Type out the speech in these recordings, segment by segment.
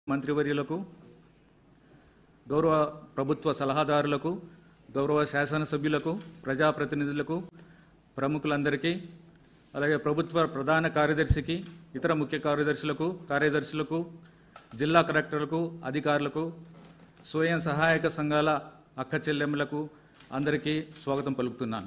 మంత్రివర్యులకు గౌరవ ప్రభుత్వ సలహాదారులకు గౌరవ శాసనసభ్యులకు ప్రజాప్రతినిధులకు ప్రముఖులందరికీ అలాగే ప్రభుత్వ ప్రధాన కార్యదర్శికి ఇతర ముఖ్య కార్యదర్శులకు కార్యదర్శులకు జిల్లా కలెక్టర్లకు అధికారులకు స్వయం సహాయక సంఘాల అక్క చెల్లెమ్మలకు అందరికీ స్వాగతం పలుకుతున్నాను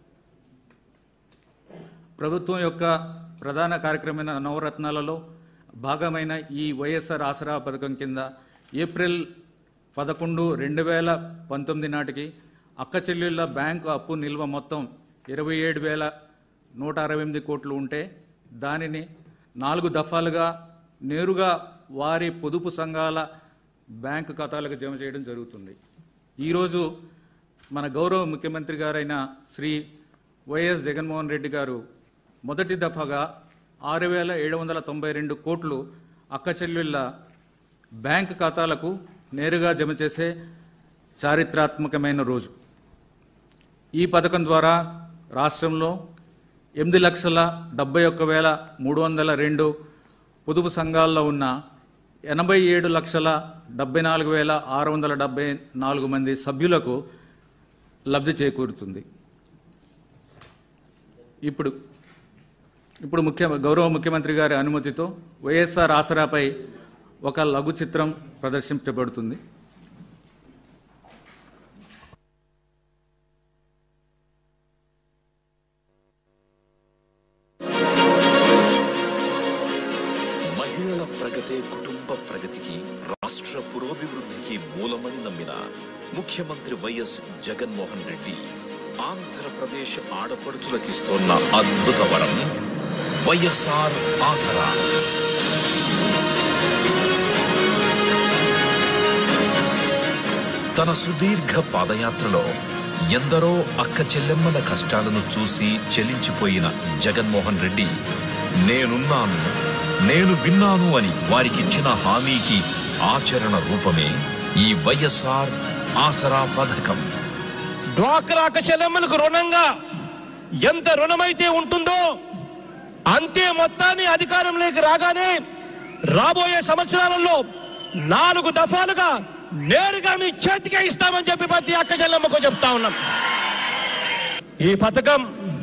ప్రభుత్వం యొక్క ప్రధాన కార్యక్రమమైన నవరత్నాలలో భాగమైన ఈ వైఎస్ఆర్ ఆసరా పథకం కింద ఏప్రిల్ పదకొండు రెండు వేల పంతొమ్మిది నాటికి అక్క చెల్లెళ్ళ బ్యాంకు అప్పు నిల్వ మొత్తం ఇరవై ఏడు వేల నూట అరవై ఎనిమిది కోట్లు ఉంటే దానిని నాలుగు దఫాలుగా నేరుగా వారి పొదుపు సంఘాల బ్యాంకు ఖాతాలకు జమ చేయడం జరుగుతుంది ఈరోజు మన గౌరవ ముఖ్యమంత్రి గారైన శ్రీ వైఎస్ జగన్మోహన్ రెడ్డి గారు మొదటి దఫాగా ఆరు వేల ఏడు వందల తొంభై రెండు కోట్లు అక్క చెల్లెళ్ళ బ్యాంక్ ఖాతాలకు నేరుగా జమ చేసే చారిత్రాత్మకమైన రోజు ఈ పథకం ద్వారా రాష్ట్రంలో ఎనిమిది లక్షల డెబ్బై ఒక్క వేల మూడు వందల రెండు పొదుపు సంఘాల్లో ఉన్న ఎనభై ఏడు లక్షల డెబ్బై నాలుగు వేల ఆరు వందల డెబ్బై నాలుగు మంది సభ్యులకు లబ్ధి చేకూరుతుంది ఇప్పుడు ఇప్పుడు ముఖ్య గౌరవ ముఖ్యమంత్రి గారి అనుమతితో వైఎస్ఆర్ ఆసరాపై ఒక లఘు చిత్రం ప్రదర్శించబడుతుంది మహిళల ప్రగతే కుటుంబ ప్రగతికి రాష్ట్ర పురోభివృద్ధికి మూలమని నమ్మిన ముఖ్యమంత్రి వైఎస్ జగన్మోహన్ రెడ్డి ఆంధ్రప్రదేశ్ ఆడపడుచులకిస్తోన్న అద్భుత వరం వైఎస్ఆర్ ఆసరా తన సుదీర్ఘ పాదయాత్రలో ఎందరో అక్క చెల్లెమ్మల కష్టాలను చూసి చెలించిపోయిన జగన్మోహన్ రెడ్డి నేనున్నాను నేను విన్నాను అని వారికిచ్చిన హామీకి ఆచరణ రూపమే ఈ వైఎస్ఆర్ ఆసరా పథకం డ్వాక్రాక చెల్లెమ్మలకు రుణంగా ఎంత రుణమైతే ఉంటుందో అంతే మొత్తాన్ని అధికారంలోకి రాగానే రాబోయే సంవత్సరాలలో నాలుగు దఫాలుగా నేరుగా మీ చేతికే ఇస్తామని చెప్పి ప్రతి అక్క చెల్లెమ్మకు చెప్తా ఉన్నాం ఈ పథకం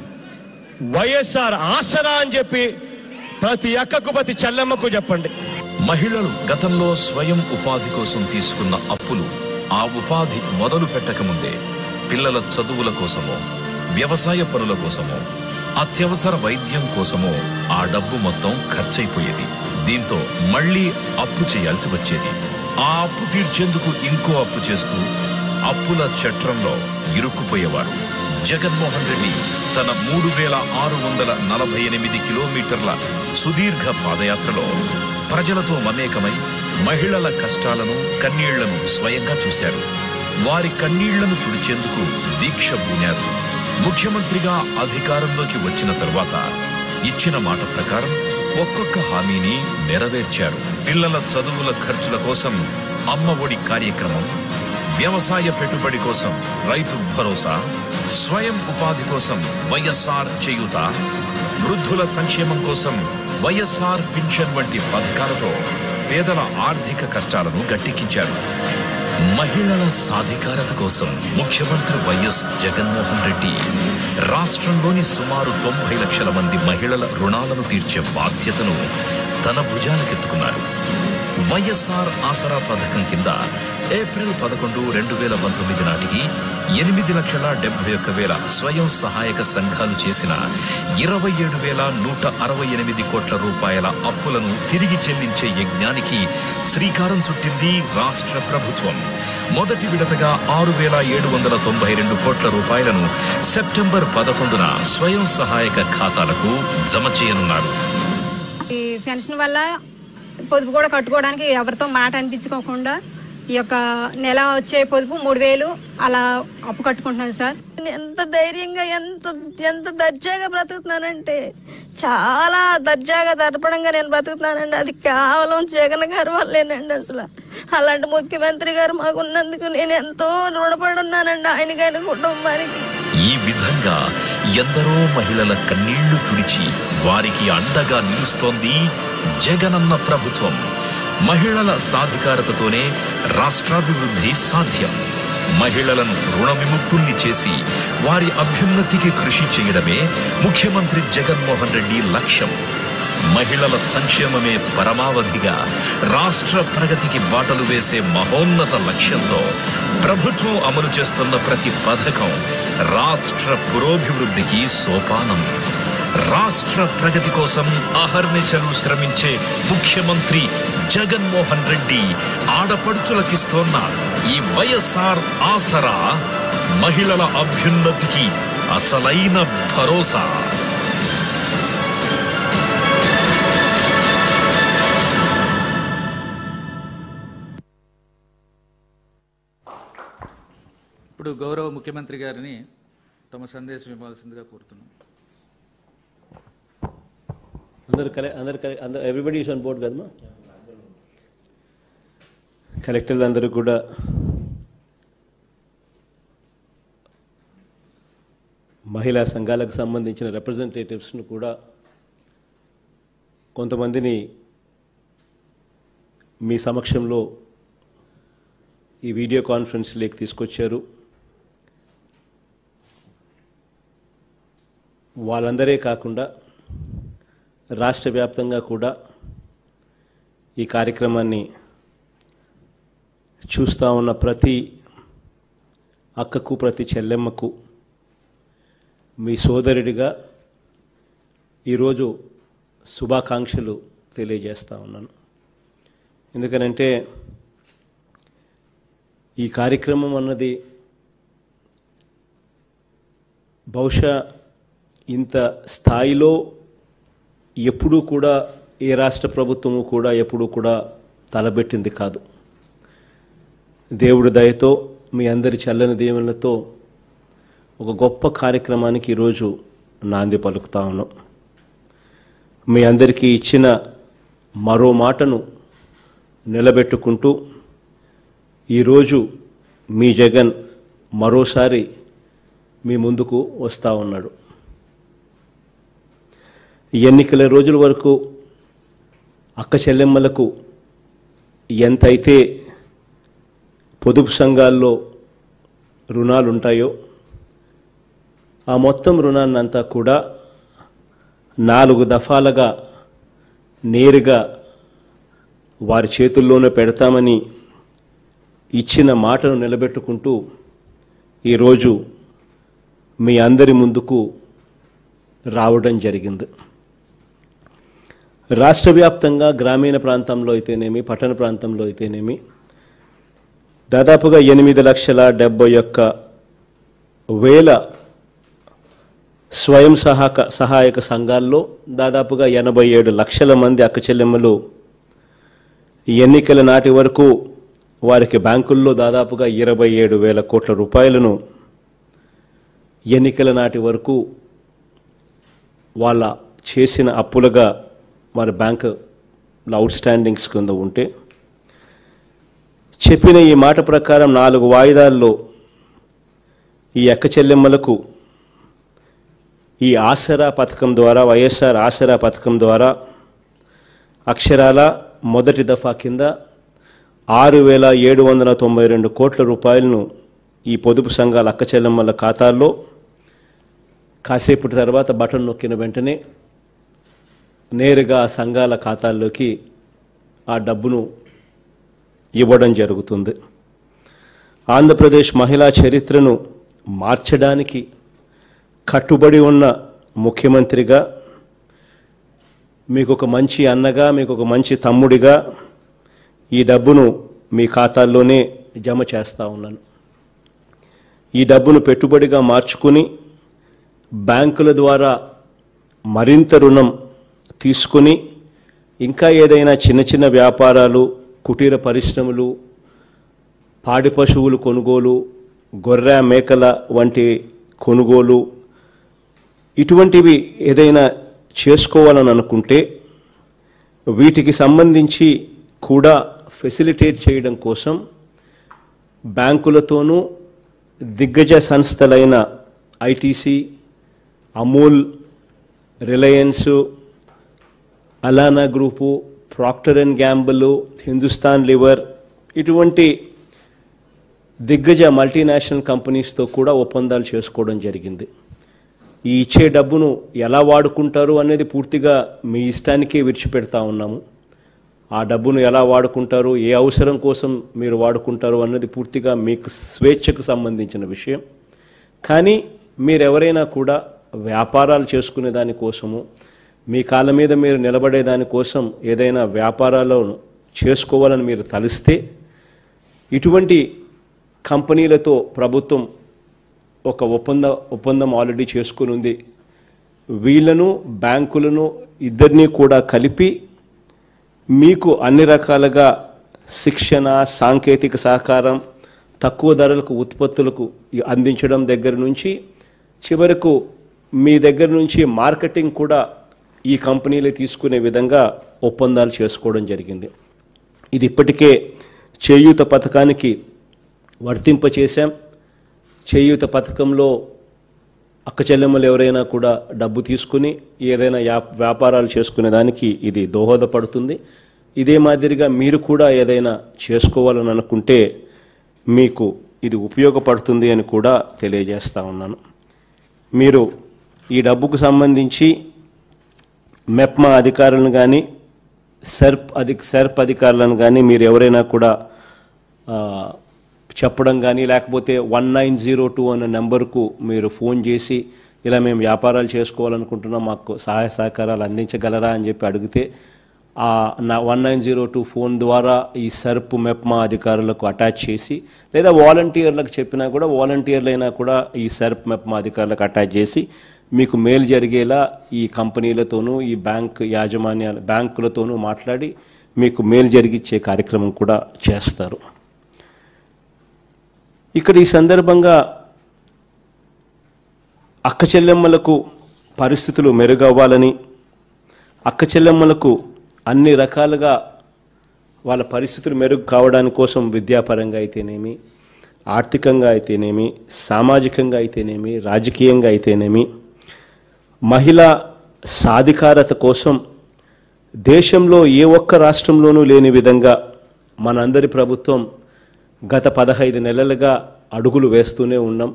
వైఎస్ఆర్ ఆసరా అని చెప్పి ప్రతి అక్కకు ప్రతి చెల్లెమ్మకు చెప్పండి మహిళలు గతంలో స్వయం ఉపాధి కోసం తీసుకున్న అప్పులు ఆ ఉపాధి మొదలు పెట్టకముందే పిల్లల చదువుల కోసమో వ్యవసాయ పనుల కోసమో అత్యవసర వైద్యం కోసమో ఆ డబ్బు మొత్తం ఖర్చయిపోయేది దీంతో మళ్ళీ అప్పు చేయాల్సి వచ్చేది ఆ అప్పు తీర్చేందుకు ఇంకో అప్పు చేస్తూ అప్పుల చట్రంలో ఇరుక్కుపోయేవారు జగన్మోహన్ రెడ్డి తన మూడు వేల ఆరు వందల నలభై ఎనిమిది కిలోమీటర్ల సుదీర్ఘ పాదయాత్రలో ప్రజలతో మమేకమై మహిళల కష్టాలను కన్నీళ్లను స్వయంగా చూశారు వారి కన్నీళ్లను తుడిచేందుకు దీక్ష పూనారు ముఖ్యమంత్రిగా అధికారంలోకి వచ్చిన తరువాత ఇచ్చిన మాట ప్రకారం ఒక్కొక్క హామీని నెరవేర్చారు పిల్లల చదువుల ఖర్చుల కోసం అమ్మ ఒడి కార్యక్రమం వ్యవసాయ పెట్టుబడి కోసం రైతు భరోసా స్వయం ఉపాధి కోసం వైఎస్ఆర్ చేయూత వృద్ధుల సంక్షేమం కోసం వైఎస్ఆర్ పింఛన్ వంటి పథకాలతో పేదల ఆర్థిక కష్టాలను గట్టెక్కించారు మహిళల సాధికారత కోసం ముఖ్యమంత్రి వైఎస్ జగన్మోహన్ రెడ్డి రాష్ట్రంలోని సుమారు తొంభై లక్షల మంది మహిళల రుణాలను తీర్చే బాధ్యతను తన భుజాలకెత్తుకున్నారు వైఎస్ఆర్ ఆసరా పథకం కింద ఏప్రిల్ పదకొండు రెండు వేల పంతొమ్మిది నాటికి ఎనిమిది లక్షల డెబ్బై ఒక్క వేల స్వయం సహాయక సంఘాలు చేసిన ఇరవై ఏడు వేల నూట అరవై ఎనిమిది కోట్ల రూపాయల అప్పులను తిరిగి చెల్లించే యజ్ఞానికి శ్రీకారం చుట్టింది రాష్ట్ర ప్రభుత్వం మొదటి విడతగా ఆరు వేల ఏడు వందల తొంభై రెండు కోట్ల రూపాయలను సెప్టెంబర్ పదకొండున స్వయం సహాయక ఖాతాలకు జమ చేయనున్నారు ఈ పెన్షన్ వల్ల పొదుపు కూడా కట్టుకోవడానికి ఎవరితో మాట అనిపించుకోకుండా ఈ యొక్క నెల వచ్చే పొదుపు మూడు వేలు అలా అప్పు కట్టుకుంటున్నాను సార్ నేను ఎంత ధైర్యంగా ఎంత ఎంత దర్జాగా బ్రతుకుతున్నానంటే చాలా దర్జాగా దర్పణంగా నేను బ్రతుకుతున్నానండి అది కేవలం జగన్ గారి వల్లేనండి అసలు అలాంటి ముఖ్యమంత్రి గారు మాకు ఉన్నందుకు నేను ఎంతో రుణపడి ఉన్నానండి ఆయనకి ఆయన కుటుంబానికి ఈ విధంగా ఎందరో మహిళల కన్నీళ్లు తుడిచి వారికి అండగా నిలుస్తోంది జగనన్న ప్రభుత్వం మహిళల సాధికారతతోనే రాష్ట్రాభివృద్ధి సాధ్యం మహిళలను రుణ విముక్తుల్ని చేసి వారి అభ్యున్నతికి కృషి చేయడమే ముఖ్యమంత్రి జగన్మోహన్ రెడ్డి లక్ష్యం మహిళల సంక్షేమమే పరమావధిగా రాష్ట్ర ప్రగతికి బాటలు వేసే మహోన్నత లక్ష్యంతో ప్రభుత్వం అమలు చేస్తున్న ప్రతి పథకం రాష్ట్ర పురోభివృద్ధికి సోపానం రాష్ట్ర ప్రగతి కోసం అహర్నిశలు శ్రమించే ముఖ్యమంత్రి జగన్మోహన్ రెడ్డి ఆడపడుచులకిస్తోన్న ఈ వైఎస్ఆర్ ఆసరా మహిళల అభ్యున్నతికి అసలైన భరోసా ఇప్పుడు గౌరవ ముఖ్యమంత్రి గారిని తమ సందేశం ఇవ్వాల్సిందిగా కోరుతున్నాం అందరు కలె అందరు కలె అందరు ఎవ్రీబడి ఈస్ ఆన్ బోర్డ్ కదమ్మా కలెక్టర్లు అందరూ కూడా మహిళా సంఘాలకు సంబంధించిన రిప్రజెంటేటివ్స్ను కూడా కొంతమందిని మీ సమక్షంలో ఈ వీడియో కాన్ఫరెన్స్లోకి తీసుకొచ్చారు వాళ్ళందరే కాకుండా రాష్ట్ర వ్యాప్తంగా కూడా ఈ కార్యక్రమాన్ని చూస్తూ ఉన్న ప్రతి అక్కకు ప్రతి చెల్లెమ్మకు మీ సోదరుడిగా ఈరోజు శుభాకాంక్షలు తెలియజేస్తా ఉన్నాను ఎందుకనంటే ఈ కార్యక్రమం అన్నది బహుశా ఇంత స్థాయిలో ఎప్పుడూ కూడా ఏ రాష్ట్ర ప్రభుత్వము కూడా ఎప్పుడూ కూడా తలబెట్టింది కాదు దేవుడి దయతో మీ అందరి చల్లని దీవెనలతో ఒక గొప్ప కార్యక్రమానికి ఈరోజు నాంది పలుకుతా ఉన్నాం మీ అందరికీ ఇచ్చిన మరో మాటను నిలబెట్టుకుంటూ ఈరోజు మీ జగన్ మరోసారి మీ ముందుకు వస్తూ ఉన్నాడు ఎన్నికల రోజుల వరకు అక్క చెల్లెమ్మలకు ఎంతైతే పొదుపు సంఘాల్లో రుణాలు ఉంటాయో ఆ మొత్తం రుణాన్నంతా కూడా నాలుగు దఫాలుగా నేరుగా వారి చేతుల్లోనే పెడతామని ఇచ్చిన మాటను నిలబెట్టుకుంటూ ఈరోజు మీ అందరి ముందుకు రావడం జరిగింది రాష్ట్ర వ్యాప్తంగా గ్రామీణ ప్రాంతంలో అయితేనేమి పట్టణ ప్రాంతంలో అయితేనేమి దాదాపుగా ఎనిమిది లక్షల డెబ్బై ఒక్క వేల స్వయం సహాక సహాయక సంఘాల్లో దాదాపుగా ఎనభై ఏడు లక్షల మంది అక్క చెల్లెమ్మలు ఎన్నికల నాటి వరకు వారికి బ్యాంకుల్లో దాదాపుగా ఇరవై ఏడు వేల కోట్ల రూపాయలను ఎన్నికల నాటి వరకు వాళ్ళ చేసిన అప్పులుగా వారి బ్యాంకు అవుట్ స్టాండింగ్స్ కింద ఉంటే చెప్పిన ఈ మాట ప్రకారం నాలుగు వాయిదాల్లో ఈ అక్క చెల్లెమ్మలకు ఈ ఆసరా పథకం ద్వారా వైఎస్ఆర్ ఆసరా పథకం ద్వారా అక్షరాల మొదటి దఫా కింద ఆరు వేల ఏడు వందల తొంభై రెండు కోట్ల రూపాయలను ఈ పొదుపు సంఘాల అక్క చెల్లెమ్మల ఖాతాల్లో కాసేపటి తర్వాత బటన్ నొక్కిన వెంటనే నేరుగా ఆ సంఘాల ఖాతాల్లోకి ఆ డబ్బును ఇవ్వడం జరుగుతుంది ఆంధ్రప్రదేశ్ మహిళా చరిత్రను మార్చడానికి కట్టుబడి ఉన్న ముఖ్యమంత్రిగా మీకు ఒక మంచి అన్నగా మీకు ఒక మంచి తమ్ముడిగా ఈ డబ్బును మీ ఖాతాల్లోనే జమ చేస్తా ఉన్నాను ఈ డబ్బును పెట్టుబడిగా మార్చుకుని బ్యాంకుల ద్వారా మరింత రుణం తీసుకుని ఇంకా ఏదైనా చిన్న చిన్న వ్యాపారాలు కుటీర పరిశ్రమలు పాడి పశువులు కొనుగోలు గొర్రె మేకల వంటి కొనుగోలు ఇటువంటివి ఏదైనా చేసుకోవాలని అనుకుంటే వీటికి సంబంధించి కూడా ఫెసిలిటేట్ చేయడం కోసం బ్యాంకులతోనూ దిగ్గజ సంస్థలైన ITC Amul Reliance Allana group Procter and Gamble Hindustan Lever ఇటువంటి దిగ్గజ మల్టీనేషనల్ కంపెనీస్తో కూడా ఒప్పందాలు చేసుకోవడం జరిగింది ఈ ఇచ్చే డబ్బును ఎలా వాడుకుంటారు అనేది పూర్తిగా మీ ఇష్టానికే విడిచిపెడతా ఉన్నాము ఆ డబ్బును ఎలా వాడుకుంటారు ఏ అవసరం కోసం మీరు వాడుకుంటారు అన్నది పూర్తిగా మీకు స్వేచ్ఛకు సంబంధించిన విషయం కానీ మీరెవరైనా కూడా వ్యాపారాలు చేసుకునే దానికోసము మీ కాళ్ళ మీద మీరు నిలబడే దానికోసం ఏదైనా వ్యాపారాలను చేసుకోవాలని మీరు తలిస్తే ఇటువంటి కంపెనీలతో ప్రభుత్వం ఒక ఒప్పంద ఒప్పందం ఆల్రెడీ చేసుకుని ఉంది వీళ్ళను బ్యాంకులను ఇద్దరినీ కూడా కలిపి మీకు అన్ని రకాలుగా శిక్షణ సాంకేతిక సహకారం తక్కువ ధరలకు ఉత్పత్తులకు అందించడం దగ్గర నుంచి చివరకు మీ దగ్గర నుంచి మార్కెటింగ్ కూడా ఈ కంపెనీలు తీసుకునే విధంగా ఒప్పందాలు చేసుకోవడం జరిగింది ఇది ఇప్పటికే చేయూత పథకానికి వర్తింపచేశాం చేయూత పథకంలో అక్క చెల్లెమ్మలు ఎవరైనా కూడా డబ్బు తీసుకుని ఏదైనా యా- వ్యాపారాలు చేసుకునే దానికి ఇది దోహదపడుతుంది ఇదే మాదిరిగా మీరు కూడా ఏదైనా చేసుకోవాలని అనుకుంటే మీకు ఇది ఉపయోగపడుతుంది అని కూడా తెలియజేస్తా ఉన్నాను మీరు ఈ డబ్బుకు సంబంధించి మెప్మా అధికారులను కానీ సెర్ప్ అధి సెర్ప్ అధికారులను కానీ మీరు ఎవరైనా కూడా ఆ, చెప్పడం కానీ లేకపోతే వన్ నైన్ జీరో టూ అనే నెంబర్కు మీరు ఫోన్ చేసి ఇలా మేము వ్యాపారాలు చేసుకోవాలనుకుంటున్నాం మాకు సహాయ సహకారాలు అందించగలరా అని చెప్పి అడిగితే ఆ నా one nine zero two phone ద్వారా ఈ సర్ప్ మెప్మా అధికారులకు అటాచ్ చేసి లేదా వాలంటీర్లకు చెప్పినా కూడా వాలంటీర్లు అయినా కూడా ఈ సర్ప్ మెప్మా అధికారులకు అటాచ్ చేసి మీకు మేలు జరిగేలా ఈ కంపెనీలతోనూ ఈ బ్యాంక్ యాజమాన్యాల బ్యాంకులతోనూ మాట్లాడి మీకు మేలు జరిగిచ్చే కార్యక్రమం కూడా చేస్తారు ఇక్కడ ఈ సందర్భంగా అక్క చెల్లెమ్మలకు పరిస్థితులు మెరుగవ్వాలని అక్క చెల్లెమ్మలకు అన్ని రకాలుగా వాళ్ళ పరిస్థితులు మెరుగు కావడానికి కోసం విద్యాపరంగా అయితేనేమి ఆర్థికంగా అయితేనేమి సామాజికంగా అయితేనేమి రాజకీయంగా అయితేనేమి మహిళా సాధికారత కోసం దేశంలో ఏ ఒక్క రాష్ట్రంలోనూ లేని విధంగా మనందరి ప్రభుత్వం గత పదహైదు నెలలుగా అడుగులు వేస్తూనే ఉన్నాం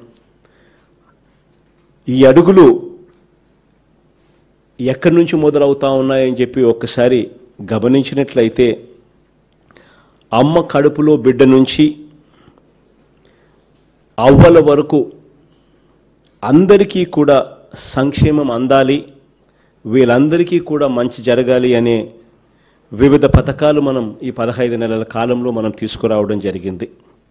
ఈ అడుగులు ఎక్కడి నుంచి మొదలవుతా ఉన్నాయని చెప్పి ఒక్కసారి గమనించినట్లయితే అమ్మ కడుపులో బిడ్డ నుంచి అవ్వల వరకు అందరికీ కూడా సంక్షేమం అందాలి వీళ్ళందరికీ కూడా మంచి జరగాలి అనే వివిధ పథకాలు మనం ఈ పదహైదు నెలల కాలంలో మనం తీసుకురావడం జరిగింది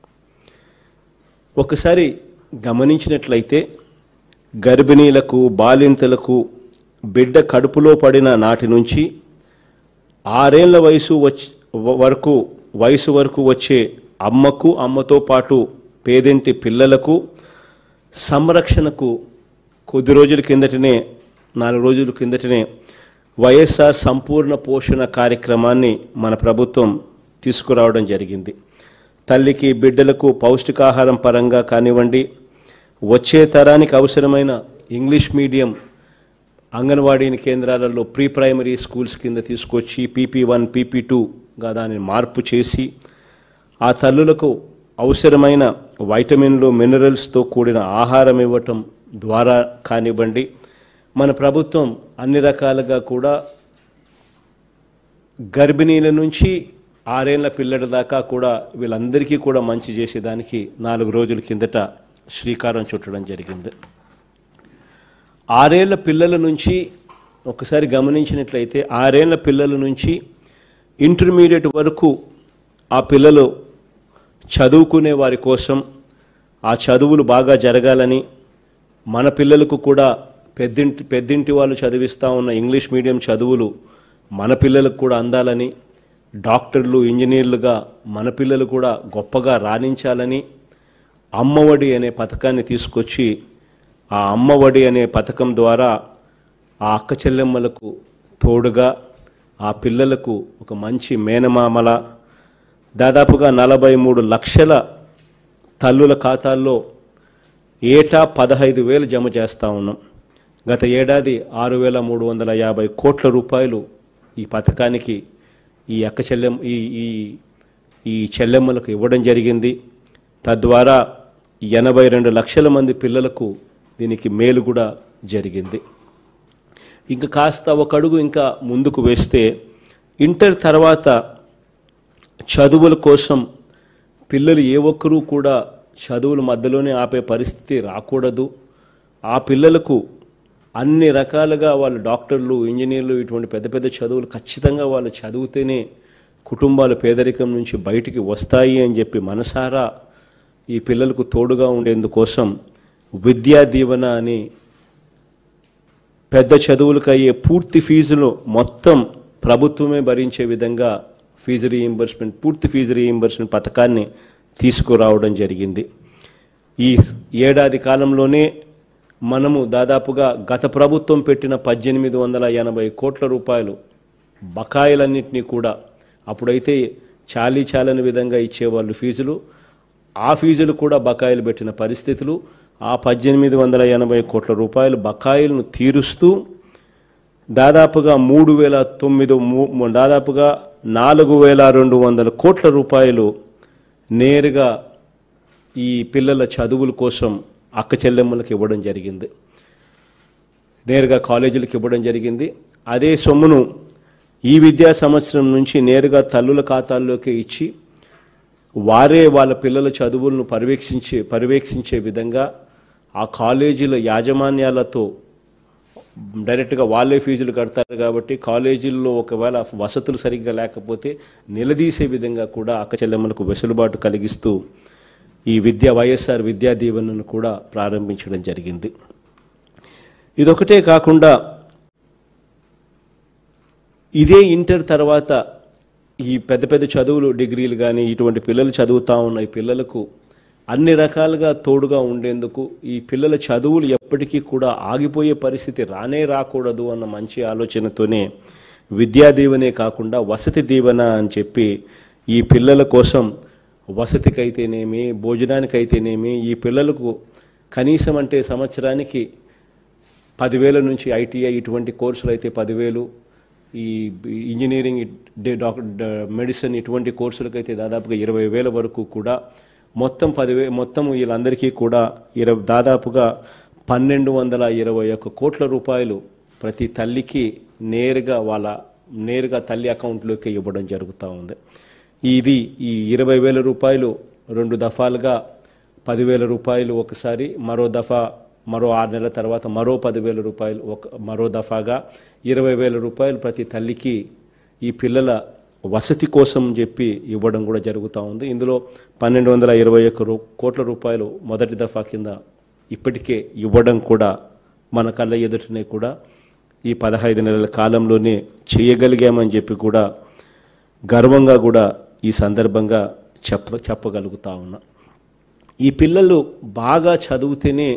ఒకసారి గమనించినట్లయితే గర్భిణీలకు బాలింతలకు బిడ్డ కడుపులో పడిన నాటి నుంచి ఆరేళ్ల వయసు వచ్చి వరకు వయసు వరకు వచ్చే అమ్మకు అమ్మతో పాటు పేదింటి పిల్లలకు సంరక్షణకు కొద్ది రోజుల కిందటనే నాలుగు రోజుల కిందటనే వైఎస్ఆర్ సంపూర్ణ పోషణ కార్యక్రమాన్ని మన ప్రభుత్వం తీసుకురావడం జరిగింది తల్లికి బిడ్డలకు పౌష్టికాహారం పరంగా కానివ్వండి వచ్చే తరానికి అవసరమైన ఇంగ్లీష్ మీడియం అంగన్వాడీ కేంద్రాలలో ప్రీ ప్రైమరీ స్కూల్స్ కింద తీసుకొచ్చి పీపీ వన్ పీపీ టూగా దాన్ని మార్పు చేసి ఆ తల్లులకు అవసరమైన వైటమిన్లు మినరల్స్తో కూడిన ఆహారం ఇవ్వటం ద్వారా కానివ్వండి మన ప్రభుత్వం అన్ని రకాలుగా కూడా గర్భిణీల నుంచి ఆరేళ్ల పిల్లల దాకా కూడా వీళ్ళందరికీ కూడా మంచి చేసేదానికి నాలుగు రోజుల కిందట శ్రీకారం చుట్టడం జరిగింది ఆరేళ్ల పిల్లల నుంచి ఒకసారి గమనించినట్లయితే ఆరేళ్ల పిల్లల నుంచి ఇంటర్మీడియట్ వరకు ఆ పిల్లలు చదువుకునే వారి కోసం ఆ చదువులు బాగా జరగాలని మన పిల్లలకు కూడా పెద్దింటి పెద్దింటి వాళ్ళు చదివిస్తూ ఉన్న ఇంగ్లీష్ మీడియం చదువులు మన పిల్లలకు కూడా అందాలని డాక్టర్లు ఇంజనీర్లుగా మన పిల్లలు కూడా గొప్పగా రాణించాలని అమ్మఒడి అనే పథకాన్ని తీసుకొచ్చి ఆ అమ్మఒడి అనే పథకం ద్వారా ఆ అక్క చెల్లెమ్మలకు తోడుగా ఆ పిల్లలకు ఒక మంచి మేనమామల దాదాపుగా నలభై మూడు లక్షల తల్లుల ఖాతాల్లో ఏటా పదహైదు వేలు జమ చేస్తూ ఉన్నాం గత ఏడాది ఆరు వేల మూడు వందల యాభై కోట్ల రూపాయలు ఈ పథకానికి ఈ అక్క చెల్లెం ఈ ఈ ఈ చెల్లెమ్మలకు ఇవ్వడం జరిగింది తద్వారా ఎనభై రెండు లక్షల మంది పిల్లలకు దీనికి మేలు కూడా జరిగింది ఇంకా కాస్త ఒక అడుగు ఇంకా ముందుకు వేస్తే ఇంటర్ తర్వాత చదువుల కోసం పిల్లలు ఏ ఒక్కరూ కూడా చదువుల మధ్యలోనే ఆపే పరిస్థితి రాకూడదు ఆ పిల్లలకు అన్ని రకాలుగా వాళ్ళు డాక్టర్లు ఇంజనీర్లు ఇటువంటి పెద్ద పెద్ద చదువులు ఖచ్చితంగా వాళ్ళు చదివితేనే కుటుంబాలు పేదరికం నుంచి బయటికి వస్తాయి అని చెప్పి మనసారా ఈ పిల్లలకు తోడుగా ఉండేందుకోసం విద్యా దీవెన అని పెద్ద చదువులకు అయ్యే పూర్తి ఫీజులు మొత్తం ప్రభుత్వమే భరించే విధంగా ఫీజు రీయింబర్స్మెంట్ పూర్తి ఫీజు రీయింబర్స్మెంట్ పథకాన్ని తీసుకురావడం జరిగింది ఈ ఏడాది కాలంలోనే మనము దాదాపుగా గత ప్రభుత్వం పెట్టిన పద్దెనిమిది వందల ఎనభై కోట్ల రూపాయలు బకాయిలన్నింటినీ కూడా అప్పుడైతే చాలీ చాలని విధంగా ఇచ్చేవాళ్ళు ఫీజులు ఆ ఫీజులు కూడా బకాయిలు పెట్టిన పరిస్థితులు ఆ పద్దెనిమిది వందల ఎనభై కోట్ల రూపాయలు బకాయిలను తీరుస్తూ దాదాపుగా మూడు వేల తొమ్మిది మూ- దాదాపుగా నాలుగు వేల రెండు వందల కోట్ల రూపాయలు నేరుగా ఈ పిల్లల చదువుల కోసం అక్క చెల్లెమ్మలకు ఇవ్వడం జరిగింది నేరుగా కాలేజీలకు ఇవ్వడం జరిగింది అదే సొమ్మును ఈ విద్యా సంవత్సరం నుంచి నేరుగా తల్లుల ఖాతాల్లోకి ఇచ్చి వారే వాళ్ళ పిల్లల చదువులను పర్యవేక్షించే పర్యవేక్షించే విధంగా ఆ కాలేజీల యాజమాన్యాలతో డైరెక్ట్గా వాళ్ళే ఫీజులు కడతారు కాబట్టి కాలేజీల్లో ఒకవేళ వసతులు సరిగ్గా లేకపోతే నిలదీసే విధంగా కూడా అక్క చెల్లెమ్మలకు వెసులుబాటు కలిగిస్తూ ఈ విద్యా వైఎస్ఆర్ విద్యా దీవెనను కూడా ప్రారంభించడం జరిగింది ఇదొకటే కాకుండా ఇదే ఇంటర్ తర్వాత ఈ పెద్ద పెద్ద చదువులు డిగ్రీలు కానీ ఇటువంటి పిల్లలు చదువుతా ఉన్న ఈ పిల్లలకు అన్ని రకాలుగా తోడుగా ఉండేందుకు ఈ పిల్లల చదువులు ఎప్పటికీ కూడా ఆగిపోయే పరిస్థితి రానే రాకూడదు అన్న మంచి ఆలోచనతోనే విద్యా దీవెనే కాకుండా వసతి దీవెన అని చెప్పి ఈ పిల్లల కోసం వసతికైతేనేమి భోజనానికైతేనేమి ఈ పిల్లలకు కనీసం అంటే సంవత్సరానికి పదివేల నుంచి ఐటీఐ ఇటువంటి కోర్సులు అయితే పదివేలు ఈ ఇంజనీరింగ్ డే- డాక్టర్ డ- మెడిసిన్ ఇటువంటి కోర్సులకైతే దాదాపుగా ఇరవై వేల వరకు కూడా మొత్తం పదివే మొత్తం వీళ్ళందరికీ కూడా ఇరవై దాదాపుగా పన్నెండు వందల ఇరవై ఒక్క కోట్ల రూపాయలు ప్రతి తల్లికి నేరుగా వాళ్ళ నేరుగా తల్లి అకౌంట్లోకి ఇవ్వడం జరుగుతూ ఉంది ఇది ఈ ఇరవై వేల రూపాయలు రెండు దఫాలుగా పదివేల రూపాయలు ఒకసారి మరో దఫా మరో ఆరు నెలల తర్వాత మరో పదివేల రూపాయలు ఒక మరో దఫాగా ఇరవై వేల రూపాయలు ప్రతి తల్లికి ఈ పిల్లల వసతి కోసం చెప్పి ఇవ్వడం కూడా జరుగుతూ ఉంది ఇందులో పన్నెండు వందల ఇరవై ఒక్క రూ కోట్ల రూపాయలు మొదటి దఫా కింద ఇప్పటికే ఇవ్వడం కూడా మన కళ్ళ ఎదుటనే కూడా ఈ పదహైదు నెలల కాలంలోనే చేయగలిగామని చెప్పి కూడా గర్వంగా కూడా ఈ సందర్భంగా చెప్ప చెప్పగలుగుతా ఉన్నా ఈ పిల్లలు బాగా చదివితేనే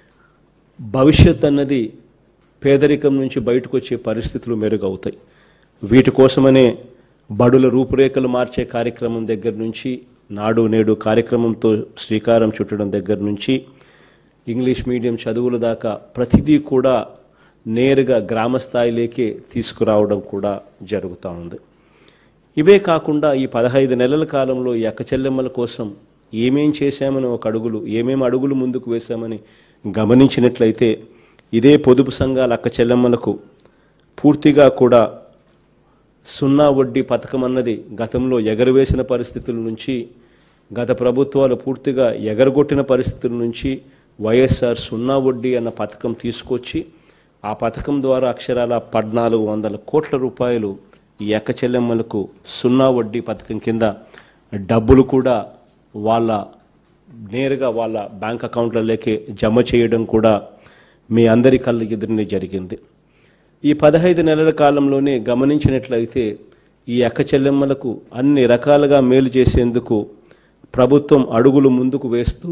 భవిష్యత్ అన్నది పేదరికం నుంచి బయటకు వచ్చే పరిస్థితులు మెరుగవుతాయి వీటి కోసమనే బడుల రూపురేఖలు మార్చే కార్యక్రమం దగ్గర నుంచి నాడు నేడు కార్యక్రమంతో శ్రీకారం చుట్టడం దగ్గర నుంచి ఇంగ్లీష్ మీడియం చదువుల దాకా ప్రతిదీ కూడా నేరుగా గ్రామ స్థాయిలోకే తీసుకురావడం కూడా జరుగుతూ ఉంది ఇవే కాకుండా ఈ పదహైదు నెలల కాలంలో ఈ అక్క చెల్లెమ్మల కోసం ఏమేం చేశామని ఒక అడుగులు ఏమేం అడుగులు ముందుకు వేశామని గమనించినట్లయితే ఇదే పొదుపు సంఘాల అక్క చెల్లెమ్మలకు పూర్తిగా కూడా సున్నా వడ్డీ పథకం అన్నది గతంలో ఎగరవేసిన పరిస్థితుల నుంచి గత ప్రభుత్వాలు పూర్తిగా ఎగరగొట్టిన పరిస్థితుల నుంచి వైఎస్ఆర్ సున్నా వడ్డీ అన్న పథకం తీసుకొచ్చి ఆ పథకం ద్వారా అక్షరాల పద్నాలుగు వందల కోట్ల రూపాయలు ఈ ఎక్క చెల్లెమ్మలకు సున్నా వడ్డీ పథకం కింద డబ్బులు కూడా వాళ్ళ నేరుగా వాళ్ళ బ్యాంక్ అకౌంట్లలోకి జమ చేయడం కూడా మీ అందరి కళ్ళ ఎదురునే జరిగింది ఈ పదహైదు నెలల కాలంలోనే గమనించినట్లయితే ఈ అక్క చెల్లెమ్మలకు అన్ని రకాలుగా మేలు చేసేందుకు ప్రభుత్వం అడుగులు ముందుకు వేస్తూ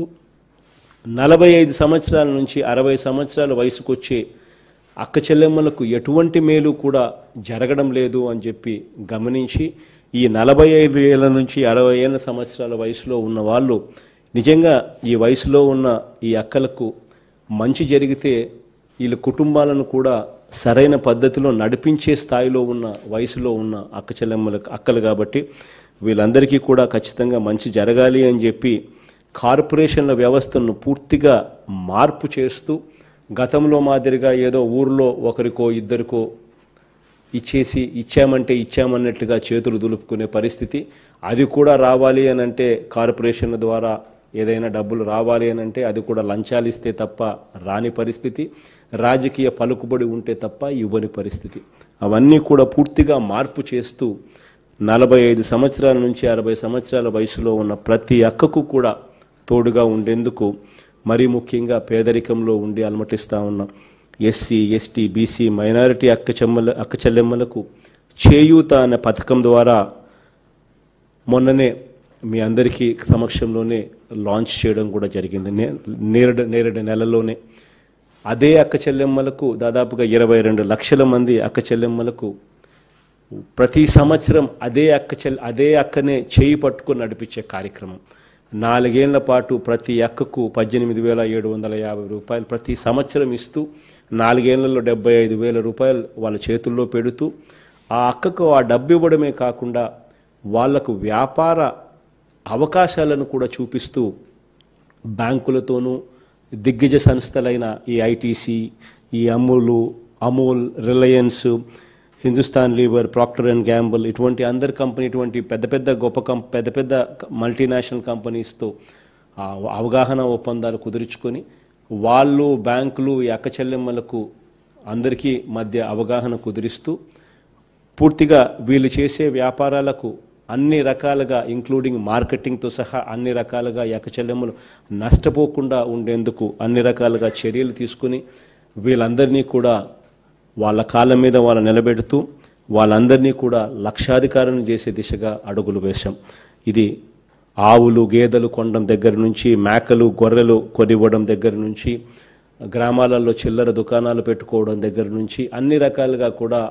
నలభై ఐదు సంవత్సరాల నుంచి అరవై సంవత్సరాల వయసుకు వచ్చే అక్క చెల్లెమ్మలకు ఎటువంటి మేలు కూడా జరగడం లేదు అని చెప్పి గమనించి ఈ నలభై ఐదు ఏళ్ళ నుంచి అరవై ఏళ్ళ సంవత్సరాల వయసులో ఉన్న వాళ్ళు నిజంగా ఈ వయసులో ఉన్న ఈ అక్కలకు మంచి జరిగితే వీళ్ళ కుటుంబాలను కూడా సరైన పద్ధతిలో నడిపించే స్థాయిలో ఉన్న వయసులో ఉన్న అక్క చెల్లెమ్మల అక్కలు కాబట్టి వీళ్ళందరికీ కూడా ఖచ్చితంగా మంచి జరగాలి అని చెప్పి కార్పొరేషన్ల వ్యవస్థను పూర్తిగా మార్పు చేస్తూ గతంలో మాదిరిగా ఏదో ఊర్లో ఒకరికో ఇద్దరికో ఇచ్చేసి ఇచ్చామంటే ఇచ్చామన్నట్టుగా చేతులు దులుపుకునే పరిస్థితి అది కూడా రావాలి అని అంటే కార్పొరేషన్ల ద్వారా ఏదైనా డబ్బులు రావాలి అని అంటే అది కూడా లంచాలు ఇస్తే తప్ప రాని పరిస్థితి రాజకీయ పలుకుబడి ఉంటే తప్ప ఇవ్వని పరిస్థితి అవన్నీ కూడా పూర్తిగా మార్పు చేస్తూ నలభై ఐదు సంవత్సరాల నుంచి అరవై సంవత్సరాల వయసులో ఉన్న ప్రతి అక్కకు కూడా తోడుగా ఉండేందుకు మరీ ముఖ్యంగా పేదరికంలో ఉండి అలమటిస్తూ ఉన్న ఎస్సీ ఎస్టీ బీసీ మైనారిటీ అక్క చెమ్మల అక్క చెల్లెమ్మలకు చేయూత అనే పథకం ద్వారా మొన్ననే మీ అందరికీ సమక్షంలోనే లాంచ్ చేయడం కూడా జరిగింది నే- నేరడు నేరడు నెలలోనే అదే అక్క చెల్లెమ్మలకు దాదాపుగా ఇరవై రెండు లక్షల మంది అక్క చెల్లెమ్మలకు ప్రతి సంవత్సరం అదే అక్క చెల్ అదే అక్కనే చేయి పట్టుకొని నడిపించే కార్యక్రమం నాలుగేళ్ల పాటు ప్రతి అక్కకు పద్దెనిమిది వేల ఏడు వందల యాభై రూపాయలు ప్రతి సంవత్సరం ఇస్తూ నాలుగేళ్లలో డెబ్బై ఐదు వేల రూపాయలు వాళ్ళ చేతుల్లో పెడుతూ ఆ అక్కకు ఆ డబ్బు ఇవ్వడమే కాకుండా వాళ్లకు వ్యాపార అవకాశాలను కూడా చూపిస్తూ బ్యాంకులతోనూ దిగ్గజ సంస్థలైన ఈ ఐటీసీ ఈ Amul Amul Reliance Hindustan Lever Procter and Gamble ఇటువంటి అందరి కంపెనీ ఇటువంటి పెద్ద పెద్ద గొప్ప కం పెద్ద పెద్ద మల్టీనేషనల్ కంపెనీస్తో ఆ అవగాహన ఒప్పందాలు కుదుర్చుకొని వాళ్ళు బ్యాంకులు ఈ అక్క చెల్లెమ్మలకు అందరికీ మధ్య అవగాహన కుదిరిస్తూ పూర్తిగా వీళ్ళు చేసే వ్యాపారాలకు అన్ని రకాలుగా ఇంక్లూడింగ్ మార్కెటింగ్తో సహా అన్ని రకాలుగా ఈ అక్క చెల్లెమ్మలు నష్టపోకుండా ఉండేందుకు అన్ని రకాలుగా చర్యలు తీసుకుని వీళ్ళందరినీ కూడా వాళ్ళ కాళ్ళ మీద వాళ్ళ నిలబెడుతూ వాళ్ళందరినీ కూడా లక్షాధికారం చేసే దిశగా అడుగులు వేశాం ఇది ఆవులు గేదెలు కొనడం దగ్గర నుంచి మేకలు గొర్రెలు కొనివ్వడం దగ్గర నుంచి గ్రామాలలో చిల్లర దుకాణాలు పెట్టుకోవడం దగ్గర నుంచి అన్ని రకాలుగా కూడా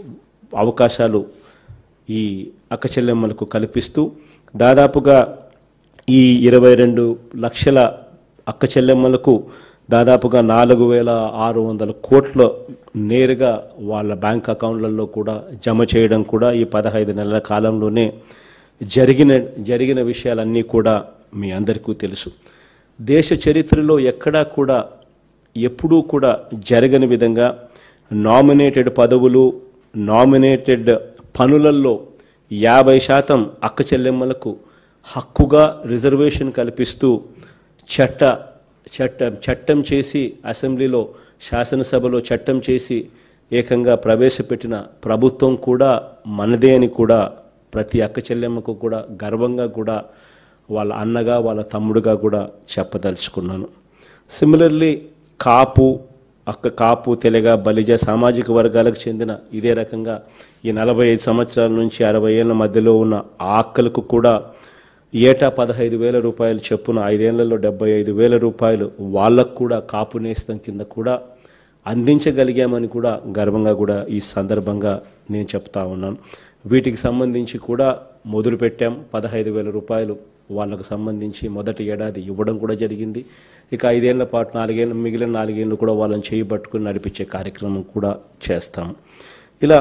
అవకాశాలు ఈ అక్క చెల్లెమ్మలకు కల్పిస్తూ దాదాపుగా ఈ ఇరవై రెండు లక్షల అక్క చెల్లెమ్మలకు దాదాపుగా నాలుగు వేల ఆరు వందల కోట్ల నేరుగా వాళ్ళ బ్యాంక్ అకౌంట్లలో కూడా జమ చేయడం కూడా ఈ పదహైదు నెలల కాలంలోనే జరిగిన జరిగిన విషయాలన్నీ కూడా మీ అందరికీ తెలుసు దేశ చరిత్రలో ఎక్కడా కూడా ఎప్పుడూ కూడా జరగని విధంగా నామినేటెడ్ పదవులు నామినేటెడ్ పనులల్లో యాభై శాతం అక్క చెల్లెమ్మలకు హక్కుగా రిజర్వేషన్ కల్పిస్తూ చట్ట చట్టం చట్టం చేసి అసెంబ్లీలో శాసనసభలో చట్టం చేసి ఏకంగా ప్రవేశపెట్టిన ప్రభుత్వం కూడా మనదే అని కూడా ప్రతి అక్క చెల్లెమ్మకు కూడా గర్వంగా కూడా వాళ్ళ అన్నగా వాళ్ళ తమ్ముడుగా కూడా చెప్పదలుచుకున్నాను సిమిలర్లీ కాపు అక్క కాపు తెలగ బలిజ సామాజిక వర్గాలకు చెందిన ఇదే రకంగా ఈ నలభై ఐదు సంవత్సరాల నుంచి అరవై ఏళ్ళ మధ్యలో ఉన్న ఆ అక్కలకు కూడా ఏటా పదహైదు వేల రూపాయలు చొప్పున ఐదేళ్లలో డెబ్బై ఐదు వేల రూపాయలు వాళ్ళకు కూడా కాపు నేస్తం కింద కూడా అందించగలిగామని కూడా గర్వంగా కూడా ఈ సందర్భంగా నేను చెప్తా ఉన్నాను వీటికి సంబంధించి కూడా మొదలు పెట్టాం పదహైదు వేల రూపాయలు వాళ్ళకు సంబంధించి మొదటి ఏడాది ఇవ్వడం కూడా జరిగింది ఇక ఐదేళ్ల పాటు నాలుగేళ్ళు మిగిలిన నాలుగేళ్ళు కూడా వాళ్ళని చేయి పట్టుకుని నడిపించే కార్యక్రమం కూడా చేస్తాం ఇలా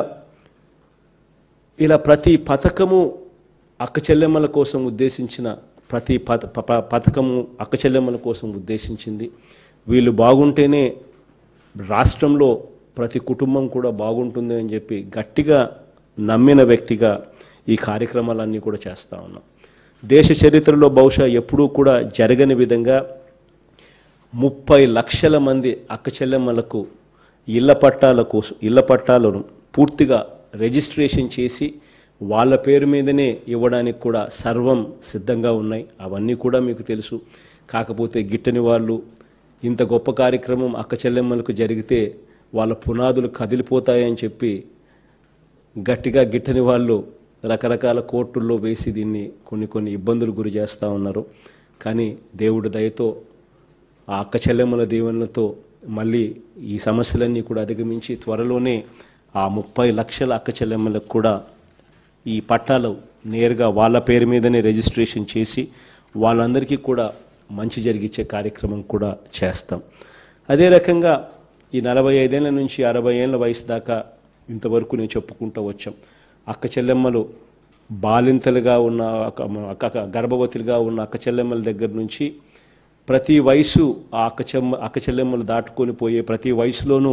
ఇలా ప్రతి పథకము అక్క చెల్లెమ్మల కోసం ఉద్దేశించిన ప్రతి పథ ప- పథకము అక్క చెల్లెమ్మల కోసం ఉద్దేశించింది వీళ్ళు బాగుంటేనే రాష్ట్రంలో ప్రతి కుటుంబం కూడా బాగుంటుంది అని చెప్పి గట్టిగా నమ్మిన వ్యక్తిగా ఈ కార్యక్రమాలన్నీ కూడా చేస్తూ ఉన్నాం దేశ చరిత్రలో బహుశా ఎప్పుడూ కూడా జరగని విధంగా ముప్పై లక్షల మంది అక్క చెల్లెమ్మలకు ఇళ్ల పట్టాల కోసం ఇళ్ల పట్టాలను పూర్తిగా రిజిస్ట్రేషన్ చేసి వాళ్ళ పేరు మీదనే ఇవ్వడానికి కూడా సర్వం సిద్ధంగా ఉన్నాయి అవన్నీ కూడా మీకు తెలుసు కాకపోతే గిట్టని వాళ్ళు ఇంత గొప్ప కార్యక్రమం అక్క చెల్లెమ్మలకు జరిగితే వాళ్ళ పునాదులు కదిలిపోతాయని చెప్పి గట్టిగా గిట్టని వాళ్ళు రకరకాల కోర్టుల్లో వేసి దీన్ని కొన్ని కొన్ని ఇబ్బందులు గురి చేస్తూ ఉన్నారు కానీ దేవుడి దయతో ఆ అక్క చెల్లెమ్మల దీవెనలతో మళ్ళీ ఈ సమస్యలన్నీ కూడా అధిగమించి త్వరలోనే ఆ ముప్పై లక్షల అక్క చెల్లెమ్మలకు కూడా ఈ పట్టాలు నేరుగా వాళ్ళ పేరు మీదనే రిజిస్ట్రేషన్ చేసి వాళ్ళందరికీ కూడా మంచి జరిగించే కార్యక్రమం కూడా చేస్తాం అదే రకంగా ఈ నలభై ఐదేళ్ల నుంచి అరవై ఏళ్ళ వయసు దాకా ఇంతవరకు నేను చెప్పుకుంటూ వచ్చాం అక్క చెల్లెమ్మలు బాలింతలుగా ఉన్న అక్క- అక్క గర్భవతులుగా ఉన్న అక్క చెల్లెమ్మల దగ్గర నుంచి ప్రతి వయసు ఆ అక్క చెమ్మ అక్క చెల్లెమ్మలు దాటుకొని పోయే ప్రతి వయసులోనూ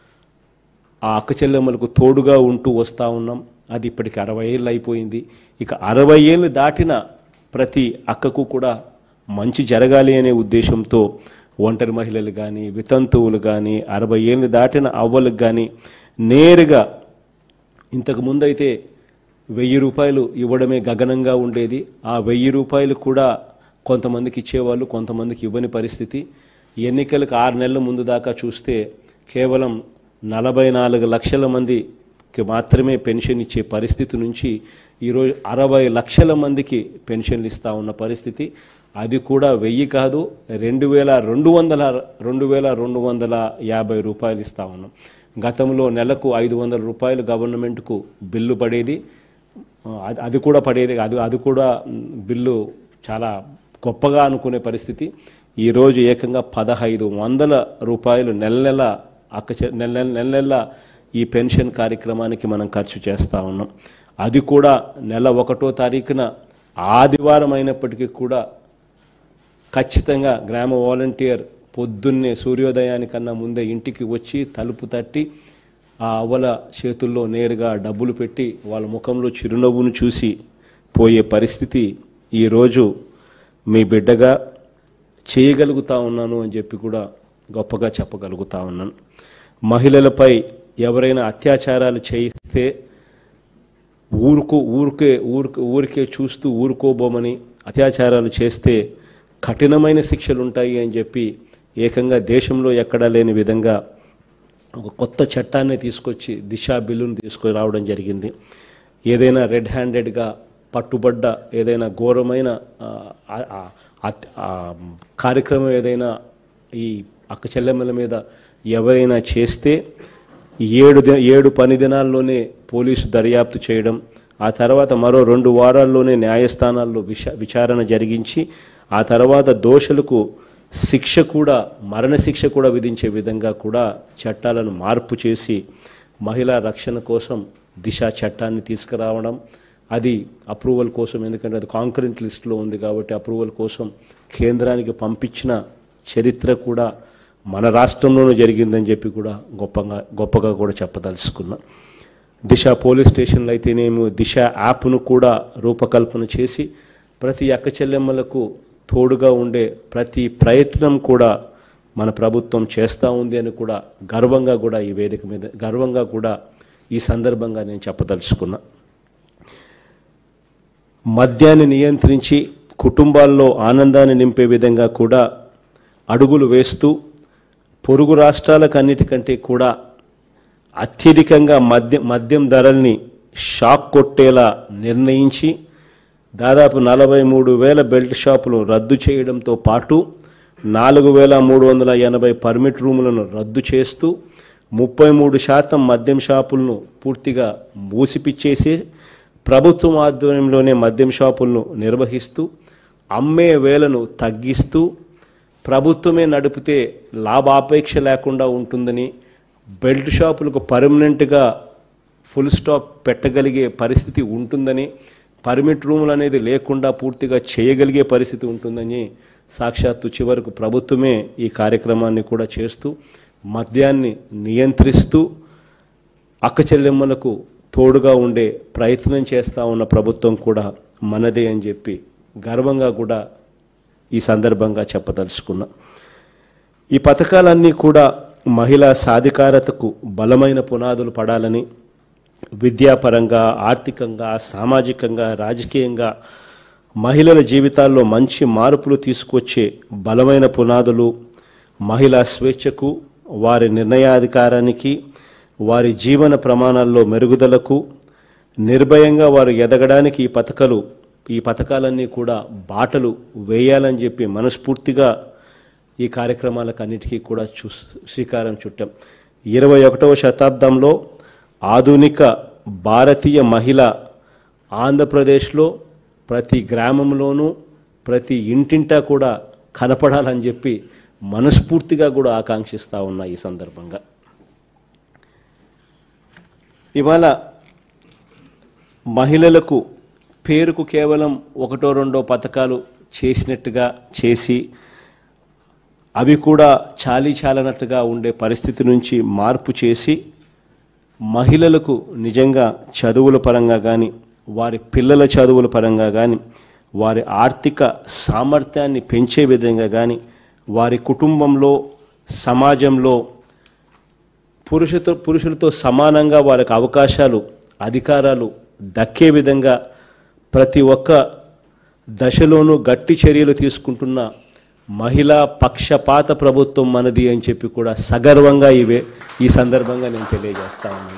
ఆ అక్క చెల్లెమ్మలకు తోడుగా ఉంటూ వస్తూ ఉన్నాం అది ఇప్పటికి అరవై ఏళ్ళు అయిపోయింది ఇక అరవై ఏళ్ళు దాటిన ప్రతి అక్కకు కూడా మంచి జరగాలి అనే ఉద్దేశంతో ఒంటరి మహిళలు కానీ వితంతువులు కానీ అరవై ఏళ్ళు దాటిన అవ్వలకు కానీ నేరుగా ఇంతకు ముందైతే వెయ్యి రూపాయలు ఇవ్వడమే గగనంగా ఉండేది ఆ వెయ్యి రూపాయలు కూడా కొంతమందికి ఇచ్చేవాళ్ళు కొంతమందికి ఇవ్వని పరిస్థితి ఎన్నికలకు ఆరు నెలల ముందు దాకా చూస్తే కేవలం నలభై నాలుగు లక్షల మందికి మాత్రమే పెన్షన్ ఇచ్చే పరిస్థితి నుంచి ఈరోజు అరవై లక్షల మందికి పెన్షన్లు ఇస్తా ఉన్న పరిస్థితి అది కూడా వెయ్యి కాదు రెండు వేల రెండు వందల రెండు వేల రెండు వందల యాభై రూపాయలు ఇస్తా ఉన్నాం గతంలో నెలకు ఐదు వందల రూపాయలు గవర్నమెంట్కు బిల్లు పడేది అది అది కూడా పడేది అది అది కూడా మ్, బిల్లు చాలా గొప్పగా అనుకునే పరిస్థితి ఈరోజు ఏకంగా పదహైదు వందల రూపాయలు నెల నెల అక్క చె- నెల నెల నెల నెల ఈ పెన్షన్ కార్యక్రమానికి మనం ఖర్చు చేస్తూ ఉన్నాం అది కూడా నెల ఒకటో తారీఖున ఆదివారం అయినప్పటికీ కూడా ఖచ్చితంగా గ్రామ వాలంటీర్ పొద్దున్నే సూర్యోదయానికన్నా ముందే ఇంటికి వచ్చి తలుపు తట్టి ఆ అవ్వల చేతుల్లో నేరుగా డబ్బులు పెట్టి వాళ్ళ ముఖంలో చిరునవ్వును చూసి పోయే పరిస్థితి ఈరోజు మీ బిడ్డగా చేయగలుగుతా ఉన్నాను అని చెప్పి కూడా గొప్పగా చెప్పగలుగుతా ఉన్నాను మహిళలపై ఎవరైనా అత్యాచారాలు చేయిస్తే ఊరుకో ఊరికే ఊరికే ఊరికే చూస్తూ ఊరుకోబోమని అత్యాచారాలు చేస్తే కఠినమైన శిక్షలు ఉంటాయి అని చెప్పి ఏకంగా దేశంలో ఎక్కడా లేని విధంగా ఒక కొత్త చట్టాన్ని తీసుకొచ్చి దిశా బిల్లును తీసుకొని రావడం జరిగింది ఏదైనా రెడ్ హ్యాండెడ్గా పట్టుబడ్డ ఏదైనా ఘోరమైన ఆ, ఆ, ఆ, అత్- ఆ, కార్యక్రమం ఏదైనా ఈ అక్క చెల్లెమ్మల మీద ఎవరైనా చేస్తే ఏడు ది- ఏడు పని దినాల్లోనే పోలీసు దర్యాప్తు చేయడం ఆ తర్వాత మరో రెండు వారాల్లోనే న్యాయస్థానాల్లో విచ విచారణ జరిగించి ఆ తర్వాత దోషులకు శిక్ష కూడా మరణశిక్ష కూడా విధించే విధంగా కూడా చట్టాలను మార్పు చేసి మహిళా రక్షణ కోసం దిశ చట్టాన్ని తీసుకురావడం అది అప్రూవల్ కోసం ఎందుకంటే అది కాంకరెంట్ లిస్టులో ఉంది కాబట్టి అప్రూవల్ కోసం కేంద్రానికి పంపించిన చరిత్ర కూడా మన రాష్ట్రంలోనూ జరిగిందని చెప్పి కూడా గొప్పగా గొప్పగా కూడా చెప్పదలుచుకున్నా దిశ పోలీస్ స్టేషన్లో అయితేనేమో దిశ యాప్ను కూడా రూపకల్పన చేసి ప్రతి అక్క చెల్లెమ్మలకు తోడుగా ఉండే ప్రతి ప్రయత్నం కూడా మన ప్రభుత్వం చేస్తూ ఉంది అని కూడా గర్వంగా కూడా ఈ వేదిక మీద గర్వంగా కూడా ఈ సందర్భంగా నేను చెప్పదలుచుకున్నా మద్యాన్ని నియంత్రించి కుటుంబాల్లో ఆనందాన్ని నింపే విధంగా కూడా అడుగులు వేస్తూ పొరుగు రాష్ట్రాలకు అన్నిటికంటే కూడా అత్యధికంగా మద్యం మద్యం ధరల్ని షాక్ కొట్టేలా నిర్ణయించి దాదాపు నలభై మూడు వేల బెల్ట్ షాపులు రద్దు చేయడంతో పాటు నాలుగు వేల మూడు వందల ఎనభై పర్మిట్ రూములను రద్దు చేస్తూ ముప్పై మూడు శాతం మద్యం షాపులను పూర్తిగా మూసిపిచ్చేసి ప్రభుత్వం ఆధ్వర్యంలోనే మద్యం షాపులను నిర్వహిస్తూ అమ్మే వేలను తగ్గిస్తూ ప్రభుత్వమే నడిపితే లాభాపేక్ష లేకుండా ఉంటుందని బెల్ట్ షాపులకు పర్మనెంట్గా ఫుల్ స్టాప్ పెట్టగలిగే పరిస్థితి ఉంటుందని పర్మిట్ రూములు అనేది లేకుండా పూర్తిగా చేయగలిగే పరిస్థితి ఉంటుందని సాక్షాత్తు చివరకు ప్రభుత్వమే ఈ కార్యక్రమాన్ని కూడా చేస్తూ మద్యాన్ని నియంత్రిస్తూ అక్క చెల్లెమ్మలకు తోడుగా ఉండే ప్రయత్నం చేస్తూ ఉన్న ప్రభుత్వం కూడా మనదే అని చెప్పి గర్వంగా కూడా ఈ సందర్భంగా చెప్పదలుచుకున్నా ఈ పథకాలన్నీ కూడా మహిళా సాధికారతకు బలమైన పునాదులు పడాలని విద్యాపరంగా ఆర్థికంగా సామాజికంగా రాజకీయంగా మహిళల జీవితాల్లో మంచి మార్పులు తీసుకొచ్చే బలమైన పునాదులు మహిళా స్వేచ్ఛకు వారి నిర్ణయాధికారానికి వారి జీవన ప్రమాణాల్లో మెరుగుదలకు నిర్భయంగా వారు ఎదగడానికి ఈ పథకాలు ఈ పథకాలన్నీ కూడా బాటలు వేయాలని చెప్పి మనస్ఫూర్తిగా ఈ కార్యక్రమాలకు అన్నిటికీ కూడా చూ శ్రీకారం చుట్టాం ఇరవై ఒకటవ శతాబ్దంలో ఆధునిక భారతీయ మహిళ ఆంధ్రప్రదేశ్లో ప్రతి గ్రామంలోనూ ప్రతి ఇంటింటా కూడా కనపడాలని చెప్పి మనస్ఫూర్తిగా కూడా ఆకాంక్షిస్తూ ఉన్నా ఈ సందర్భంగా ఇవాళ మహిళలకు పేరుకు కేవలం ఒకటో రెండో పథకాలు చేసినట్టుగా చేసి అవి కూడా చాలీ చాలనట్టుగా ఉండే పరిస్థితి నుంచి మార్పు చేసి మహిళలకు నిజంగా చదువుల పరంగా కానీ వారి పిల్లల చదువుల పరంగా కానీ వారి ఆర్థిక సామర్థ్యాన్ని పెంచే విధంగా కానీ వారి కుటుంబంలో సమాజంలో పురుషుతో పురుషులతో సమానంగా వారికి అవకాశాలు అధికారాలు దక్కే విధంగా ప్రతి ఒక్క దశలోనూ గట్టి చర్యలు తీసుకుంటున్న మహిళా పక్షపాత ప్రభుత్వం మనది అని చెప్పి కూడా సగర్వంగా ఇవే ఈ సందర్భంగా నేను తెలియజేస్తా ఉన్నాను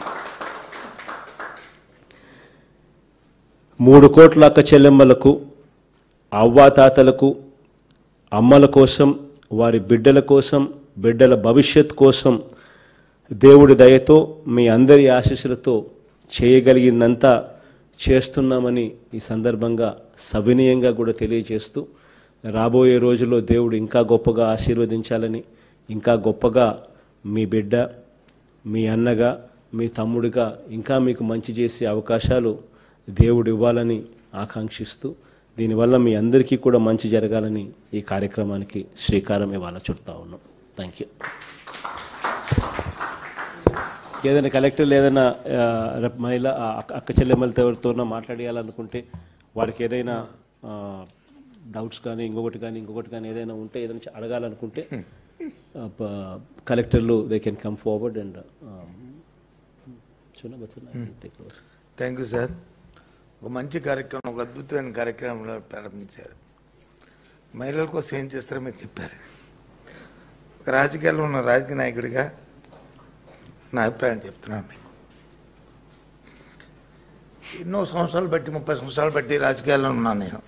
మూడు కోట్ల అక్క చెల్లెమ్మలకు అవ్వాతాతలకు అమ్మల కోసం వారి బిడ్డల కోసం బిడ్డల భవిష్యత్ కోసం దేవుడి దయతో మీ అందరి ఆశీస్సులతో చేయగలిగిందంతా చేస్తున్నామని ఈ సందర్భంగా సవినయంగా కూడా తెలియజేస్తూ రాబోయే రోజుల్లో దేవుడు ఇంకా గొప్పగా ఆశీర్వదించాలని ఇంకా గొప్పగా మీ బిడ్డ మీ అన్నగా మీ తమ్ముడిగా ఇంకా మీకు మంచి చేసే అవకాశాలు దేవుడు ఇవ్వాలని ఆకాంక్షిస్తూ దీనివల్ల మీ అందరికీ కూడా మంచి జరగాలని ఈ కార్యక్రమానికి శ్రీకారం ఇవాళ చుడతా ఉన్నాం థ్యాంక్ యూ ఏదైనా కలెక్టర్లు ఏదైనా ఆ, రేపు మహిళ ఆ, అక్క- అక్క చెల్లెమ్మలతో ఎవరితోనో మాట్లాడేయాలనుకుంటే వారికి ఏదైనా డౌట్స్ కానీ ఇంకొకటి కానీ ఇంకొకటి కానీ ఏదైనా ఉంటే ఏదైనా చ- అడగాలనుకుంటే ఆ, ప- కలెక్టర్లు they can come forward and సున్నా బతున్నా థ్యాంక్ యూ సార్ ఒక మంచి కార్యక్రమం ఒక అద్భుతమైన కార్యక్రమంలో ప్రారంభించారు మహిళల కోసం ఏం చేస్తారో మీరు చెప్పారు ఒక రాజకీయాల్లో ఉన్న రాజకీయ నాయకుడిగా నా అభిప్రాయం చెప్తున్నాను మీకు ఎన్నో సంవత్సరాలు బట్టి ముప్పై సంవత్సరాలు బట్టి రాజకీయాల్లో ఉన్నాను నేను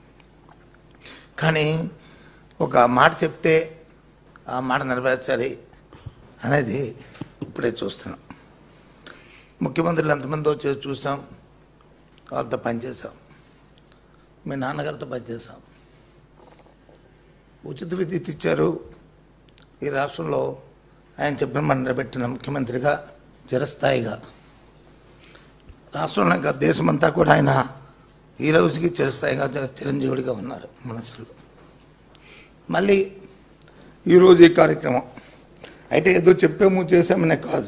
కానీ ఒక మాట చెప్తే ఆ మాట నెరవేర్చాలి అనేది ఇప్పుడే చూస్తున్నాం ముఖ్యమంత్రులు ఎంతమంది వచ్చి చూసాం వాళ్ళతో పనిచేసాం మీ నాన్నగారితో పనిచేసాం ఉచిత విద్యుత్ ఇచ్చారు ఈ రాష్ట్రంలో ఆయన చెప్పిన మాట నిలబెట్టిన ముఖ్యమంత్రిగా చిరస్థాయిగా రాష్ట్రంలో ఇంకా దేశమంతా కూడా ఆయన ఈ రోజుకి చిరస్థాయిగా చిరంజీవుడిగా ఉన్నారు మనసులో మళ్ళీ ఈరోజు ఈ కార్యక్రమం అయితే ఏదో చెప్పాము చేసామనే కాదు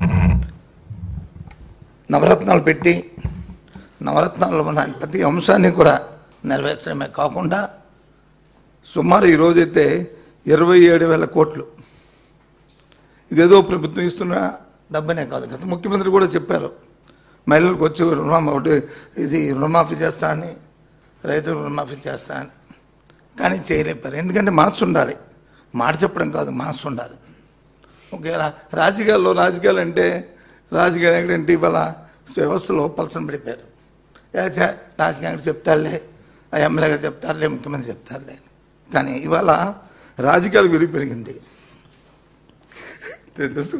నవరత్నాలు పెట్టి నవరత్నాల్లో ఉన్న ప్రతి అంశాన్ని కూడా నెరవేర్చడమే కాకుండా సుమారు ఈ రోజైతే ఇరవై ఏడు వేల కోట్లు ఇదేదో ప్రభుత్వం ఇస్తున్న డబ్బనే కాదు గత ముఖ్యమంత్రి కూడా చెప్పారు మహిళలకు వచ్చి రుణమా ఒకటి ఇది రుణమాఫీ చేస్తానని రైతులు రుణమాఫీ చేస్తానని కానీ చేయలేపారు ఎందుకంటే మనసు ఉండాలి మాట చెప్పడం కాదు మనసు ఉండాలి ఒకవేళ రాజకీయాల్లో రాజకీయాలు అంటే రాజకీయాలు ఏంటి ఇవాళ వ్యవస్థలో పలసన పడిపోయారు ఏ ఛే, రాజకీయాలు చెప్తారులే ఆ ఎమ్మెల్యే గారు చెప్తారులే ముఖ్యమంత్రి చెప్తారులే అని. కానీ ఇవాళ రాజకీయాలు విరిగి పెరిగింది తెలుసు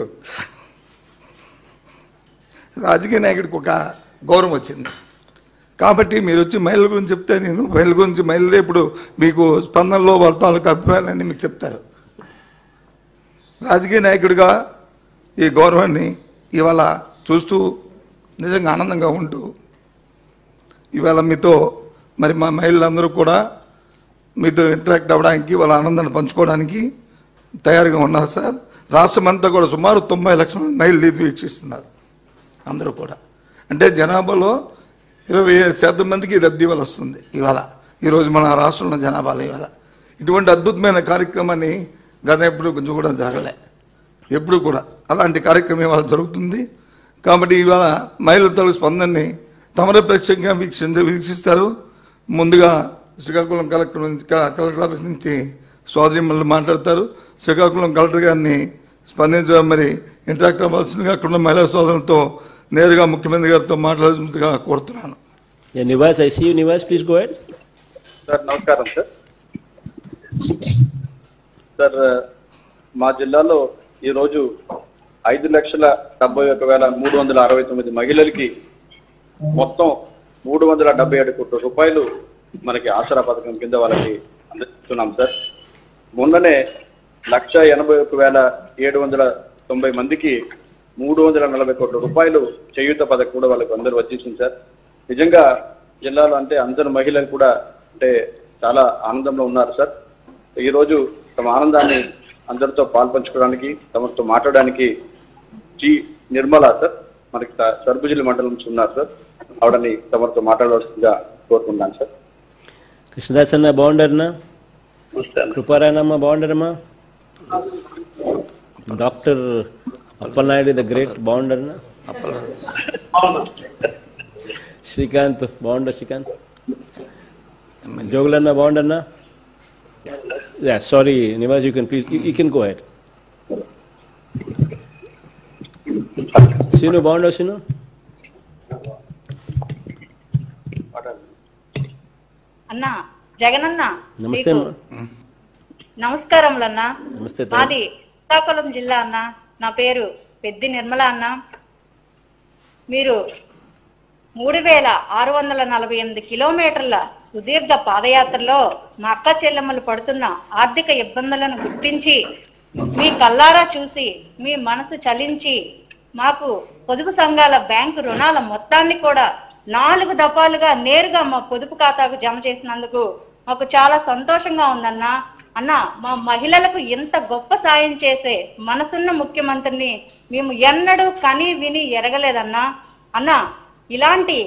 రాజకీయ నాయకుడికి ఒక గౌరవం వచ్చింది కాబట్టి మీరు వచ్చి మహిళల గురించి చెప్తే నేను మహిళల గురించి మహిళలే ఇప్పుడు మీకు స్పందనలో వాళ్ళ తాలూకు అభిప్రాయాలన్నీ మీకు చెప్తారు రాజకీయ నాయకుడిగా ఈ గౌరవాన్ని ఇవాళ చూస్తూ నిజంగా ఆనందంగా ఉంటూ ఇవాళ మీతో మరి మా మహిళలందరూ కూడా మీతో ఇంటరాక్ట్ అవ్వడానికి వాళ్ళ ఆనందాన్ని పంచుకోవడానికి తయారుగా ఉన్నారు సార్ రాష్ట్రం అంతా కూడా సుమారు తొంభై లక్షల మంది మహిళలు ఇది వీక్షిస్తున్నారు అందరూ కూడా అంటే జనాభాలో ఇరవై ఐదు శాతం మందికి రద్దీ వల్ల వస్తుంది ఇవాళ ఈరోజు మన రాష్ట్రంలో జనాభాలో ఇవాళ ఇటువంటి అద్భుతమైన కార్యక్రమాన్ని గత ఎప్పుడు కొంచెం కూడా జరగలే ఎప్పుడు కూడా అలాంటి కార్యక్రమం ఇవాళ జరుగుతుంది కాబట్టి ఇవాళ మహిళల తల స్పందనని తమరే ప్రత్యేకంగా వీక్షించ వీక్షిస్తారు ముందుగా శ్రీకాకుళం కలెక్టర్ నుంచి క- కలెక్టర్ ఆఫీస్ నుంచి సోదరి మళ్ళీ మాట్లాడతారు శ్రీకాకుళం కలెక్టర్ గారిని స్పందించ మరి ఇంటరాక్ట్ అవ్వాల్సిందిగా అక్కడ ఉన్న మహిళా సోదరులతో నేరుగా ముఖ్యమంత్రి గారితో మాట్లాడాల్సిందిగా కోరుతున్నాను Nivas I see Nivas please go ahead sir నమస్కారం సార్ సార్ మా జిల్లాలో ఈరోజు ఐదు లక్షల డెబ్బై ఒక వేల మూడు వందల అరవై తొమ్మిది మహిళలకి మొత్తం మూడు వందల డెబ్బై ఏడు కోట్ల రూపాయలు మనకి ఆసరా పథకం కింద వాళ్ళకి అందిస్తున్నాం సార్ మొన్ననే లక్ష ఎనభై ఒక వేల ఏడు వందల తొంభై మందికి మూడు వందల నలభై కోట్ల రూపాయలు చేయూత పథకం కూడా వాళ్ళకి అందరూ వచ్చేసింది సార్ నిజంగా జిల్లాలో అంటే అందరు మహిళలు కూడా అంటే చాలా ఆనందంలో ఉన్నారు సార్ ఈ రోజు తమ ఆనందాన్ని అందరితో పాల్పంచుకోవడానికి తమతో మాట్లాడడానికి జి నిర్మల సార్ మనకి స- సర్బుజిల్లి మండలం నుంచి ఉన్నారు సార్ ఆవిడని తమతో మాట్లాడవలసిందిగా కోరుకుంటున్నాను సార్ కృష్ణదాస్ అన్న బాగుండరన్నా కృపారాయణమ్మ బాగుండరమ్మా డాక్టర్ అప్పలనాయుడు ద గ్రేట్ బాగుండరన్నా శ్రీకాంత్ బాగుండ శ్రీకాంత్ జోగులన్న బాగుండన్నా yeah sorry Nivaz you can please you can go ahead Seenu బాగుండవు సీను అన్నా జగనన్న నమస్తే మీకు అమ్మా నమస్కారములన్న నమస్తే తల్లి. మాది శ్రీకాకుళం జిల్లా అన్న నా పేరు పెద్ది నిర్మల అన్న మీరు మూడు వేల ఆరు వందల నలభై ఎనిమిది కిలోమీటర్ల సుదీర్ఘ పాదయాత్రలో మా అక్క చెల్లెమ్మలు పడుతున్న ఆర్థిక ఇబ్బందులను గుర్తించి మీ కల్లారా చూసి మీ మనసు చలించి మాకు పొదుపు సంఘాల బ్యాంకు రుణాల మొత్తాన్ని కూడా నాలుగు దఫాలుగా నేరుగా మా పొదుపు ఖాతాకు జమ చేసినందుకు మాకు చాలా సంతోషంగా ఉందన్నా అన్న మా మహిళలకు ఇంత గొప్ప సాయం చేసే మనసున్న ముఖ్యమంత్రిని మేము ఎన్నడూ కని విని ఎరగలేదన్నా అన్న ఇలాంటి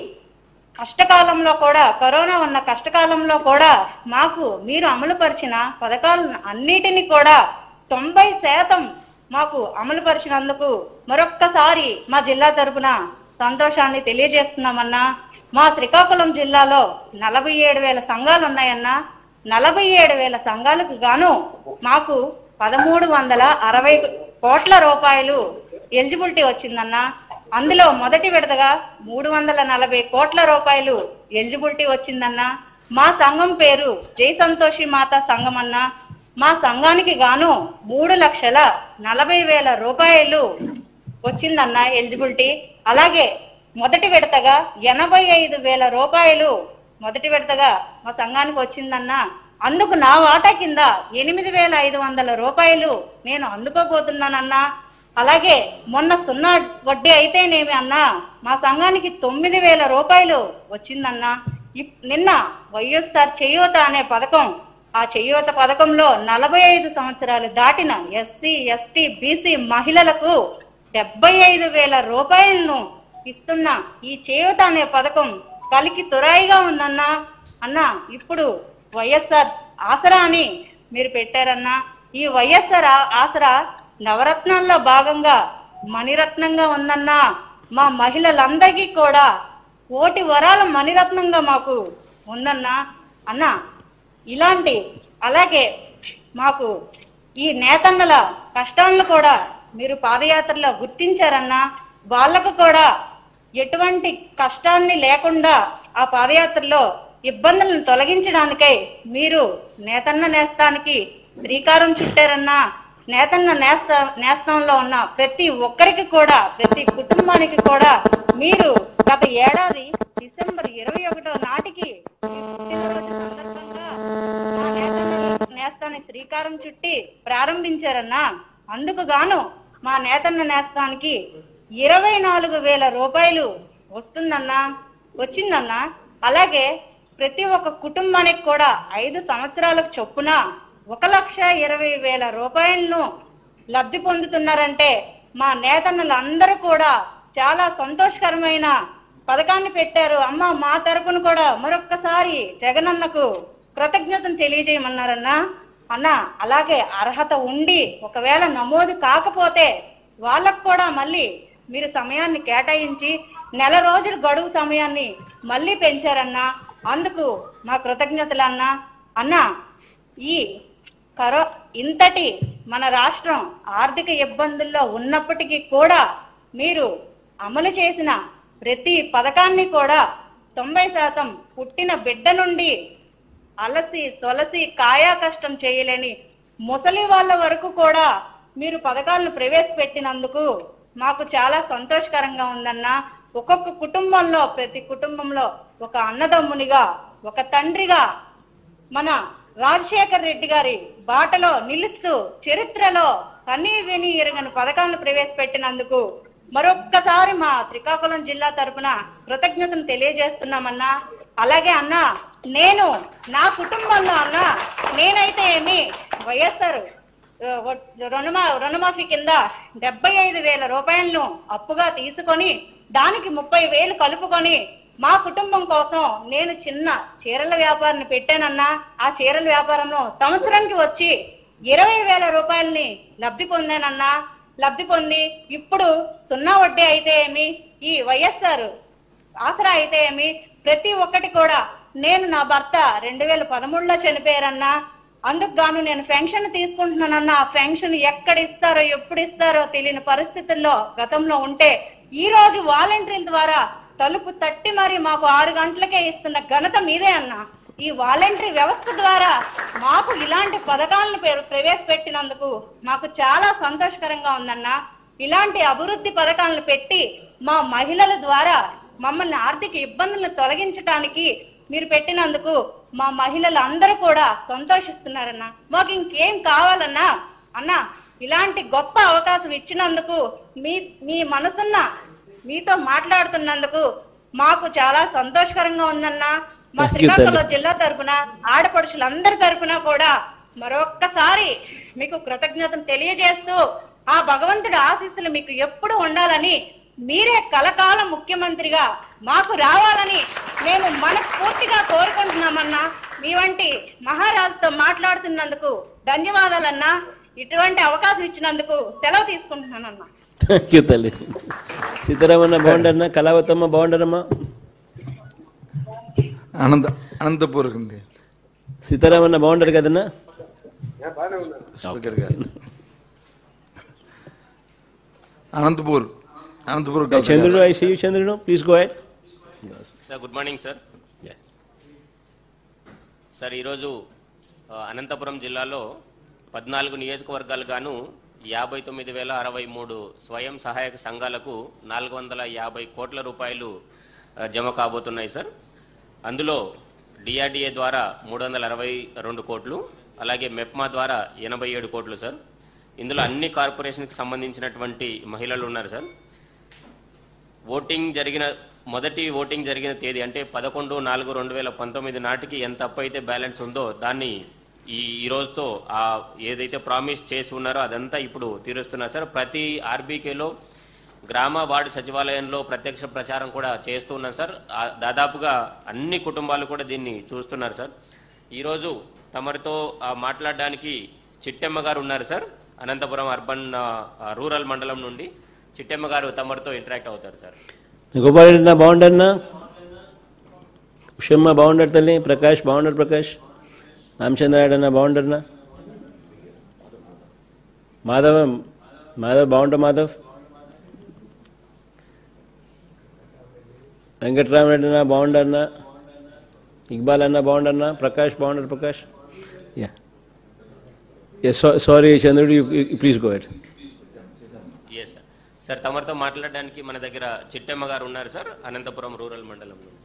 కష్టకాలంలో కూడా కరోనా ఉన్న కష్టకాలంలో కూడా మాకు మీరు అమలుపరిచిన పథకాలను అన్నిటినీ కూడా తొంభై శాతం మాకు అమలుపరిచినందుకు మరొక్కసారి మా జిల్లా తరపున సంతోషాన్ని తెలియజేస్తున్నామన్నా మా శ్రీకాకుళం జిల్లాలో నలభై ఏడు వేల సంఘాలు ఉన్నాయన్నా నలభై ఏడు వేల సంఘాలకు గాను మాకు పదమూడు వందల అరవై కోట్ల రూపాయలు ఎలిజిబిలిటీ వచ్చిందన్నా అందులో మొదటి విడతగా మూడు వందల నలభై కోట్ల రూపాయలు ఎలిజిబిలిటీ వచ్చిందన్నా మా సంఘం పేరు జై సంతోషి మాత సంఘం అన్నా మా సంఘానికి గాను మూడు లక్షల నలభై వేల రూపాయలు వచ్చిందన్న ఎలిజిబిలిటీ అలాగే మొదటి విడతగా ఎనభై ఐదు వేల రూపాయలు మొదటి విడతగా మా సంఘానికి వచ్చిందన్న అందుకు నా వాటా కింద ఎనిమిది వేల ఐదు వందల రూపాయలు నేను అందుకోబోతున్నానన్నా అలాగే మొన్న సున్నా వడ్డీ అయితేనేమి అన్నా మా సంఘానికి తొమ్మిది వేల రూపాయలు వచ్చిందన్నా ఇప్- నిన్న వైఎస్ఆర్ చేయూత అనే పథకం ఆ చేయూత పథకంలో నలభై ఐదు సంవత్సరాలు దాటిన ఎస్సీ ఎస్టీ బీసీ మహిళలకు డెబ్బై ఐదు వేల రూపాయలను ఇస్తున్న ఈ చేయూత అనే పథకం కలికి తురాయిగా ఉందన్నా అన్నా ఇప్పుడు వైఎస్ఆర్ ఆసరా అని మీరు పెట్టారన్నా ఈ వైఎస్ఆర్ ఆ- ఆసరా నవరత్నాల్లో భాగంగా మణిరత్నంగా ఉందన్నా మా మహిళలందరికీ కూడా కోటి వరాల మణిరత్నంగా మాకు ఉందన్నా అన్నా ఇలాంటి అలాగే మాకు ఈ నేతన్నల కష్టాలను కూడా మీరు పాదయాత్రలో గుర్తించారన్నా వాళ్ళకు కూడా ఎటువంటి కష్టాన్ని లేకుండా ఆ పాదయాత్రలో ఇబ్బందులను తొలగించడానికై మీరు నేతన్న నేస్తానికి శ్రీకారం చుట్టారన్నా నేతన్న నేస్త నేస్తంలో ఉన్న ప్రతి ఒక్కరికి కూడా ప్రతి కుటుంబానికి కూడా మీరు గత ఏడాది డిసెంబర్ ఇరవై ఒకటో నాటికి మీ పుట్టినరోజు సందర్భంగా మా నేతన్న నేస్తానికి శ్రీకారం చుట్టి ప్రారంభించారన్నా అందుకు గాను మా నేతన్న నేస్తానికి ఇరవై నాలుగు వేల రూపాయలు వస్తుందన్నా వచ్చిందన్నా అలాగే ప్రతి ఒక్క కుటుంబానికి కూడా ఐదు సంవత్సరాలకు చొప్పున ఒక లక్ష ఇరవై వేల రూపాయలను లబ్ధి పొందుతున్నారంటే మా నేతన్నలు అందరూ కూడా చాలా సంతోషకరమైన పథకాన్ని పెట్టారు అమ్మ మా తరపున కూడా మరొక్కసారి జగనన్నకు కృతజ్ఞతను తెలియజేయమన్నారన్నా అన్న అలాగే అర్హత ఉండి ఒకవేళ నమోదు కాకపోతే వాళ్ళకు కూడా మళ్ళీ మీరు సమయాన్ని కేటాయించి నెల రోజుల గడువు సమయాన్ని మళ్ళీ పెంచారన్నా అందుకు మా కృతజ్ఞతలు అన్నా అన్నా ఈ కరో ఇంతటి మన రాష్ట్రం ఆర్థిక ఇబ్బందుల్లో ఉన్నప్పటికీ కూడా మీరు అమలు చేసిన ప్రతి పథకాన్ని కూడా తొంభై శాతం పుట్టిన బిడ్డ నుండి అలసి సొలసి కాయా కష్టం చేయలేని ముసలి వాళ్ళ వరకు కూడా మీరు పథకాలను ప్రవేశపెట్టినందుకు మాకు చాలా సంతోషకరంగా ఉందన్నా ఒక్కొక్క కుటుంబంలో ప్రతి కుటుంబంలో ఒక అన్నదమ్మునిగా ఒక తండ్రిగా మన రాజశేఖర్ రెడ్డి గారి బాటలో నిలుస్తూ చరిత్రలో కన్నీ విని ఎరగని పథకాలను ప్రవేశపెట్టినందుకు మరొక్కసారి మా శ్రీకాకుళం జిల్లా తరపున కృతజ్ఞతను తెలియజేస్తున్నామన్నా అలాగే అన్నా నేను నా కుటుంబంలో అన్నా నేనైతే ఏమి వైఎస్ఆర్ ఆ, వ- రుణమా రుణమాఫీ కింద డెబ్బై ఐదు వేల రూపాయలను అప్పుగా తీసుకొని దానికి ముప్పై వేలు కలుపుకొని మా కుటుంబం కోసం నేను చిన్న చీరల వ్యాపారాన్ని పెట్టానన్నా ఆ చీరల వ్యాపారంలో సంవత్సరానికి వచ్చి ఇరవై వేల రూపాయలని లబ్ధి పొందానన్నా లబ్ధి పొంది ఇప్పుడు సున్నా వడ్డీ అయితే ఏమి ఈ వైఎస్ఆర్ ఆసరా అయితే ఏమి ప్రతి ఒక్కటి కూడా నేను నా భర్త రెండు వేల పదమూడులో చనిపోయారన్నా అందుకు గాను నేను పెన్షన్ తీసుకుంటున్నానన్నా ఆ పెన్షన్ ఎక్కడ ఇస్తారో ఎప్పుడు ఇస్తారో తెలియని పరిస్థితుల్లో గతంలో ఉంటే ఈ రోజు వాలంటీర్ల ద్వారా తలుపు తట్టి మరి మాకు ఆరు గంటలకే ఇస్తున్న ఘనత మీదే అన్నా ఈ వాలంటరీ వ్యవస్థ ద్వారా మాకు ఇలాంటి పథకాలను ప్ర- ప్రవేశపెట్టినందుకు మాకు చాలా సంతోషకరంగా ఉందన్నా ఇలాంటి అభివృద్ధి పథకాలను పెట్టి మా మహిళల ద్వారా మమ్మల్ని ఆర్థిక ఇబ్బందులను తొలగించడానికి మీరు పెట్టినందుకు మా మహిళలు అందరూ కూడా సంతోషిస్తున్నారన్నా మాకు ఇంకేం కావాలన్నా అన్నా ఇలాంటి గొప్ప అవకాశం ఇచ్చినందుకు మీ మీ మనసున్న మీతో మాట్లాడుతున్నందుకు మాకు చాలా సంతోషకరంగా ఉందన్నా మా Thank you, శ్రీకాకుళం తల్లి. జిల్లా తరపున ఆడపడుచులందరి తరపున కూడా మరొక్కసారి మీకు కృతజ్ఞతలు తెలియజేస్తూ ఆ భగవంతుడి ఆశీస్సులు మీకు ఎప్పుడు ఉండాలని మీరే కలకాలం ముఖ్యమంత్రిగా మాకు రావాలని మేము మనస్ఫూర్తిగా కోరుకుంటున్నామన్నా మీ వంటి మహారాజుతో మాట్లాడుతున్నందుకు ధన్యవాదాలన్నా ఇటువంటి అవకాశం ఇచ్చినందుకు సెలవు తీసుకుంటున్నానన్నా థ్యాంక్ యూ తల్లి సీతారామన్న బాగుండన్నా కళావతమ్మ బాగుండరమ్మా అనంత అనంతపూర్కి సీతారామన్న బాగుండరు కదన్నా స్పీకర్ గారు అనంతపూర్ అనంతపూర్ కలెక్టర్ గారు. Chandrudu I see Chandrudu please go ahead sir good morning sir sir ఈరోజు ఆ, అనంతపురం జిల్లాలో పద్నాలుగు నియోజకవర్గాలు గాను యాభై తొమ్మిది వేల అరవై మూడు స్వయం సహాయక సంఘాలకు నాలుగు వందల యాభై కోట్ల రూపాయలు ఆ, జమ కాబోతున్నాయి సార్ అందులో డిఆర్డిఏ ద్వారా మూడు వందల అరవై రెండు కోట్లు అలాగే మెప్మా ద్వారా ఎనభై ఏడు కోట్లు సార్ ఇందులో అన్ని కార్పొరేషన్కి సంబంధించినటువంటి మహిళలు ఉన్నారు సార్ ఓటింగ్ జరిగిన మొదటి ఓటింగ్ జరిగిన తేదీ అంటే పదకొండు నాలుగు రెండు వేల పంతొమ్మిది నాటికి ఎంత అప్పు అయితే బ్యాలెన్స్ ఉందో దాన్ని ఈ ఈ రోజుతో ఆ ఏదైతే ప్రామిస్ చేసి ఉన్నారో అదంతా ఇప్పుడు తీరుస్తున్నారు సార్ ప్రతి ఆర్బీకేలో గ్రామ వార్డు సచివాలయంలో ప్రత్యక్ష ప్రచారం కూడా చేస్తూ ఉన్నాం సార్ ఆ దాదాపుగా అన్ని కుటుంబాలు కూడా దీన్ని చూస్తున్నారు సార్ ఈరోజు తమరితో ఆ, మాట్లాడడానికి చిట్టెమ్మ గారు ఉన్నారు సార్ అనంతపురం అర్బన్ ఆ, ఆ, రూరల్ మండలం నుండి చిట్టెమ్మ గారు తమరితో ఇంటరాక్ట్ అవుతారు సార్ గోపాల్ రెడ్డి బాగుండన్నా ఉషమ్మ బాగుండరు తల్లి ప్రకాష్ బాగుండరు ప్రకాష్ రామచంద్రాయుడు అన్న బాగుండరునా మాధవ్ మాధవ్ బాగుంటావు మాధవ్ వెంకటరామరెడ్డి అన్న బాగుండన్నా ఇక్బాల్ అన్న బాగుండన్నా ప్రకాష్ బాగుండరు Prakash yeah sorry Chandrudu please go ahead yes sir sir తమరితో మాట్లాడడానికి మన దగ్గర చిట్టెమ్మ గారు ఉన్నారు సార్ అనంతపురం రూరల్ మండలం నుండి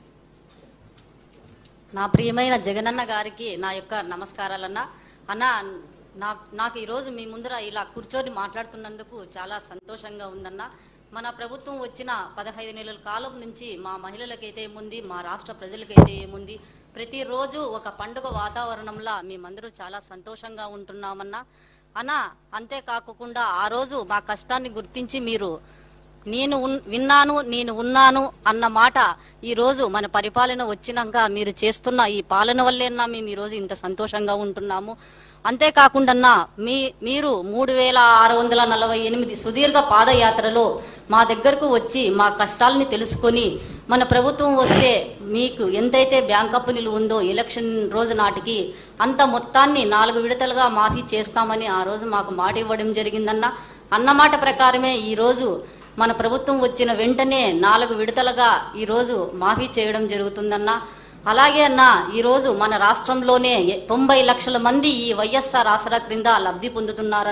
నా ప్రియమైన జగనన్న గారికి నా యొక్క నమస్కారాలన్న అన్న నా నాకు ఈరోజు మీ ముందర ఇలా కూర్చొని మాట్లాడుతున్నందుకు చాలా సంతోషంగా ఉందన్న మన ప్రభుత్వం వచ్చిన పదహైదు నెలల కాలం నుంచి మా మహిళలకైతే ఏముంది మా రాష్ట్ర ప్రజలకైతే ఏముంది ప్రతిరోజు ఒక పండుగ వాతావరణంలో మేమందరూ చాలా సంతోషంగా ఉంటున్నామన్నా అన్న అంతేకాకుండా ఆ రోజు మా కష్టాన్ని గుర్తించి మీరు నేను ఉన్- విన్నాను నేను ఉన్నాను అన్న మాట ఈ రోజు మన పరిపాలన వచ్చినాక మీరు చేస్తున్న ఈ పాలన వల్లేనా మేము ఈ రోజు ఇంత సంతోషంగా ఉంటున్నాము అంతేకాకుండా మీ మీరు మూడు వేల ఆరు వందల నలభై ఎనిమిది సుదీర్ఘ పాదయాత్రలో మా దగ్గరకు వచ్చి మా కష్టాలని తెలుసుకొని మన ప్రభుత్వం వస్తే మీకు ఎంతైతే బ్యాంక్ అప్పులు ఉందో ఎలక్షన్ రోజు నాటికి అంత మొత్తాన్ని నాలుగు విడతలుగా మాఫీ చేస్తామని ఆ రోజు మాకు మాట ఇవ్వడం జరిగిందన్న అన్నమాట ప్రకారమే ఈ రోజు మన ప్రభుత్వం వచ్చిన వెంటనే నాలుగు విడతలుగా ఈరోజు మాఫీ చేయడం జరుగుతుందన్న అలాగే అన్న ఈరోజు మన రాష్ట్రంలోనే ఎ- తొంభై లక్షల మంది ఈ వైఎస్ఆర్ ఆసరా క్రింద లబ్ధి పొందుతున్నారన్న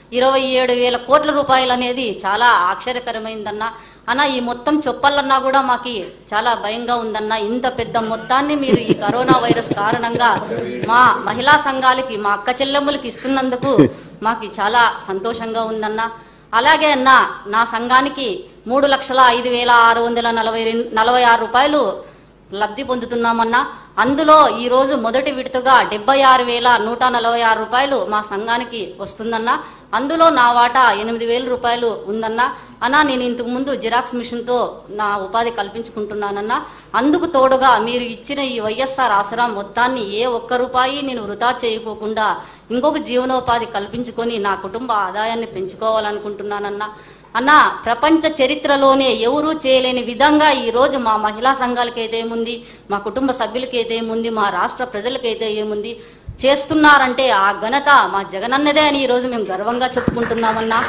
ఇరవై ఏడు వేల కోట్ల రూపాయలు అనేది చాలా ఆశ్చర్యకరమైందన్న అన్న ఈ మొత్తం చెప్పాలన్నా కూడా మాకు చాలా భయంగా ఉందన్న ఇంత పెద్ద మొత్తాన్ని మీరు ఈ కరోనా వైరస్ కారణంగా మా మహిళా సంఘాలకి మా అక్క చెల్లెమ్మలకి ఇస్తున్నందుకు మాకు చాలా సంతోషంగా ఉందన్న అలాగే అన్న నా సంఘానికి మూడు లక్షల ఐదు వేల ఆరు వందల నలభై రెండు నలభై ఆరు రూపాయలు లబ్ధి పొందుతున్నామన్నా అందులో ఈ రోజు మొదటి విడతగా డెబ్బై ఆరు వేల నూట నలభై ఆరు రూపాయలు మా సంఘానికి వస్తుందన్న అందులో నా వాటా ఎనిమిది వేల రూపాయలు ఉందన్న అన్నా నేను ఇంతకు ముందు జిరాక్స్ మిషన్తో నా ఉపాధి కల్పించుకుంటున్నానన్న అందుకు తోడుగా మీరు ఇచ్చిన ఈ వైఎస్ఆర్ ఆసరా మొత్తాన్ని ఏ ఒక్క రూపాయి నేను వృధా చేయకోకుండా ఇంకొక జీవనోపాధి కల్పించుకొని నా కుటుంబ ఆదాయాన్ని పెంచుకోవాలనుకుంటున్నానన్న అన్న ప్రపంచ చరిత్రలోనే ఎవరూ చేయలేని విధంగా ఈ రోజు మా మహిళా సంఘాలకైతే ఏముంది మా కుటుంబ సభ్యులకైతే ఏముంది మా రాష్ట్ర ప్రజలకైతే ఏముంది చేస్తున్నారంటే ఆ ఘనత మా జగనన్నదే అని ఈరోజు మేము గర్వంగా చెప్పుకుంటున్నామన్నా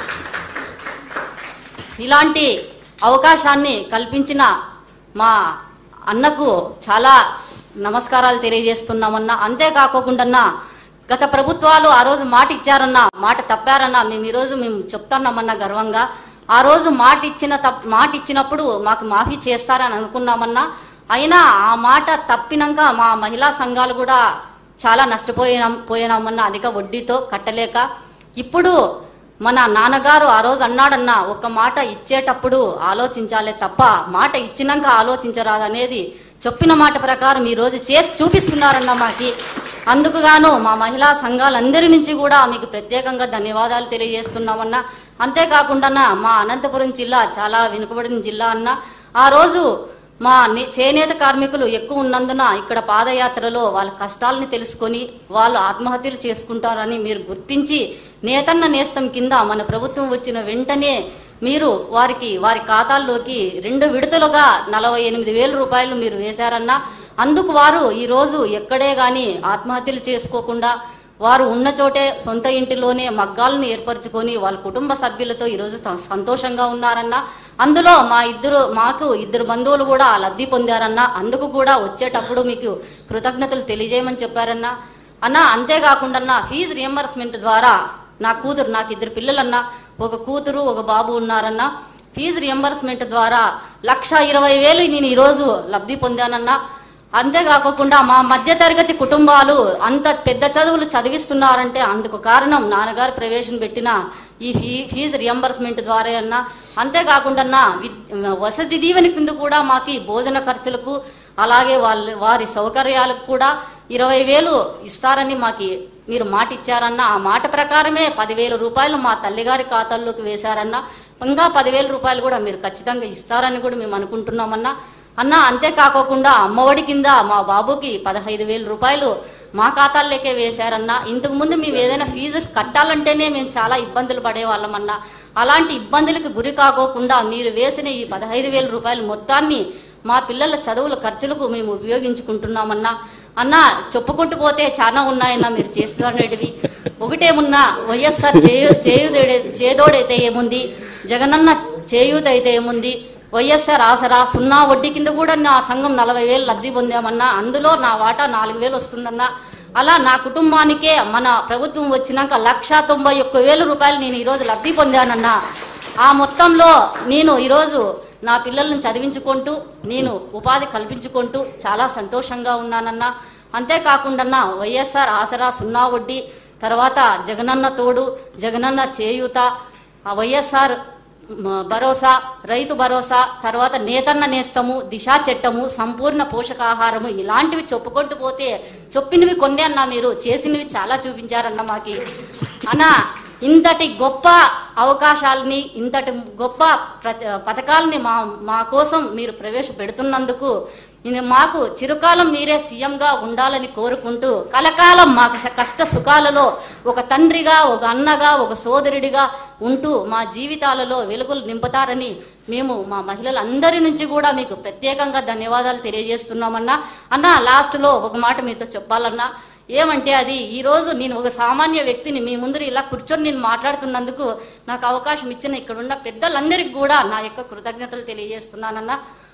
ఇలాంటి అవకాశాన్ని కల్పించిన మా అన్నకు చాలా నమస్కారాలు తెలియజేస్తున్నామన్నా అంతేకాకోకుండా గత ప్రభుత్వాలు ఆ రోజు మాట ఇచ్చారన్నా మాట తప్పారన్నా మేము ఈరోజు మేము చెప్తున్నామన్నా గర్వంగా ఆ రోజు మాట ఇచ్చిన తప్ మాట ఇచ్చినప్పుడు మాకు మాఫీ చేస్తారని అనుకున్నామన్నా అయినా ఆ మాట తప్పినాక మా మహిళా సంఘాలు కూడా చాలా నష్టపోయినాం పోయినామన్నా అధిక వడ్డీతో కట్టలేక ఇప్పుడు మన నాన్నగారు ఆ రోజు అన్నాడన్న ఒక మాట ఇచ్చేటప్పుడు ఆలోచించాలే తప్ప మాట ఇచ్చినాక ఆలోచించరాదనేది చెప్పిన మాట ప్రకారం ఈ రోజు చేసి చూపిస్తున్నారన్న మాకి అందుకు గాను మా మహిళా సంఘాలందరి నుంచి కూడా మీకు ప్రత్యేకంగా ధన్యవాదాలు తెలియజేస్తున్నామన్నా అంతేకాకుండా మా అనంతపురం జిల్లా చాలా వెనుకబడిన జిల్లా అన్న ఆ రోజు మా ని- చేనేత కార్మికులు ఎక్కువ ఉన్నందున ఇక్కడ పాదయాత్రలో వాళ్ళ కష్టాలని తెలుసుకొని వాళ్ళు ఆత్మహత్యలు చేసుకుంటారని మీరు గుర్తించి నేతన్న నేస్తం కింద మన ప్రభుత్వం వచ్చిన వెంటనే మీరు వారికి వారి ఖాతాల్లోకి రెండు విడతలుగా నలభై ఎనిమిది వేల రూపాయలు మీరు వేశారన్నా అందుకు వారు ఈరోజు ఎక్కడే గాని ఆత్మహత్యలు చేసుకోకుండా వారు ఉన్న చోటే సొంత ఇంటిలోనే మగ్గాలను ఏర్పరచుకొని వాళ్ళ కుటుంబ సభ్యులతో ఈరోజు సం- సంతోషంగా ఉన్నారన్న అందులో మా ఇద్దరు మాకు ఇద్దరు బంధువులు కూడా లబ్ధి పొందారన్న అందుకు కూడా వచ్చేటప్పుడు మీకు కృతజ్ఞతలు తెలియజేయమని చెప్పారన్న అన్న అంతేకాకుండా ఫీజు రియంబర్స్మెంట్ ద్వారా నా కూతురు నాకు ఇద్దరు పిల్లలన్నా ఒక కూతురు ఒక బాబు ఉన్నారన్న ఫీజు రియంబర్స్మెంట్ ద్వారా లక్ష ఇరవై వేలు నేను ఈరోజు లబ్ధి పొందానన్నా అంతేకాకుండా మా మధ్యతరగతి కుటుంబాలు అంత పెద్ద చదువులు చదివిస్తున్నారంటే అందుకు కారణం నాన్నగారు ప్రవేశం పెట్టిన ఈ ఫీ ఫీజు రియంబర్స్మెంట్ ద్వారా అన్న అంతేకాకుండా విద్- వసతి దీవెన కింద కూడా మాకు ఈ భోజన ఖర్చులకు అలాగే వాళ్ళ వారి సౌకర్యాలకు కూడా ఇరవై వేలు ఇస్తారని మాకు మీరు మాట ఇచ్చారన్న ఆ మాట ప్రకారమే పదివేల రూపాయలు మా తల్లిగారి ఖాతాల్లోకి వేశారన్న ఇంకా పదివేల రూపాయలు కూడా మీరు ఖచ్చితంగా ఇస్తారని కూడా మేము అనుకుంటున్నామన్నా అన్న అంతేకాకోకుండా అమ్మఒడి కింద మా బాబుకి పదహైదు వేల రూపాయలు మా ఖాతాల్లోకే వేశారన్న ఇంతకు ముందు మేము ఏదైనా ఫీజు కట్టాలంటేనే మేము చాలా ఇబ్బందులు పడేవాళ్ళమన్నా అలాంటి ఇబ్బందులకు గురి కాకోకుండా మీరు వేసిన ఈ పదహైదు వేల రూపాయల మొత్తాన్ని మా పిల్లల చదువుల ఖర్చులకు మేము ఉపయోగించుకుంటున్నామన్నా అన్న చెప్పుకుంటూ పోతే చాలా ఉన్నాయన్నా మీరు చేస్తున్నటివి ఒకటేమున్నా వైఎస్ఆర్ చేయు చేయుదోడే చేదోడైతే ఏముంది జగనన్న చేయూత అయితే ఏముంది వైఎస్ఆర్ ఆసరా సున్నా వడ్డీ కింద కూడా నా సంఘం నలభై వేలు లబ్ధి పొందామన్నా అందులో నా వాటా నాలుగు వేలు వస్తుందన్నా అలా నా కుటుంబానికే మన ప్రభుత్వం వచ్చినాక లక్ష తొంభై ఒక్క వేల రూపాయలు నేను ఈరోజు లబ్ధి పొందానన్నా ఆ మొత్తంలో నేను ఈరోజు నా పిల్లల్ని చదివించుకుంటూ నేను ఉపాధి కల్పించుకుంటూ చాలా సంతోషంగా ఉన్నానన్నా అంతేకాకుండా వైఎస్ఆర్ ఆసరా సున్నా వడ్డీ తర్వాత జగనన్న తోడు జగనన్న చేయూత ఆ వైఎస్ఆర్ మ, భరోసా రైతు భరోసా తర్వాత నేతన్న నేస్తము దిశా చట్టము సంపూర్ణ పోషకాహారము ఇలాంటివి చెప్పుకుంటూ పోతే చెప్పినవి కొన్ని అన్నా మీరు చేసినవి చాలా చూపించారన్న మాకి అన్నా ఇంతటి గొప్ప అవకాశాలని ఇంతటి గొప్ప ప్రచ పథకాలని మా మా కోసం మీరు ప్రవేశపెడుతున్నందుకు ఇది మాకు చిరుకాలం మీరే సీఎంగా ఉండాలని కోరుకుంటూ కలకాలం మాకు స- కష్ట సుఖాలలో ఒక తండ్రిగా ఒక అన్నగా ఒక సోదరుడిగా ఉంటూ మా జీవితాలలో వెలుగులు నింపుతారని మేము మా మహిళలందరి నుంచి కూడా మీకు ప్రత్యేకంగా ధన్యవాదాలు తెలియజేస్తున్నామన్నా అన్న లాస్ట్లో ఒక మాట మీతో చెప్పాలన్నా ఏమంటే అది ఈ రోజు నేను ఒక సామాన్య వ్యక్తిని మీ ముందు ఇలా కూర్చొని నేను మాట్లాడుతున్నందుకు నాకు అవకాశం ఇచ్చిన ఇక్కడ ఉన్న పెద్దలందరికీ కూడా నా యొక్క కృతజ్ఞతలు తెలియజేస్తున్నానన్నా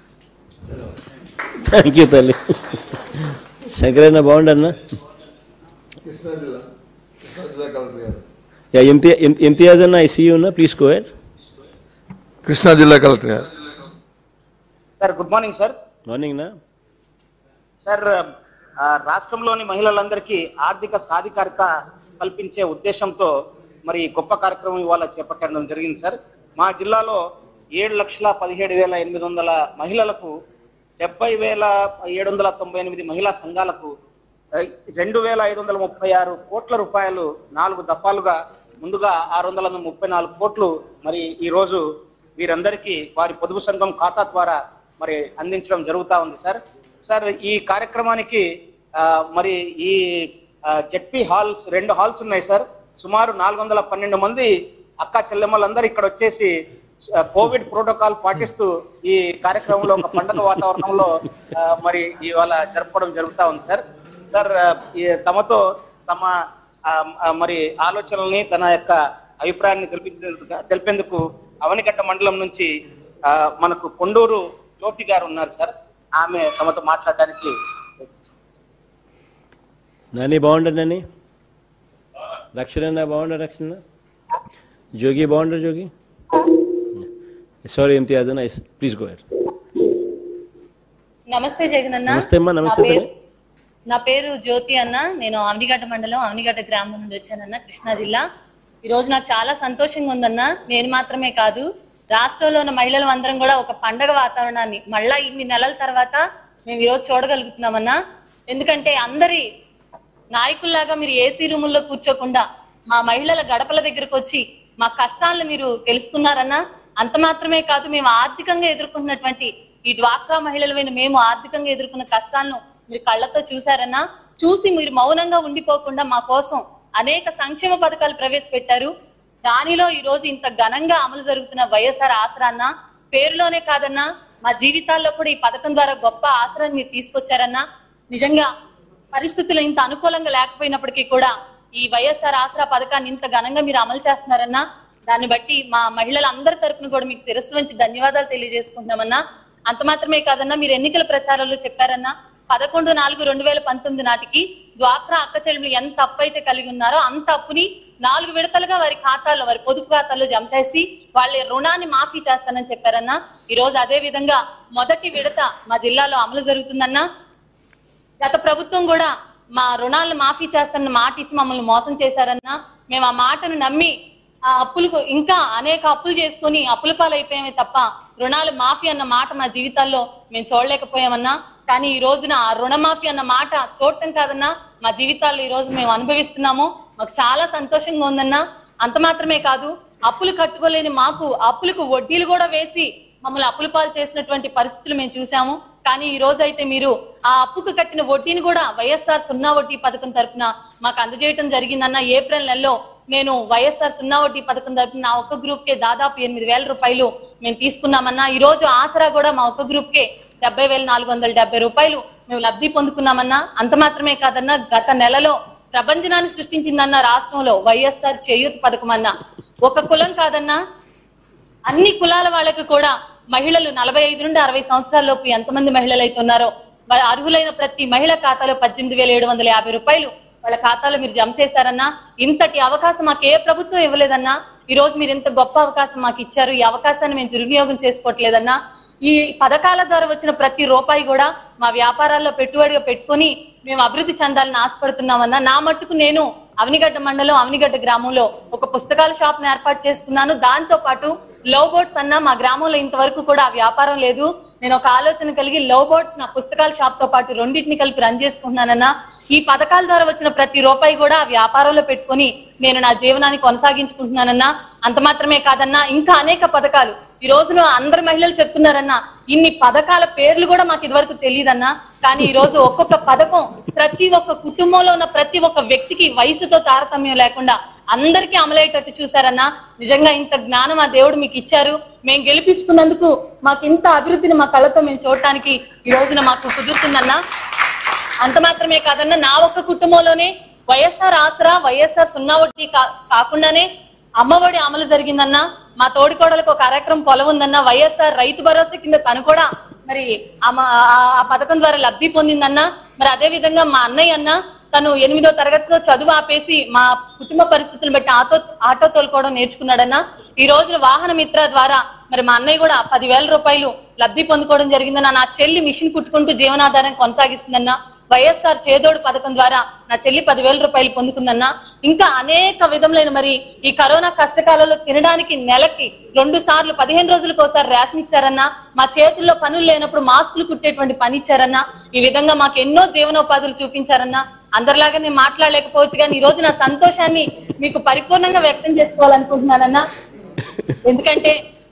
థ్యాంక్ యూ తల్లి శంకరన్న బాగుండన్నా కృష్ణా జిల్లా కృష్ణా జిల్లా కలెక్టర్ గారు యా ఇంతి ఇంతియాజ్ అన్న ఐ సీ యూ అన్న ప్లీజ్ గో హెడ్ కృష్ణా జిల్లా కలెక్టర్ గారు sir good morning sir morning నా సార్ ఆ, రాష్ట్రంలోని మహిళలందరికీ ఆర్థిక సాధికారిత కల్పించే ఉద్దేశంతో మరి గొప్ప కార్యక్రమం ఇవాళ చేపట్టడం జరిగింది సార్ మా జిల్లాలో ఏడు లక్షల పదిహేడు వేల ఎనిమిది వందల మహిళలకు డెబ్బై వేల ఏడు వందల తొంభై ఎనిమిది మహిళా సంఘాలకు ఆ, రెండు వేల ఐదు వందల ముప్పై ఆరు కోట్ల రూపాయలు నాలుగు దఫాలుగా ముందుగా ఆరు వందల ముప్పై నాలుగు కోట్లు మరి ఈ రోజు వీరందరికీ వారి పొదుపు సంఘం ఖాతా ద్వారా మరి అందించడం జరుగుతా ఉంది సార్ సార్ ఈ కార్యక్రమానికి ఆ, మరి ఈ జెడ్పీ హాల్స్ రెండు హాల్స్ ఉన్నాయి సార్ సుమారు నాలుగు వందల పన్నెండు మంది అక్క చెల్లెమ్మలందరూ ఇక్కడ వచ్చేసి ఆ, కోవిడ్ ప్రోటోకాల్ పాటిస్తూ ఈ కార్యక్రమంలో ఒక పండుగ వాతావరణంలో ఆ, మరి ఇవాళ జరపడం జరుగుతా ఉంది సార్ సార్ ఆ, ఈ తమతో తమ ఆ, ఆ, మరి ఆలోచనల్ని తన యొక్క అభిప్రాయాన్ని తెలిపేందుకు తెలిపేందుకు అవనిగడ్డ మండలం నుంచి ఆ, మనకు కొండూరు జ్యోతి గారు ఉన్నారు సార్ ఆమె తమతో మాట్లాడడానికి నాని బాగుండదు నాని రక్షణ బాగుండ రక్షణ జోగి బాగుండరు జోగి సారీ ఇంతియాజ్ అన్న ప్లీజ్ గో హెడ్ నమస్తే జగన్ అన్న నమస్తే అమ్మా, నమస్తే నా పేరు- తల్లి. నా పేరు జ్యోతి అన్న నేను అవనిగడ్డ మండలం అవనిగడ్డ గ్రామం నుండి వచ్చానన్న కృష్ణా జిల్లా ఈ రోజు నాకు చాలా సంతోషంగా ఉందన్న నేను మాత్రమే కాదు రాష్ట్రంలో ఉన్న మహిళలు అందరం కూడా ఒక పండగ వాతావరణాన్ని మళ్ళా ఇన్ని నెలల తర్వాత మేము ఈరోజు చూడగలుగుతున్నామన్నా ఎందుకంటే అందరి నాయకుల్లాగా మీరు ఏసీ రూముల్లో కూర్చోకుండా మా మహిళల గడపల దగ్గరకు వచ్చి మా కష్టాలను మీరు తెలుసుకున్నారన్నా అంత మాత్రమే కాదు మేము ఆర్థికంగా ఎదుర్కొంటున్నటువంటి ఈ డ్వాక్రా మహిళలమైన మేము ఆర్థికంగా ఎదుర్కొన్న కష్టాలను మీరు కళ్ళతో చూసారన్నా చూసి మీరు మౌనంగా ఉండిపోకుండా మా కోసం అనేక సంక్షేమ పథకాలు ప్రవేశపెట్టారు దానిలో ఈ రోజు ఇంత ఘనంగా అమలు జరుగుతున్న వైఎస్ఆర్ ఆసరా అన్న పేరులోనే కాదన్నా మా జీవితాల్లో కూడా ఈ పథకం ద్వారా గొప్ప ఆసరాన్ని మీరు తీసుకొచ్చారన్నా నిజంగా పరిస్థితులు ఇంత అనుకూలంగా లేకపోయినప్పటికీ కూడా ఈ వైఎస్ఆర్ ఆసరా పథకాన్ని ఇంత ఘనంగా మీరు అమలు చేస్తున్నారన్నా దాన్ని బట్టి మా మహిళలందరి తరపున కూడా మీకు శిరస్సు వంచి ధన్యవాదాలు తెలియజేసుకుంటున్నామన్నా అంత మాత్రమే కాదన్నా మీరు ఎన్నికల ప్రచారంలో చెప్పారన్నా పదకొండు నాలుగు రెండు వేల పంతొమ్మిది నాటికి డ్వాక్రా అక్క చెల్లెలు ఎంత అప్పు అయితే కలిగి ఉన్నారో అంత అప్పుని నాలుగు విడతలుగా వారి ఖాతాల్లో వారి పొదుపు ఖాతాల్లో జమ చేసి వాళ్ళ రుణాన్ని మాఫీ చేస్తానని చెప్పారన్నా ఈ రోజు అదే విధంగా మొదటి విడత మా జిల్లాలో అమలు జరుగుతుందన్నా గత ప్రభుత్వం కూడా మా రుణాలను మాఫీ చేస్తానన్న మాట ఇచ్చి మమ్మల్ని మోసం చేశారన్నా మేము ఆ మాటను నమ్మి ఆ అప్పులకు ఇంకా అనేక అప్పులు చేసుకొని అప్పుల పాలైపోయామే తప్ప రుణాలు మాఫీ అన్న మాట మా జీవితాల్లో మేము చూడలేకపోయామన్నా కానీ ఈ రోజున ఆ రుణమాఫీ అన్న మాట చూడటం కాదన్నా మా జీవితాల్లో ఈ రోజు మేము అనుభవిస్తున్నాము మాకు చాలా సంతోషంగా ఉందన్నా అంత మాత్రమే కాదు అప్పులు కట్టుకోలేని మాకు అప్పులకు వడ్డీలు కూడా వేసి మమ్మల్ని అప్పుల పాలు చేసినటువంటి పరిస్థితులు మేము చూసాము కానీ ఈ రోజు అయితే మీరు ఆ అప్పుకు కట్టిన వడ్డీని కూడా వైఎస్ఆర్ సున్నా వడ్డీ పథకం తరపున మాకు అందజేయటం జరిగిందన్న ఏప్రిల్ నెలలో నేను వైఎస్ఆర్ సున్నా వడ్డీ పథకం తరపున నా ఒక్క గ్రూప్ కే దాదాపు ఎనిమిది వేల రూపాయలు మేము తీసుకున్నామన్నా ఈ రోజు ఆసరా కూడా మా ఒక్క గ్రూప్ కే డెబ్బై వేల నాలుగు వందల డెబ్బై రూపాయలు మేము లబ్ధి పొందుకున్నామన్నా అంత మాత్రమే కాదన్నా గత నెలలో ప్రపంచనాన్ని సృష్టించిందన్న రాష్ట్రంలో వైఎస్ఆర్ చేయూత పథకం అన్న ఒక కులం కాదన్నా అన్ని కులాల వాళ్ళకి కూడా మహిళలు నలభై ఐదు నుండి అరవై సంవత్సరాల లోపు ఎంతమంది మహిళలు అయితే ఉన్నారో వాళ్ళ అర్హులైన ప్రతి మహిళ ఖాతాలో పద్దెనిమిది వేల ఏడు వందల యాభై రూపాయలు వాళ్ళ ఖాతాలో మీరు జమ చేశారన్నా ఇంతటి అవకాశం మాకు ఏ ప్రభుత్వం ఇవ్వలేదన్నా ఈ రోజు మీరు ఇంత గొప్ప అవకాశం మాకు ఇచ్చారు ఈ అవకాశాన్ని మేము దుర్వినియోగం చేసుకోవట్లేదన్నా ఈ పథకాల ద్వారా వచ్చిన ప్రతి రూపాయి కూడా మా వ్యాపారాల్లో పెట్టుబడిగా పెట్టుకొని మేము అభివృద్ధి చెందాలని ఆశపడుతున్నామన్నా నా మట్టుకు నేను అవనిగడ్డ మండలం అవనిగడ్డ గ్రామంలో ఒక పుస్తకాల షాప్ ను ఏర్పాటు చేసుకున్నాను దాంతో పాటు లవ్ బోర్డ్స్ అన్న మా గ్రామంలో ఇంతవరకు కూడా ఆ వ్యాపారం లేదు నేను ఒక ఆలోచన కలిగి లవ్ బోర్డ్స్ నా పుస్తకాల షాప్ తో పాటు రెండింటిని కలిపి రన్ చేసుకుంటున్నానన్నా ఈ పథకాల ద్వారా వచ్చిన ప్రతి రూపాయి కూడా ఆ వ్యాపారంలో పెట్టుకొని నేను నా జీవనాన్ని కొనసాగించుకుంటున్నానన్నా అంత మాత్రమే కాదన్నా ఇంకా అనేక పథకాలు ఈ రోజున అందరు మహిళలు చెప్తున్నారన్నా ఇన్ని పథకాల పేర్లు కూడా మాకు ఇదివరకు తెలియదన్నా కానీ ఈ రోజు ఒక్కొక్క పథకం ప్రతి ఒక్క కుటుంబంలో ఉన్న ప్రతి ఒక్క వ్యక్తికి వయసుతో తారతమ్యం లేకుండా అందరికీ అమలయ్యేటట్టు చూసారన్నా నిజంగా ఇంత జ్ఞానం ఆ దేవుడు మీకు ఇచ్చారు మేము గెలిపించుకున్నందుకు మాకు ఇంత అభివృద్ధిని మా కళ్ళతో మేము చూడటానికి ఈ రోజున మాకు కుదురుతుందన్నా అంత మాత్రమే కాదన్నా నా ఒక్క కుటుంబంలోనే వైఎస్ఆర్ ఆసరా వైఎస్ఆర్ సున్నా వడ్డీ కా- కాకుండానే అమ్మఒడి అమలు జరిగిందన్న మా తోడికోడలకు ఒక కార్యక్రమం పొలం ఉందన్న వైఎస్ఆర్ రైతు భరోసా కింద తను కూడా మరి ఆ మ- ఆ- ఆ పథకం ద్వారా లబ్ధి పొందిందన్న మరి అదే విధంగా మా అన్నయ్య అన్న తను ఎనిమిదో తరగతిలో చదువు ఆపేసి మా కుటుంబ పరిస్థితులను బట్టి ఆతో ఆటో తోలుకోవడం నేర్చుకున్నాడన్నా ఈ రోజున వాహన మిత్ర ద్వారా మరి మా అన్నయ్య కూడా పదివేల రూపాయలు లబ్ధి పొందుకోవడం జరిగిందన్న నా చెల్లి మిషన్ కుట్టుకుంటూ జీవనాధారం కొనసాగిస్తుందన్న వైఎస్ఆర్ చేదోడు పథకం ద్వారా నా చెల్లి పదివేల రూపాయలు పొందుకుందన్న ఇంకా అనేక విధములైన మరి ఈ కరోనా కష్టకాలంలో తినడానికి నెలకి రెండు సార్లు పదిహేను రోజులకు ఒకసారి రేషన్ ఇచ్చారన్న మా చేతుల్లో పనులు లేనప్పుడు మాస్కులు కుట్టేటువంటి పని ఇచ్చారన్న ఈ విధంగా మాకు ఎన్నో జీవనోపాధులు చూపించారన్న అందరిలాగా నేను మాట్లాడలేకపోవచ్చు కానీ ఈ రోజు నా సంతోషాన్ని మీకు పరిపూర్ణంగా వ్యక్తం చేసుకోవాలనుకుంటున్నానన్నా ఎందుకంటే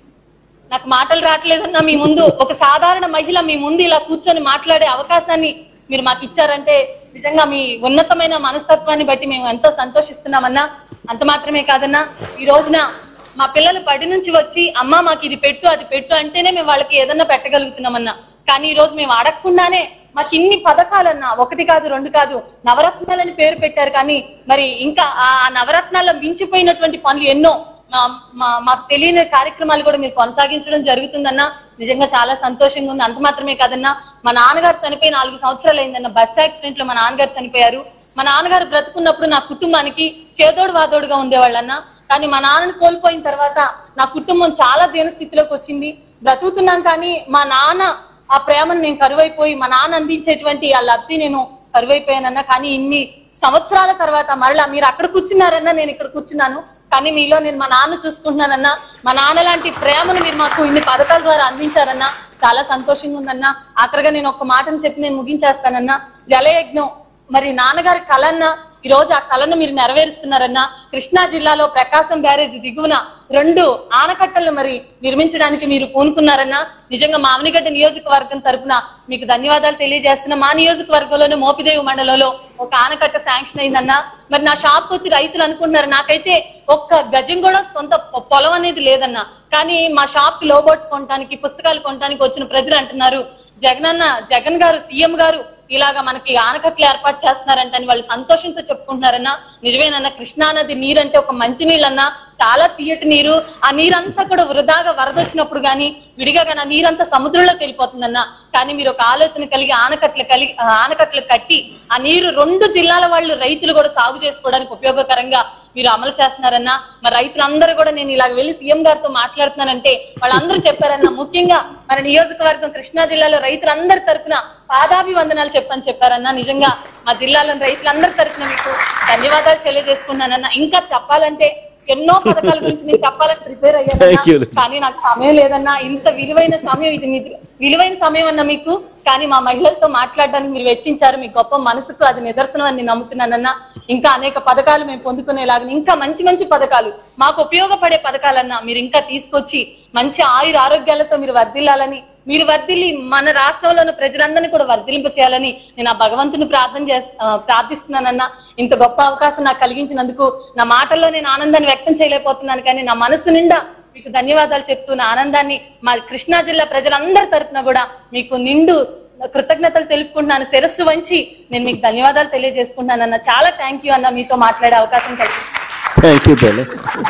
నాకు మాటలు రావట్లేదన్నా మీ ముందు ఒక సాధారణ మహిళ మీ ముందు ఇలా కూర్చొని మాట్లాడే అవకాశాన్ని మీరు మాకు ఇచ్చారంటే నిజంగా మీ ఉన్నతమైన మనస్తత్వాన్ని బట్టి మేము ఎంతో సంతోషిస్తున్నామన్నా అంత మాత్రమే కాదన్నా ఈ రోజున మా పిల్లలు బడి నుంచి వచ్చి అమ్మ మాకు ఇది పెట్టు అది పెట్టు అంటేనే మేము వాళ్ళకి ఏదన్నా పెట్టగలుగుతున్నామన్నా కానీ ఈ రోజు మేము అడగకుండానే మాకు ఇన్ని పథకాలన్నా ఒకటి కాదు రెండు కాదు నవరత్నాలని పేరు పెట్టారు కానీ మరి ఇంకా ఆ నవరత్నాల్లో మించిపోయినటువంటి పనులు ఎన్నో మా- మా- మాకు తెలియని కార్యక్రమాలు కూడా మీరు కొనసాగించడం జరుగుతుందన్న నిజంగా చాలా సంతోషంగా ఉంది అంత మాత్రమే కాదన్నా మా నాన్నగారు చనిపోయి నాలుగు సంవత్సరాలు అయిందన్న బస్ యాక్సిడెంట్ లో మా నాన్నగారు చనిపోయారు మా నాన్నగారు బ్రతుకున్నప్పుడు నా కుటుంబానికి చేదోడు వాదోడుగా ఉండేవాళ్ళన్న కానీ మా నాన్నని కోల్పోయిన తర్వాత నా కుటుంబం చాలా దీన స్థితిలోకి వచ్చింది బ్రతుకుతున్నాం కానీ మా నాన్న ఆ ప్రేమను నేను కరువైపోయి మా నాన్న అందించేటువంటి ఆ లబ్ధి నేను కరువైపోయానన్న కానీ ఇన్ని సంవత్సరాల తర్వాత మరలా మీరు అక్కడ కూర్చున్నారన్నా నేను ఇక్కడ కూర్చున్నాను కానీ మీలో నేను మా నాన్న చూసుకుంటున్నానన్నా మా నాన్న లాంటి ప్రేమను మీరు మాకు ఇన్ని పథకాల ద్వారా అందించారన్నా చాలా సంతోషంగా ఉందన్నా ఆఖరిగా నేను ఒక మాటను చెప్పి నేను ముగించేస్తానన్నా జలయజ్ఞం మరి నాన్నగారి కలన్న ఈ రోజు ఆ కళను మీరు నెరవేరుస్తున్నారన్నా కృష్ణా జిల్లాలో ప్రకాశం బ్యారేజ్ దిగువన రెండు ఆనకట్టలు మరి నిర్మించడానికి మీరు పూనుకున్నారన్నా నిజంగా మామినిగడ్డ నియోజకవర్గం తరపున మీకు ధన్యవాదాలు తెలియజేస్తున్నా మా నియోజకవర్గంలోనే మోపిదేవి మండలంలో ఒక ఆనకట్ట శాంక్షన్ అయిందన్నా మరి నా షాప్ వచ్చి రైతులు అనుకుంటున్నారు నాకైతే ఒక్క గజం కూడా సొంత పొ- పొలం అనేది లేదన్నా కానీ మా షాప్ కి లోబోర్డ్స్ కొనడానికి పుస్తకాలు కొనడానికి వచ్చిన ప్రజలు అంటున్నారు జగనన్న జగన్ గారు సీఎం గారు ఇలాగా మనకి ఆనకట్లు ఏర్పాటు చేస్తున్నారంట అని వాళ్ళు సంతోషంతో చెప్పుకుంటున్నారన్నా నిజమేనన్నా కృష్ణా నది నీరు అంటే ఒక మంచి నీళ్ళన్నా చాలా తీయటి నీరు ఆ నీరంతా కూడా వృధాగా వరద వచ్చినప్పుడు గానీ విడిగా గానీ ఆ నీరంతా సముద్రంలోకి వెళ్ళిపోతుందన్నా కానీ మీరు ఒక ఆలోచన కలిగి ఆనకట్లు కలిగి ఆ ఆనకట్లు కట్టి ఆ నీరు రెండు జిల్లాల వాళ్ళు రైతులు కూడా సాగు చేసుకోవడానికి ఉపయోగకరంగా మీరు అమలు చేస్తున్నారన్నా మరి రైతులందరూ కూడా నేను ఇలాగ వెళ్ళి సీఎం గారితో మాట్లాడుతున్నానంటే వాళ్ళందరూ చెప్పారన్నా ముఖ్యంగా మన నియోజకవర్గం కృష్ణా జిల్లాలో రైతులందరి తరపున పాదాభివందనాలు చెప్పని చెప్పారన్నా నిజంగా మా జిల్లాలోని రైతులందరి తరపున మీకు ధన్యవాదాలు తెలియజేసుకున్నానన్నా ఇంకా చెప్పాలంటే ఎన్నో పథకాల గురించి నేను చెప్పాలని ప్రిపేర్ Thank you. అయ్యాను కానీ నాకు సమయం లేదన్నా ఇంత విలువైన సమయం ఇది మీ విలువైన సమయం అన్న మీకు కానీ మా మహిళలతో మాట్లాడడానికి మీరు వెచ్చించారు మీ గొప్ప మనసుకు అది నిదర్శనం అని నేను నమ్ముతున్నానన్నా ఇంకా అనేక పథకాలు మేము పొందుకునేలాగా ఇంకా మంచి మంచి పథకాలు మాకు ఉపయోగపడే పథకాలన్నా మీరు ఇంకా తీసుకొచ్చి మంచి ఆయుర ఆరోగ్యాలతో మీరు వర్ధిల్లాలని మీరు వర్ధిల్లి మన రాష్ట్రంలో ఉన్న ప్రజలందరినీ కూడా వర్ధిలింప చేయాలని నేను ఆ భగవంతుని ప్రార్థన చేస్తా ప్రార్థిస్తున్నానన్నా ఇంత గొప్ప అవకాశం నాకు కలిగించినందుకు నా మాటల్లో నేను ఆనందాన్ని వ్యక్తం చేయలేకపోతున్నాను కానీ నా మనసు నిండా మీకు ధన్యవాదాలు చెప్తూ నా ఆనందాన్ని మా కృష్ణా జిల్లా ప్రజలందరి తరపున కూడా మీకు నిండు కృతజ్ఞతలు తెలుపుకుంటున్నాను శిరస్సు వంచి నేను మీకు ధన్యవాదాలు తెలియజేసుకుంటున్నాను అన్న చాలా థ్యాంక్ యూ అన్న మీతో మాట్లాడే అవకాశం కలిగింది థ్యాంక్ యూ తల్లి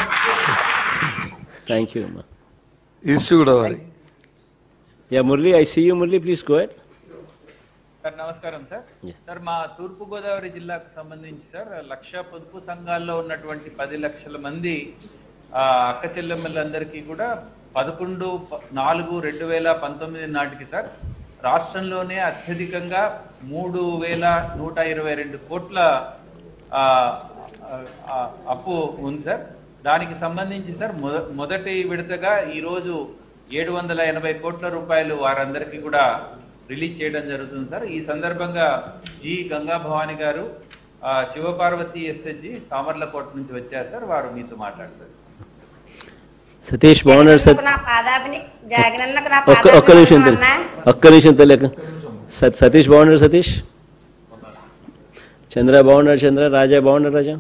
థ్యాంక్ యూ అమ్మా east Godavari yeah Murali I see you Murali please go ahead sir నమస్కారం సార్ సార్ మా తూర్పు గోదావరి జిల్లాకు సంబంధించి సార్ లక్ష పొదుపు సంఘాల్లో ఉన్నటువంటి పది లక్షల మంది ఆ, అక్క చెల్లెమ్మలందరికీ కూడా పదకొండు ప- నాలుగు రెండు వేల పంతొమ్మిది నాటికి సార్ రాష్ట్రంలోనే అత్యధికంగా మూడు వేల నూట ఇరవై రెండు కోట్ల ఆ, ఆ, అప్పు ఉంది సార్ దానికి సంబంధించి సార్ మొద మొదటి విడతగా ఈరోజు ఏడు వందల ఎనభై కోట్ల రూపాయలు వారందరికీ కూడా రిలీజ్ చేయడం జరుగుతుంది సార్ ఈ సందర్భంగా జి గంగా భవాని గారు ఆ, శివపార్వతి ఎస్ఎస్జి సామర్లకోట నుంచి వచ్చారు సార్ వారు మీతో మాట్లాడతారు సతీష్ బాగున్నాడు సార్ నా పాదాభిని జగనన్నకు నా ఒక్క ఒక్క నిమిషం తల్లి పాదాభిని ఒక్క నిమిషం తెలియక సతీష్ బాగున్నాడు సతీష్ చంద్ర బాగున్నాడు చంద్ర రాజా బాగున్నాడు రాజా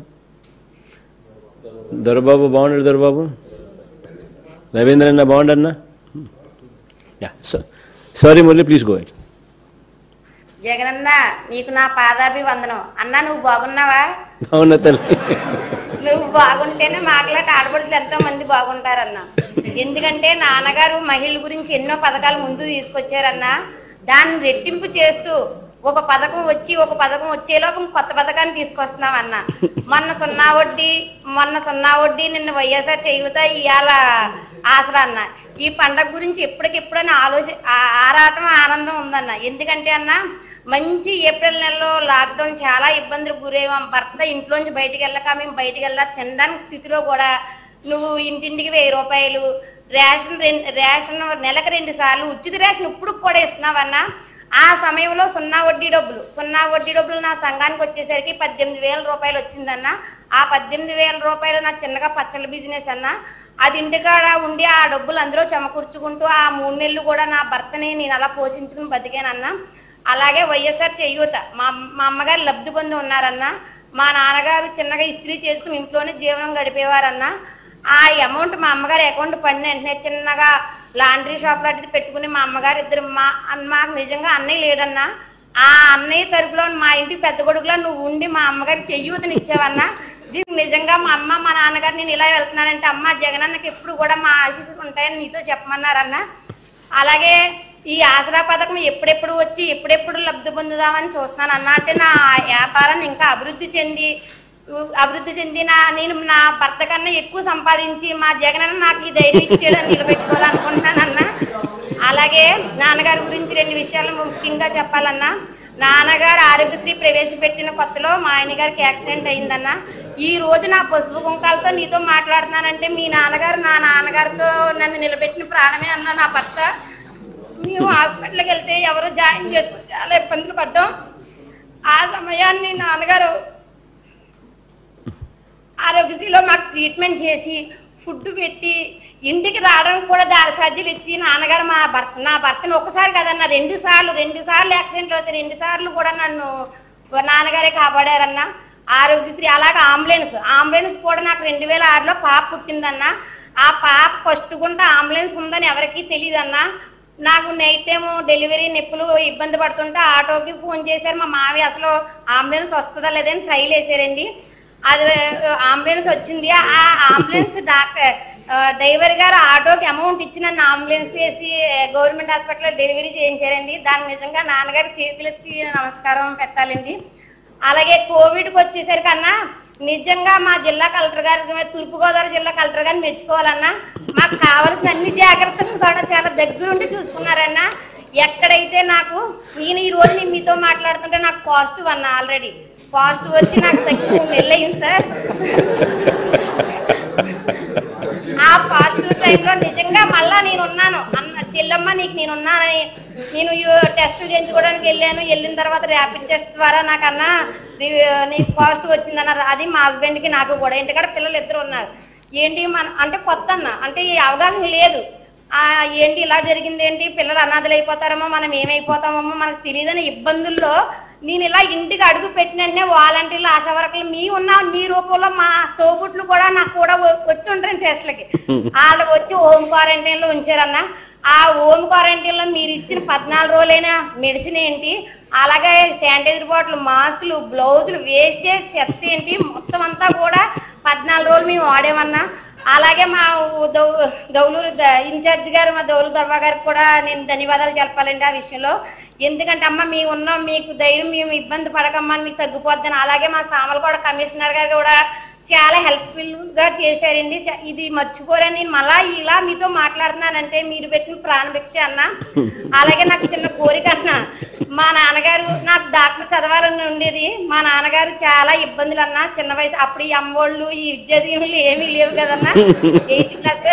దొరబాబు బాగున్నాడు దొరబాబు రవీంద్ర అన్న బాగుండన్నా yeah sorry Murali please go ahead జగనన్న నీకు నా పాదాభివందనం అన్న నువ్వు బాగున్నావా అవునా తల్లి నువ్వు బాగుంటేనే మాకులాంటి ఆడపడుచులు ఎంతో మంది బాగుంటారన్న ఎందుకంటే నాన్నగారు మహిళల గురించి ఎన్నో పథకాలు ముందు తీసుకొచ్చారన్న దాన్ని రెట్టింపు చేస్తూ ఒక పథకం వచ్చి ఒక పథకం వచ్చేలోపు కొత్త పథకాన్ని తీసుకొస్తున్నాం అన్న మొన్న సున్నా వడ్డీ మొన్న సున్నా వడ్డీ నిన్న వైఎస్ఆర్ చేయుత ఇవాళ ఆసరా అన్న ఈ పండగ గురించి ఎప్పటికెప్పుడైనా ఆలోచి ఆ- ఆరాటం ఆనందం ఉందన్న ఎందుకంటే అన్న మంచి ఏప్రిల్ నెలలో లాక్డౌన్ చాలా ఇబ్బందులు గురయ్యాం భర్త ఇంట్లోంచి బయటికి వెళ్ళక మేము బయటికి వెళ్ళా తినడానికి స్థితిలో కూడా నువ్వు ఇంటింటికి వెయ్యి రూపాయలు రేషన్ రెండు రేషన్ నెలకు రెండు సార్లు ఉచిత రేషన్ ఇప్పుడు కూడా ఇస్తున్నావన్నా ఆ సమయంలో సున్నా వడ్డీ డబ్బులు సున్నా వడ్డీ డబ్బులు నా సంఘానికి వచ్చేసరికి పద్దెనిమిది వేల రూపాయలు వచ్చిందన్న ఆ పద్దెనిమిది వేల రూపాయలు నా చిన్నగా పచ్చళ్ళ బిజినెస్ అన్న అది ఇంటికాడ ఉండి ఆ డబ్బులు అందులో చమకూర్చుకుంటూ ఆ మూడు నెలలు కూడా నా భర్తని నేను అలా పోషించుకుని బతికానన్నా అలాగే వైఎస్ఆర్ చేయూత మా మా అమ్మగారు లబ్ధి పొంది ఉన్నారన్న మా నాన్నగారు చిన్నగా ఇస్త్రీ చేసుకుని ఇంట్లోనే జీవనం గడిపేవారన్న ఆ అమౌంట్ మా అమ్మగారి అకౌంట్ పడిన వెంటనే చిన్నగా లాండ్రీ షాప్ లాంటిది పెట్టుకుని మా అమ్మగారు ఇద్దరు మా అన్న- మాకు నిజంగా అన్నయ్య లేడన్నా ఆ అన్నయ్య తరపులో మా ఇంటి పెద్ద కొడుకులా నువ్వు ఉండి మా అమ్మగారికి చెయ్యూతని ఇచ్చావన్నా దీనికి నిజంగా మా అమ్మ మా నాన్నగారు నేను ఇలా వెళ్తున్నానంటే అమ్మ జగనన్నకి ఎప్పుడు కూడా మా ఆశీస్సులు ఉంటాయని నీతో చెప్పమన్నారన్న అలాగే ఈ ఆసరా పథకం ఎప్పుడెప్పుడు వచ్చి ఎప్పుడెప్పుడు లబ్ధి పొందుదామని చూస్తున్నాను అన్న అంటే నా వ్యాపారాన్ని ఇంకా అభివృద్ధి చెంది ఉ- అభివృద్ధి చెంది నా నేను నా భర్త కన్నా ఎక్కువ సంపాదించి మా జగనన్న నాకు ఈ ధైర్యం ఇచ్చేయడం నిలబెట్టుకోవాలనుకుంటున్నానన్న అలాగే నాన్నగారి గురించి రెండు విషయాలు ముఖ్యంగా చెప్పాలన్నా నాన్నగారు ఆరోగ్యశ్రీ ప్రవేశపెట్టిన కొత్తలో మా ఆయన గారికి యాక్సిడెంట్ అయిందన్న ఈ రోజు నా పసుపు కుంకాలతో నీతో మాట్లాడుతున్నానంటే మీ నాన్నగారు నా నాన్నగారితో నన్ను నిలబెట్టిన ప్రాణమే అన్న నా భర్త మేము హాస్పిటల్కి వెళ్తే ఎవరు జాయిన్ చేసుకుని చాలా ఇబ్బందులు పడ్డాం ఆ సమయాన్ని నాన్నగారు ఆరోగ్యశ్రీలో మాకు ట్రీట్మెంట్ చేసి ఫుడ్ పెట్టి ఇంటికి రావడానికి కూడా దారి సాధ్యులు ఇచ్చి నాన్నగారు మా భర్త నా భర్తను ఒకసారి కదన్న రెండు సార్లు రెండు సార్లు యాక్సిడెంట్లు అవుతాయి రెండు సార్లు కూడా నన్ను నాన్నగారే కాపాడారన్న ఆరోగ్యశ్రీ అలాగే అంబులెన్స్ అంబులెన్స్ కూడా నాకు రెండు వేల ఆరులో పాప పుట్టిందన్న ఆ పాప ఫస్ట్ గుండా అంబులెన్స్ ఉందని ఎవరికీ తెలియదన్నా నాకు నైట్ టైం డెలివరీ నొప్పులు ఇబ్బంది పడుతుంటే ఆటోకి ఫోన్ చేశారు మా మావి అసలు అంబులెన్స్ వస్తుందా లేదని ట్రైల్ వేసారండి అది అంబులెన్స్ వచ్చింది ఆ అంబులెన్స్ డాక్టర్ ఆ, డ్రైవర్ గారు ఆటోకి అమౌంట్ ఇచ్చి నన్ను అంబులెన్స్ చేసి గవర్నమెంట్ హాస్పిటల్లో డెలివరీ చేయించారండి దానికి నిజంగా నాన్నగారి చేతులెత్తి నమస్కారం పెట్టాలండి అలాగే కోవిడ్కి వచ్చేసరికి అన్నా నిజంగా మా జిల్లా కలెక్టర్ గారి తూర్పుగోదావరి జిల్లా కలెక్టర్ గారిని మెచ్చుకోవాలన్నా మాకు కావాల్సిన అన్ని జాగ్రత్తలు కూడా చాలా దగ్గరుండి చూసుకున్నారన్నా ఎక్కడైతే నాకు నేను ఈ రోజు నేను మీతో మాట్లాడుతుంటే నాకు పాజిటివ్ అన్న ఆల్రెడీ పాజిటివ్ వచ్చి నాకు తగ్గి మూడు నెలలు అయింది సార్ ఆ పాజిటివ్ టైంలో నిజంగా మళ్ళా నేను ఉన్నాను అన్న చెల్లమ్మ నీకు నేను ఉన్నానని నేను టెస్ట్ చేయించుకోవడానికి వెళ్ళాను వెళ్ళిన తర్వాత ర్యాపిడ్ టెస్ట్ ద్వారా నాకన్నా రి- నీకు పాజిటివ్ వచ్చిందన్న అది మా హస్బెండ్కి నాకు కూడా ఇంటికాడ పిల్లలు ఇద్దరు ఉన్నారు ఏంటి మన అంటే కొత్త అన్న అంటే ఈ అవగాహన లేదు ఆ ఏంటి ఇలా జరిగింది ఏంటి పిల్లలు అనాథలు అయిపోతారేమో మనం ఏమైపోతామో మనకు తెలియదని ఇబ్బందుల్లో నేను ఇలా ఇంటికి అడుగు పెట్టిన వెంటనే వాలంటీర్లు ఆశా వర్కర్లు మీ ఉన్న మీ రూపంలో మా తోబుట్లు కూడా నాకు కూడా వ- వచ్చి ఉంటారు టెస్ట్లకి వాళ్ళు వచ్చి హోమ్ క్వారంటైన్ లో ఉంచారన్న ఆ హోమ్ క్వారంటైన్ లో మీరు ఇచ్చిన పద్నాలుగు రోజులైనా మెడిసిన్ ఏంటి అలాగే శానిటైజర్ బాటిల్ మాస్కులు బ్లౌజులు వేస్టేజ్ చెత్త ఏంటి మొత్తం అంతా కూడా పద్నాలుగు రోజులు మేము వాడేమన్నా అలాగే మా ఊ- దౌ- దౌలూరు ద- ఇన్ఛార్జ్ గారు మా దౌలూరు దర్వా గారికి కూడా నేను ధన్యవాదాలు చెప్పాలండి ఆ విషయంలో ఎందుకంటే అమ్మ మేము ఉన్నాం మీకు ధైర్యం మేము ఇబ్బంది పడకమ్మా మీకు తగ్గిపోద్దని అలాగే మా సామలకోడ కమిషనర్ గారు కూడా చాలా హెల్ప్ఫుల్ గా చేశారండి చ- ఇది మర్చిపోరని నేను మళ్ళా ఇలా మీతో మాట్లాడుతున్నానంటే మీరు పెట్టిన ప్రాణభిక్ష అన్న అలాగే నాకు చిన్న కోరిక అన్న మా నాన్నగారు నాకు డాక్టర్ చదవాలని ఉండేది మా నాన్నగారు చాలా ఇబ్బందులు అన్న చిన్న వయసు అప్పుడు ఈ అమ్మోళ్ళు ఈ విద్యా దీవులు ఏమీ లేవు కదన్నా ఎయిత్ క్లాస్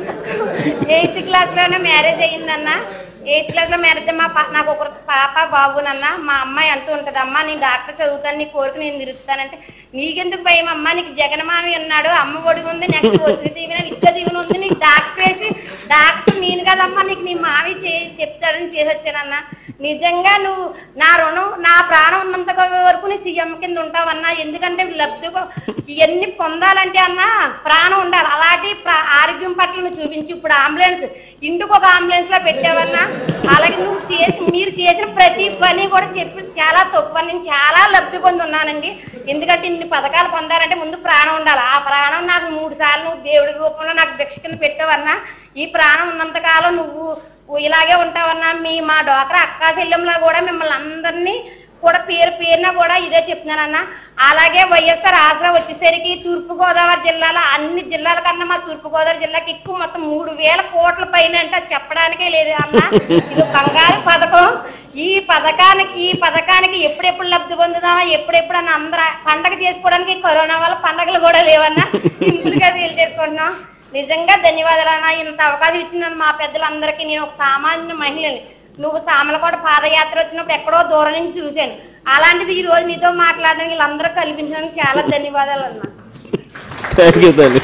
ఎయిత్ క్లాస్ లోనే మ్యారేజ్ అయ్యిందన్న ఎయిత్ క్లాస్ లో మ్యారేజ్ మా పా- నాకు ఒక పాప బాబునన్న మా అమ్మాయి అంటూ ఉంటది అమ్మా నేను డాక్టర్ చదువుతాను నీ కోరిక నేను తిరుగుతానంటే నీకెందుకు భయం అమ్మా నీకు జగన్మామి ఉన్నాడు అమ్మ ఒడి ఉంది నెక్స్ట్ వదిలి దీవెన విద్య దీవెన ఉంది నీకు డాక్టర్ వేసి డాక్టర్ నేను కదమ్మా నీకు నీ మావి చే- చెప్తాడని చేసి వచ్చానన్నా నిజంగా నువ్వు నా రుణం నా ప్రాణం ఉన్నంత వరకు నీ సీఎం కింద ఉంటావన్నా ఎందుకంటే లబ్ధి ఇవన్నీ పొందాలంటే అన్న ప్రాణం ఉండాలి అలాంటి ప్రా- ఆరోగ్యం పట్ల నువ్వు చూపించి ఇప్పుడు అంబులెన్స్ ఇంటికి ఒక అంబులెన్స్ లో పెట్టావన్నా అలాగే నువ్వు చేసి మీరు చేసిన ప్రతి పని కూడా చెప్పి చాలా తక్కువ నేను చాలా లబ్ధి పొంది ఉన్నానండి ఎందుకంటే ఇన్ని పథకాలు పొందాలంటే ముందు ప్రాణం ఉండాలి ఆ ప్రాణం నాకు మూడు సార్లు నువ్వు దేవుడి రూపంలో నాకు భిక్ష కింద పెట్టావన్నా ఈ ప్రాణం ఉన్నంత కాలం నువ్వు ఇలాగే ఉంటావన్నా మీ మా డోక్రా అక్కా చెల్లెంలో కూడా మిమ్మల్ని అందరినీ కూడా పేరు పేరున కూడా ఇదే చెప్తున్నానన్న అలాగే వైఎస్ఆర్ ఆసరా వచ్చేసరికి తూర్పు గోదావరి జిల్లాలో అన్ని జిల్లాల కన్నా మా తూర్పు గోదావరి జిల్లాకి ఎక్కువ మొత్తం మూడు వేల కోట్ల పైన అంటే అది చెప్పడానికే లేదు అన్న ఇది బంగారు పథకం ఈ పథకానికి ఈ పథకానికి ఎప్పుడెప్పుడు లబ్ధి పొందుదామా ఎప్పుడెప్పుడు అని అందరూ పండగ చేసుకోవడానికి కరోనా వల్ల పండగలు కూడా లేవన్నా సింపుల్ గా చేసుకుంటున్నాం నిజంగా ధన్యవాదాలు అన్న ఇంత అవకాశం ఇచ్చిన మా పెద్దలందరికీ నేను ఒక సామాన్య మహిళని నువ్వు సామలకోట పాదయాత్ర వచ్చినప్పుడు ఎక్కడో దూరం నుంచి చూశాను అలాంటిది ఈ రోజు నీతో మాట్లాడడానికి వీళ్ళందరూ కల్పించడానికి చాలా ధన్యవాదాలు అన్న థ్యాంక్ యూ తల్లి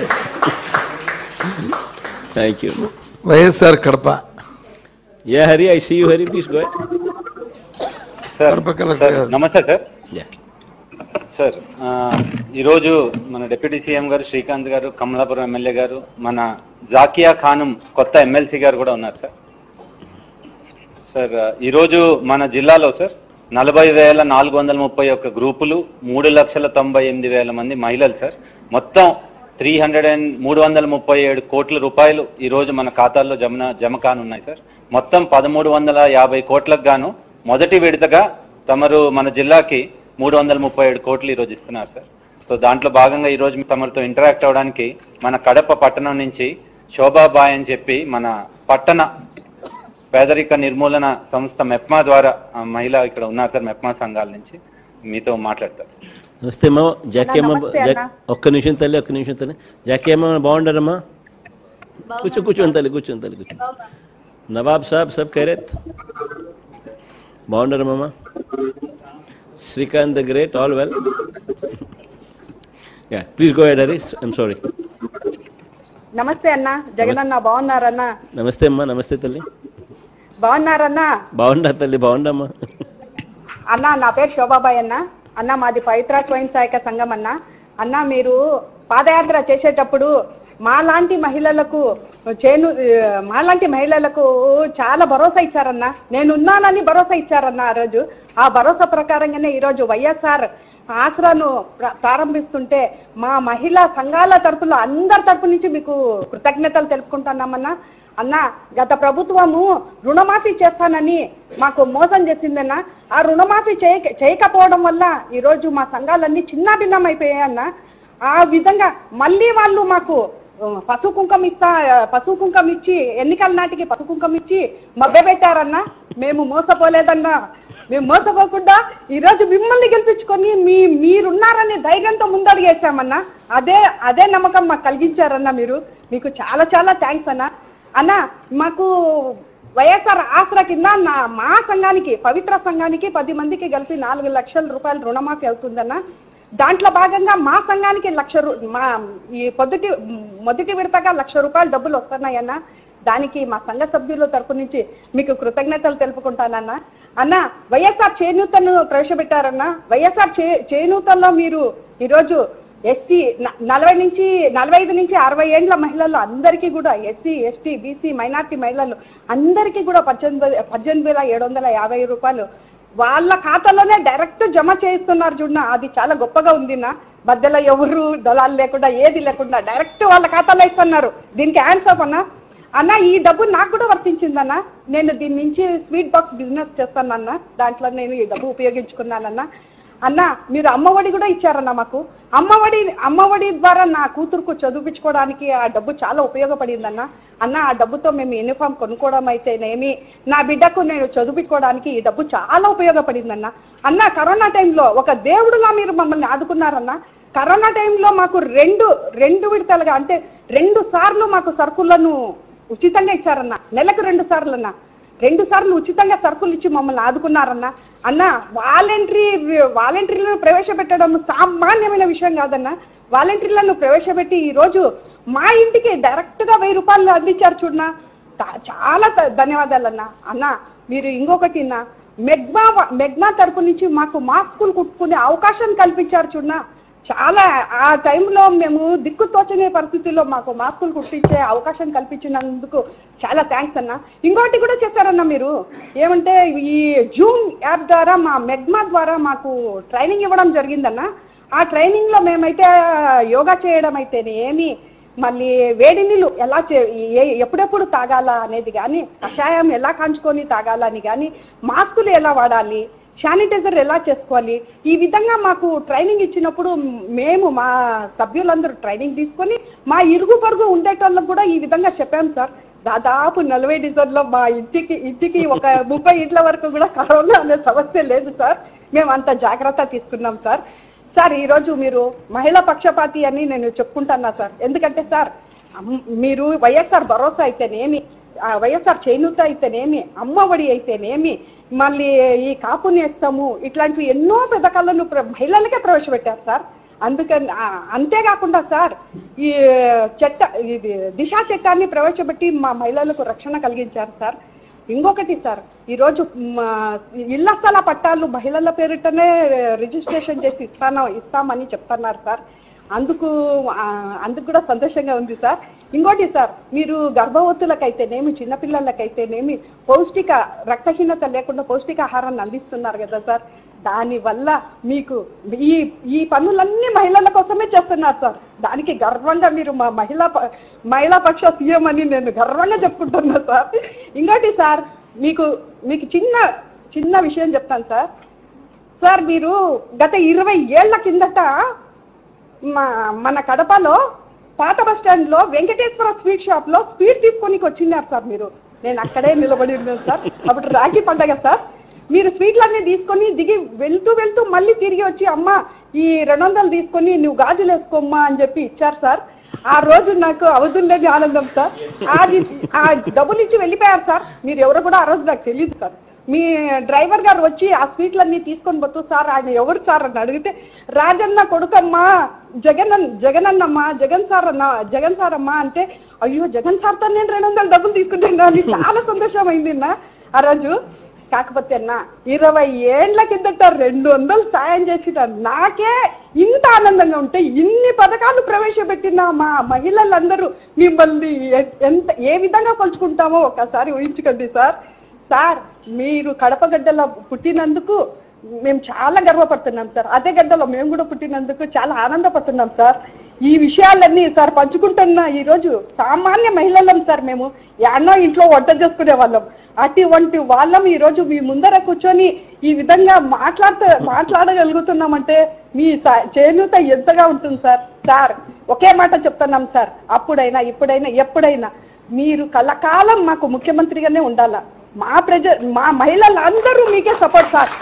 thank you YSR Kadapa yeah Hari I see you Hari please go sir sir, నమస్తే సార్ సార్ ఆ, ఈరోజు మన డిప్యూటీ సీఎం గారు శ్రీకాంత్ గారు కమలాపురం ఎమ్మెల్యే గారు మన జాకియా ఖానం కొత్త ఎమ్మెల్సీ గారు కూడా ఉన్నారు సార్ సార్ ఆ, ఈరోజు మన జిల్లాలో సార్ నలభై వేల నాలుగు వందల ముప్పై ఒక్క గ్రూపులు మూడు లక్షల తొంభై ఎనిమిది వేల మంది మహిళలు సార్ మొత్తం త్రీ హండ్రెడ్ అండ్ మూడు వందల ముప్పై ఏడు కోట్ల రూపాయలు ఈరోజు మన ఖాతాల్లో జమ జమ కానున్నాయి సార్ మొత్తం పదమూడు వందల యాభై కోట్లకు గాను మొదటి విడతగా తమరు మన జిల్లాకి మూడు వందల ముప్పై ఏడు కోట్లు ఈరోజు ఇస్తున్నారు సార్ సో దాంట్లో భాగంగా ఈరోజు తమరితో ఇంటరాక్ట్ అవ్వడానికి మన కడప పట్టణం నుంచి శోభాబాయ్ అని చెప్పి మన పట్టణ పేదరిక నిర్మూలన సంస్థ మెప్మా ద్వారా ఆ మహిళ ఇక్కడ ఉన్నారు సార్ మెప్మా సంఘాల నుంచి మీతో మాట్లాడతారు సార్ నమస్తే అమ్మా జాకీ అమ్మ నమస్తే జా- అన్న. ఒక్క నిమిషం తల్లి ఒక్క నిమిషం తల్లి జాకీ అమ్మ బాగుండారమ్మా కూర్చో కూర్చోండి తల్లి కూర్చోండి తల్లి కూర్చో నవాబ్ సాబ్ సబ్ ఖైరత్ బాగుండారమ్మా Srikanth the great all well yeah please go ahead Hari I'm sorry నమస్తే అన్న జగనన్న బాగున్నారన్న నమస్తే అమ్మా నమస్తే తల్లి బాగున్నారన్న బాగుండా తల్లి బాగుండమ్మా అన్న నా పేరు శోభాబాయ్ అన్న అన్న మాది పవిత్ర స్వయం సహాయక సంఘం అన్న అన్న మీరు పాదయాత్ర చేసేటప్పుడు మాలాంటి మహిళలకు చేను ఆ, మాలాంటి మహిళలకు చాలా భరోసా ఇచ్చారన్న నేనున్నానని భరోసా ఇచ్చారన్న ఆ రోజు ఆ భరోసా ప్రకారంగానే ఈరోజు వైఎస్ఆర్ ఆసరాను ప్ర- ప్రారంభిస్తుంటే మా మహిళా సంఘాల తరపులో అందరి తరపు నుంచి మీకు కృతజ్ఞతలు తెలుపుకుంటున్నామన్నా అన్న గత ప్రభుత్వము రుణమాఫీ చేస్తానని మాకు మోసం చేసిందన్న ఆ రుణమాఫీ చేయక చేయకపోవడం వల్ల ఈరోజు మా సంఘాలన్నీ చిన్న భిన్నం అయిపోయాయన్న ఆ విధంగా మళ్ళీ వాళ్ళు మాకు ఆ, పసుపు కుంకం ఇస్తా ఆ, పసుపు కుంకం ఇచ్చి ఎన్నికల నాటికి పసుపు కుంకం ఇచ్చి మభ్య పెట్టారన్న మేము మోసపోలేదన్నా మేము మోసపోకుండా ఈరోజు మిమ్మల్ని గెలిపించుకొని మీ మీరున్నారని ధైర్యంతో ముందడుగేసామన్నా అదే అదే నమ్మకం మాకు కలిగించారన్న మీరు మీకు చాలా చాలా థ్యాంక్స్ అన్న అన్న మాకు వైఎస్ఆర్ ఆసరా కింద నా మా సంఘానికి పవిత్ర సంఘానికి పది మందికి కలిపి నాలుగు లక్షల రూపాయలు రుణమాఫీ అవుతుందన్న దాంట్లో భాగంగా మా సంఘానికి లక్ష రూ- మా ఈ పొద్దుటి మొదటి విడతగా లక్ష రూపాయలు డబ్బులు వస్తున్నాయన్న దానికి మా సంఘ సభ్యుల తరపు నుంచి మీకు కృతజ్ఞతలు తెలుపుకుంటానన్న అన్న వైఎస్ఆర్ చేనూతను ప్రవేశపెట్టారన్న వైఎస్ఆర్ చే చేనూతల్లో మీరు ఈరోజు ఎస్సీ నలభై నుంచి నలభై ఐదు నుంచి అరవై ఏండ్ల మహిళలు అందరికీ కూడా ఎస్సీ ఎస్టీ బీసీ మైనార్టీ మహిళలు అందరికీ కూడా పద్దెనిమిది పద్దెనిమిది వేల ఏడు వందల యాభై రూపాయలు వాళ్ళ ఖాతాలోనే డైరెక్ట్ జమ చేయిస్తున్నారు చూడన అది చాలా గొప్పగా ఉంది నా మధ్యలో ఎవరు దళాలు లేకుండా ఏది లేకుండా డైరెక్ట్ వాళ్ళ ఖాతాలో ఇస్తున్నారు దీనికి ఆన్సర్ అన్న అన్న ఈ డబ్బు నాకు కూడా వర్తించిందన్న నేను దీని నుంచి స్వీట్ బాక్స్ బిజినెస్ చేస్తానన్న దాంట్లో నేను ఈ డబ్బు ఉపయోగించుకున్నానన్న అన్న మీరు అమ్మఒడి కూడా ఇచ్చారన్న మాకు అమ్మఒడి అమ్మఒడి ద్వారా నా కూతురుకు చదివించుకోవడానికి ఆ డబ్బు చాలా ఉపయోగపడిందన్న అన్న ఆ డబ్బుతో మేము యూనిఫామ్ కొనుక్కోవడం అయితేనేమి నా బిడ్డకు నేను చదివించుకోవడానికి ఈ డబ్బు చాలా ఉపయోగపడిందన్న అన్న కరోనా టైంలో ఒక దేవుడులా మీరు మమ్మల్ని ఆదుకున్నారన్న కరోనా టైంలో మాకు రెండు రెండు విడతలుగా అంటే రెండు సార్లు మాకు సరుకులను ఉచితంగా ఇచ్చారన్న నెలకు రెండు సార్లు అన్న రెండు సార్లు ఉచితంగా సరుకులు ఇచ్చి మమ్మల్ని ఆదుకున్నారన్న అన్న వాలంటరీ వాలంటీర్లను ప్రవేశపెట్టడం సామాన్యమైన విషయం కాదన్న వాలంటీర్లను ప్రవేశపెట్టి ఈ రోజు మా ఇంటికి డైరెక్ట్ గా వెయ్యి రూపాయలు అందించారు చూడనా తా- చాలా త- ధన్యవాదాలన్న అన్న మీరు ఇంకొకటి అన్న మెగ్మా వా- మెగ్మా తరపు నుంచి మాకు మాస్కులు కుట్టుకునే అవకాశం కల్పించారు చూడనా చాలా ఆ టైంలో మేము దిక్కు తోచని పరిస్థితుల్లో మాకు మాస్కులు కుట్టించే అవకాశం కల్పించినందుకు చాలా థ్యాంక్స్ అన్న ఇంకోటి కూడా చేశారన్న మీరు ఏమంటే ఈ జూమ్ యాప్ ద్వారా మా మెగ్మా ద్వారా మాకు ట్రైనింగ్ ఇవ్వడం జరిగిందన్న ఆ ట్రైనింగ్ లో మేమైతే యోగా చేయడం అయితేనే ఏమి మళ్ళీ వేడి నీళ్ళు ఎలా చే ఏ- ఎప్పుడెప్పుడు తాగాల అనేది కానీ కషాయం ఎలా కాంచుకొని తాగాలని కానీ మాస్కులు ఎలా వాడాలి శానిటైజర్ ఎలా చేసుకోవాలి ఈ విధంగా మాకు ట్రైనింగ్ ఇచ్చినప్పుడు మేము మా సభ్యులందరూ ట్రైనింగ్ తీసుకొని మా ఇరుగు పొరుగు ఉండేటోళ్ళకు కూడా ఈ విధంగా చెప్పాం సార్ దాదాపు నలభై డిజైన్లో మా ఇంటికి ఇంటికి ఒక ముప్పై ఇంట్ల వరకు కూడా కరోనా అనే సమస్య లేదు సార్ మేము అంత జాగ్రత్త తీసుకున్నాం సార్ సార్ ఈరోజు మీరు మహిళా పక్షపాతి అని నేను చెప్పుకుంటున్నా సార్ ఎందుకంటే సార్ అమ్- మీరు వైఎస్ఆర్ భరోసా అయితేనేమి ఆ వైఎస్ఆర్ చేయూత అయితేనేమి అమ్మఒడి అయితేనేమి మళ్ళీ ఈ కాపు నేస్తాము ఇట్లాంటివి ఎన్నో పథకాలను ప్ర- మహిళలకే ప్రవేశపెట్టారు సార్ అందుకని ఆ, అంతేకాకుండా సార్ ఈ చట్ట ఇది దిశా చట్టాన్ని ప్రవేశపెట్టి మా మహిళలకు రక్షణ కలిగించారు సార్ ఇంకొకటి సార్ ఈరోజు మా ఇళ్ల స్థల పట్టాలు మహిళల పేరిటనే రిజిస్ట్రేషన్ చేసి ఇస్తాను ఇస్తామని చెప్తున్నారు సార్ అందుకు ఆ, అందుకు కూడా సంతోషంగా ఉంది సార్ ఇంకోటి సార్ మీరు గర్భవతులకైతేనేమి చిన్నపిల్లలకైతేనేమి పౌష్టిక రక్తహీనత లేకుండా పౌష్టికాహారాన్ని అందిస్తున్నారు కదా సార్ దానివల్ల మీకు ఈ ఈ పనులన్నీ మహిళల కోసమే చేస్తున్నారు సార్ దానికి గర్వంగా మీరు మా మహిళా ప- మహిళా పక్ష సీఎం అని నేను గర్వంగా చెప్పుకుంటున్నా సార్ ఇంకోటి సార్ మీకు మీకు చిన్న చిన్న విషయం చెప్తాను సార్ సార్ మీరు గత ఇరవై ఏళ్ల కిందట మా మన కడపలో పాత బస్ స్టాండ్ లో వెంకటేశ్వర స్వీట్ షాప్ లో స్వీట్ తీసుకొని వచ్చినారు సార్ మీరు నేను అక్కడే నిలబడి ఉన్నాను సార్ అప్పుడు రాఖీ పండగ సార్ మీరు స్వీట్లన్నీ తీసుకొని దిగి వెళ్తూ వెళ్తూ మళ్ళీ తిరిగి వచ్చి అమ్మ ఈ రెండు వందలు తీసుకొని నువ్వు గాజులు వేసుకోమ్మా అని చెప్పి ఇచ్చారు సార్ ఆ రోజు నాకు అవధుల్లేని ఆనందం సార్ అది ఆ డబ్బులు ఇచ్చి వెళ్ళిపోయారు సార్ మీరు ఎవరు కూడా ఆ రోజు నాకు తెలియదు సార్ మీ డ్రైవర్ గారు వచ్చి ఆ స్వీట్లన్నీ తీసుకొని పోతూ సార్ ఆయన ఎవరు సార్ అని అడిగితే రాజన్న కొడుకమ్మా జగన్ అన్న- జగన్ అన్నమ్మా జగన్ సార్ అన్న జగన్ సార్ అమ్మా అంటే అయ్యో జగన్ సార్ తో నేను రెండు వందలు డబ్బులు తీసుకుంటున్నా అని చాలా సంతోషం అయింది అన్న ఆ రోజు కాకపోతే అన్న ఇరవై ఏండ్ల కిందట రెండు వందలు సాయం చేసిన నాకే ఇంత ఆనందంగా ఉంటే ఇన్ని పథకాలు ప్రవేశపెట్టిన మా మహిళలందరూ మిమ్మల్ని ఎ- ఎంత ఏ విధంగా కొలుచుకుంటామో ఒకసారి ఊహించుకోండి సార్ సార్ మీరు కడప గడ్డలో పుట్టినందుకు మేము చాలా గర్వపడుతున్నాం సార్ అదే గడ్డలో మేము కూడా పుట్టినందుకు చాలా ఆనందపడుతున్నాం సార్ ఈ విషయాలన్నీ సార్ పంచుకుంటున్న ఈ రోజు సామాన్య మహిళలం సార్ మేము యాన్నో ఇంట్లో వంట చేసుకునే వాళ్ళం అటువంటి వాళ్ళం ఈ రోజు మీ ముందర కూర్చొని ఈ విధంగా మాట్లాడుతూ మాట్లాడగలుగుతున్నామంటే మీ సా- చేయూత ఎంతగా ఉంటుంది సార్ సార్ ఒకే మాట చెప్తున్నాం సార్ అప్పుడైనా ఇప్పుడైనా ఎప్పుడైనా మీరు కలకాలం మాకు ముఖ్యమంత్రిగానే ఉండాలా మా ప్రజ మా మహిళలందరూ మీకే సపోర్ట్ సార్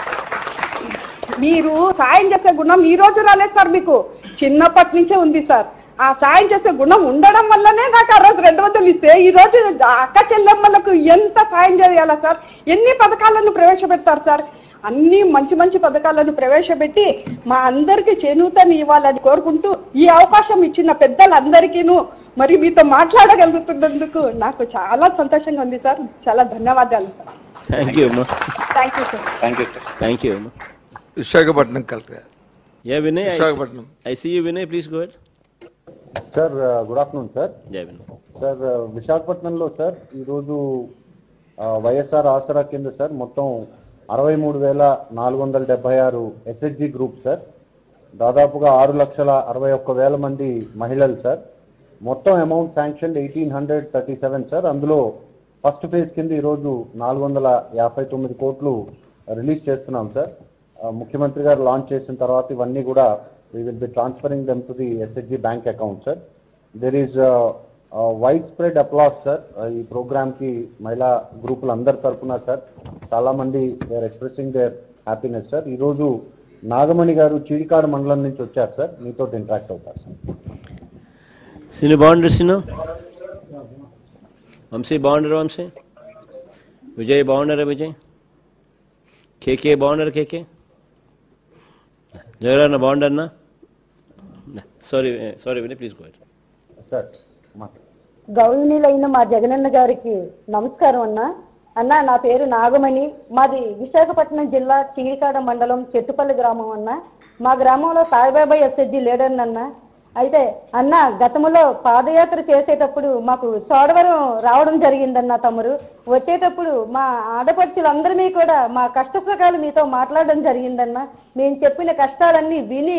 మీరు సాయం చేసే గుణం ఈ రోజు రాలేదు సార్ మీకు చిన్నప్పటి నుంచే ఉంది సార్ ఆ సాయం చేసే గుణం ఉండడం వల్లనే నాకు ఆ రోజు రెండు వందలు ఇస్తే ఈ రోజు ఆ అక్క చెల్లెమ్మలకు ఎంత సాయం చేయాలా సార్ ఎన్ని పథకాలను ప్రవేశపెడతారు సార్ అన్ని మంచి మంచి పథకాలను ప్రవేశపెట్టి మా అందరికి చేనూతని ఇవ్వాలని కోరుకుంటూ ఈ అవకాశం ఇచ్చిన పెద్దలందరికీను మరి మీతో మాట్లాడగలుగుతున్నందుకు నాకు చాలా సంతోషంగా ఉంది సార్ చాలా ధన్యవాదాలు సార్ థ్యాంక్ యూ అమ్మా thank you sir thank you sir thank you అమ్మా Visakhapatnam collector yeah Vinay Visakhapatnam. I see you Vinay please go sir good afternoon sir జై వినయ్ సార్ విశాఖపట్నంలో సార్ ఈరోజు ఆ, వైఎస్ఆర్ ఆసరా కింద సార్ మొత్తం అరవై మూడు వేల నాలుగు వందల డెబ్బై ఆరు ఎస్హెచ్జి గ్రూప్ సార్ దాదాపుగా ఆరు లక్షల అరవై ఒక్క వేల మంది మహిళలు సార్ మొత్తం amount sanction eighteen hundred thirty seven sir అందులో ఫస్ట్ ఫేజ్ కింద ఈరోజు నాలుగు వందల యాభై తొమ్మిది కోట్లు రిలీజ్ చేస్తున్నాం సార్ ఆ, ముఖ్యమంత్రి గారు లాంచ్ చేసిన తర్వాత ఇవన్నీ కూడా we will be transferring them to the SHG bank account sir there is wide spread applause sir ఈ ప్రోగ్రామ్ కి మహిళా గ్రూపులు అందరి తరపున సార్ చాలా మంది they are expressing their happiness sir ఈ రోజు నాగమణి గారు చీడికాడు మండలం నుంచి వచ్చారు సార్ మీతో ఇంటరాక్ట్ అవుతారు సార్ సిను బాగుండరు సిను వంశీ బాగుండరు వంశీ విజయ్ బాగున్నారా విజయ్ కేకే బాగున్నారు కేకే జగరన్న బాగుండన్నా sorry sorry Vinay please go sir గౌరవనీయులైన మా జగనన్న గారికి నమస్కారం అన్న అన్న నా పేరు నాగమణి మాది విశాఖపట్నం జిల్లా చీరికాడ మండలం చెట్టుపల్లి గ్రామం అన్న మా గ్రామంలో సాయిబాబా ఎస్ఎస్జి లీడర్ అన్న అయితే అన్న గతంలో పాదయాత్ర చేసేటప్పుడు మాకు చోడవరం రావడం జరిగిందన్న తమరు వచ్చేటప్పుడు మా ఆడపడుచులందరినీ కూడా మా కష్ట సుఖాలు మీతో మాట్లాడడం జరిగిందన్న మేము చెప్పిన కష్టాలన్నీ విని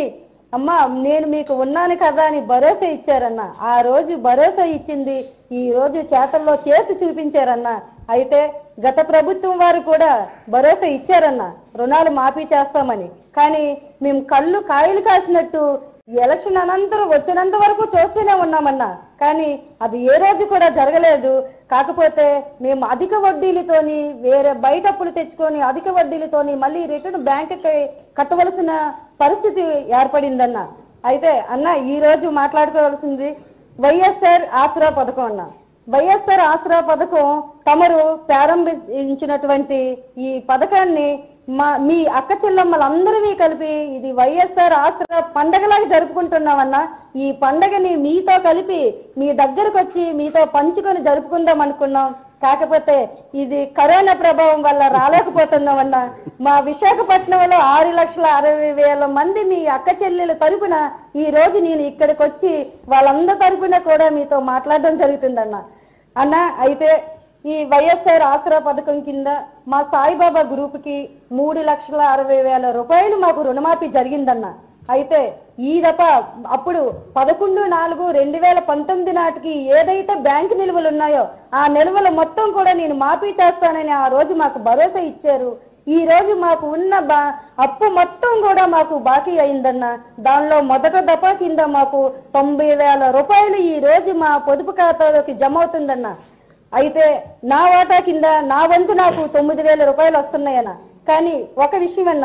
అమ్మా నేను మీకు ఉన్నాను కదా అని భరోసా ఇచ్చారన్న ఆ రోజు భరోసా ఇచ్చింది ఈ రోజు చేతల్లో చేసి చూపించారన్న అయితే గత ప్రభుత్వం వారు కూడా భరోసా ఇచ్చారన్న రుణాలు మాఫీ చేస్తామని కానీ మేము కళ్ళు కాయలు కాసినట్టు ఈ ఎలక్షన్ అనంతరం వచ్చినంత వరకు చూస్తూనే ఉన్నామన్నా కానీ అది ఏ రోజు కూడా జరగలేదు కాకపోతే మేము అధిక వడ్డీలతోని వేరే బయట అప్పులు తెచ్చుకొని అధిక వడ్డీలతోని మళ్ళీ రిటర్న్ బ్యాంకుకి కట్టవలసిన పరిస్థితి ఏర్పడిందన్న అయితే అన్న ఈ రోజు మాట్లాడుకోవాల్సింది వైఎస్ఆర్ ఆసరా పథకం అన్న వైఎస్ఆర్ ఆసరా పథకం తమరు ప్రారంభించినటువంటి ఈ పథకాన్ని మా మీ అక్క చెల్లమ్మలందరివి కలిపి ఇది వైఎస్ఆర్ ఆసరా పండగలాగా జరుపుకుంటున్నామన్నా ఈ పండగని మీతో కలిపి మీ దగ్గరకు వచ్చి మీతో పంచుకొని జరుపుకుందాం అనుకున్నాం కాకపోతే ఇది కరోనా ప్రభావం వల్ల రాలేకపోతున్నామన్నా మా విశాఖపట్నంలో ఆరు లక్షల అరవై వేల మంది మీ అక్క చెల్లెల తరపున ఈ రోజు నేను ఇక్కడికి వచ్చి వాళ్ళందరి తరపున కూడా మీతో మాట్లాడడం జరుగుతుందన్న అన్న అయితే ఈ వైఎస్ఆర్ ఆసరా పథకం కింద మా సాయిబాబా గ్రూప్ కి మూడు లక్షల అరవై వేల రూపాయలు మాకు రుణమాఫీ జరిగిందన్న అయితే ఈ దఫా అప్పుడు పదకొండు నాలుగు రెండు వేల పంతొమ్మిది నాటికి ఏదైతే బ్యాంకు నిల్వలు ఉన్నాయో ఆ నిల్వలు మొత్తం కూడా నేను మాఫీ చేస్తానని ఆ రోజు మాకు భరోసా ఇచ్చారు ఈ రోజు మాకు ఉన్న బా అప్పు మొత్తం కూడా మాకు బాకీ అయిందన్న దానిలో మొదట దఫా కింద మాకు తొంభై వేల రూపాయలు ఈ రోజు మా పొదుపు ఖాతాలోకి జమ అవుతుందన్న అయితే నా వాటా కింద నా వంతు నాకు తొమ్మిది వేల రూపాయలు వస్తున్నాయన్న కానీ ఒక విషయం అన్న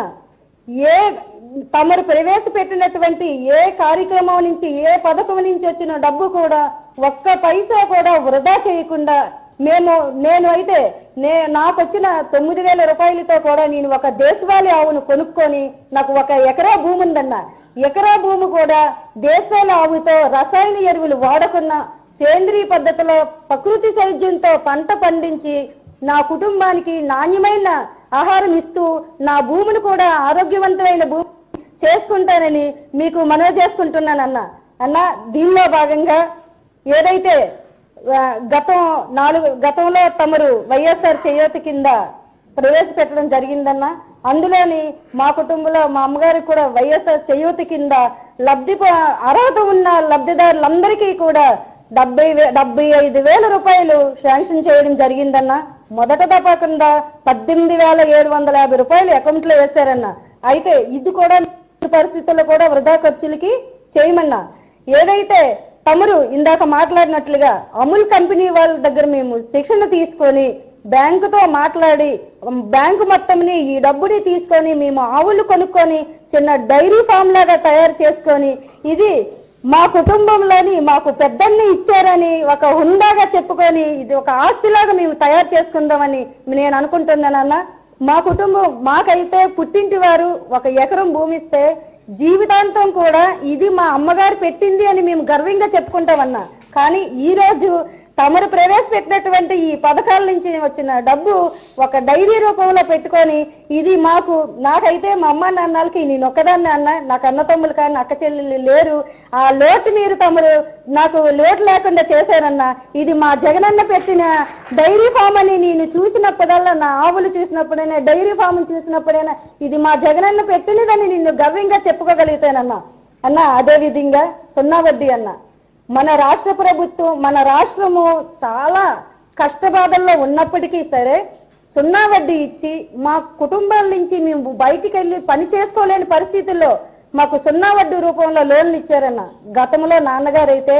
ఏ తమరు ప్రవేశపెట్టినటువంటి ఏ కార్యక్రమం నుంచి ఏ పథకం నుంచి వచ్చిన డబ్బు కూడా ఒక్క పైసా కూడా వృధా చేయకుండా మేము నేను అయితే నే నాకు వచ్చిన తొమ్మిది వేల రూపాయలతో కూడా నేను ఒక దేశవాళీ ఆవును కొనుక్కొని నాకు ఒక ఎకరా భూమి ఉందన్న ఎకరా భూమి కూడా దేశవాళీ ఆవుతో రసాయన ఎరువులు వాడకుండా సేంద్రియ పద్ధతిలో ప్రకృతి సేద్యంతో పంట పండించి నా కుటుంబానికి నాణ్యమైన ఆహారం ఇస్తూ నా భూమిని కూడా ఆరోగ్యవంతమైన భూమి చేసుకుంటానని మీకు మనవి చేసుకుంటున్నాను అన్న అన్న దీనిలో భాగంగా ఏదైతే ఆ, గతం నాలుగు గతంలో తమరు వైఎస్ఆర్ చేయూత కింద ప్రవేశపెట్టడం జరిగిందన్న అందులోని మా కుటుంబంలో మా అమ్మగారికి కూడా వైఎస్ఆర్ చేయూత కింద లబ్ధి ప- అర్హత ఉన్న లబ్ధిదారులందరికీ కూడా డెబ్బై వే డెబ్బై ఐదు వేల రూపాయలు శాంక్షన్ చేయడం జరిగిందన్న మొదట దఫా కింద పద్దెనిమిది వేల ఏడు వందల యాభై రూపాయలు అకౌంట్ లో వేశారన్న అయితే ఇది కూడా పరిస్థితుల్లో కూడా వృధా ఖర్చులకి చేయమన్నా ఏదైతే తమరు ఇందాక మాట్లాడినట్లుగా అమూల్ కంపెనీ వాళ్ళ దగ్గర మేము శిక్షణ తీసుకొని బ్యాంకుతో మాట్లాడి ఉమ్, బ్యాంకు మొత్తంని ఈ డబ్బుని తీసుకొని మేము ఆవులు కొనుక్కొని చిన్న డైరీ ఫామ్ లాగా తయారు చేసుకొని ఇది మా కుటుంబంలోని మాకు పెద్దన్ని ఇచ్చారని ఒక హుందాగా చెప్పుకొని ఇది ఒక ఆస్తిలాగా మేము తయారు చేసుకుందామని నేను అనుకుంటున్నానన్న మా కుటుంబం మాకైతే పుట్టింటి వారు ఒక ఎకరం భూమి ఇస్తే జీవితాంతం కూడా ఇది మా అమ్మగారు పెట్టింది అని మేము గర్వంగా చెప్పుకుంటామన్నా కానీ ఈ రోజు తమరు ప్రవేశపెట్టినటువంటి ఈ పథకాల నుంచి వచ్చిన డబ్బు ఒక డైరీ రూపంలో పెట్టుకొని ఇది మాకు నాకైతే మా అమ్మ నాన్నలకి నేను ఒక్కదాన్ని అన్న నాకు అన్న తమ్ములు కానీ అక్క చెల్లెళ్ళు లేరు ఆ లోటు మీరు తమరు నాకు లోటు లేకుండా చేశారన్న ఇది మా జగనన్న పెట్టిన డైరీ ఫామ్ అని నేను చూసినప్పుడల్లా నా ఆవులు చూసినప్పుడైనా డైరీ ఫామ్ చూసినప్పుడైనా ఇది మా జగనన్న పెట్టినదని నిన్ను గర్వంగా చెప్పుకోగలుగుతానన్నా అన్న అదే విధంగా సున్నా వడ్డీ అన్న మన రాష్ట్ర ప్రభుత్వం మన రాష్ట్రము చాలా కష్టబాధల్లో ఉన్నప్పటికీ సరే సున్నా వడ్డీ ఇచ్చి మా కుటుంబాల నుంచి మేము బయటికి వెళ్ళి పని చేసుకోలేని పరిస్థితుల్లో మాకు సున్నా వడ్డీ రూపంలో లోన్లు ఇచ్చారన్న గతంలో నాన్నగారు అయితే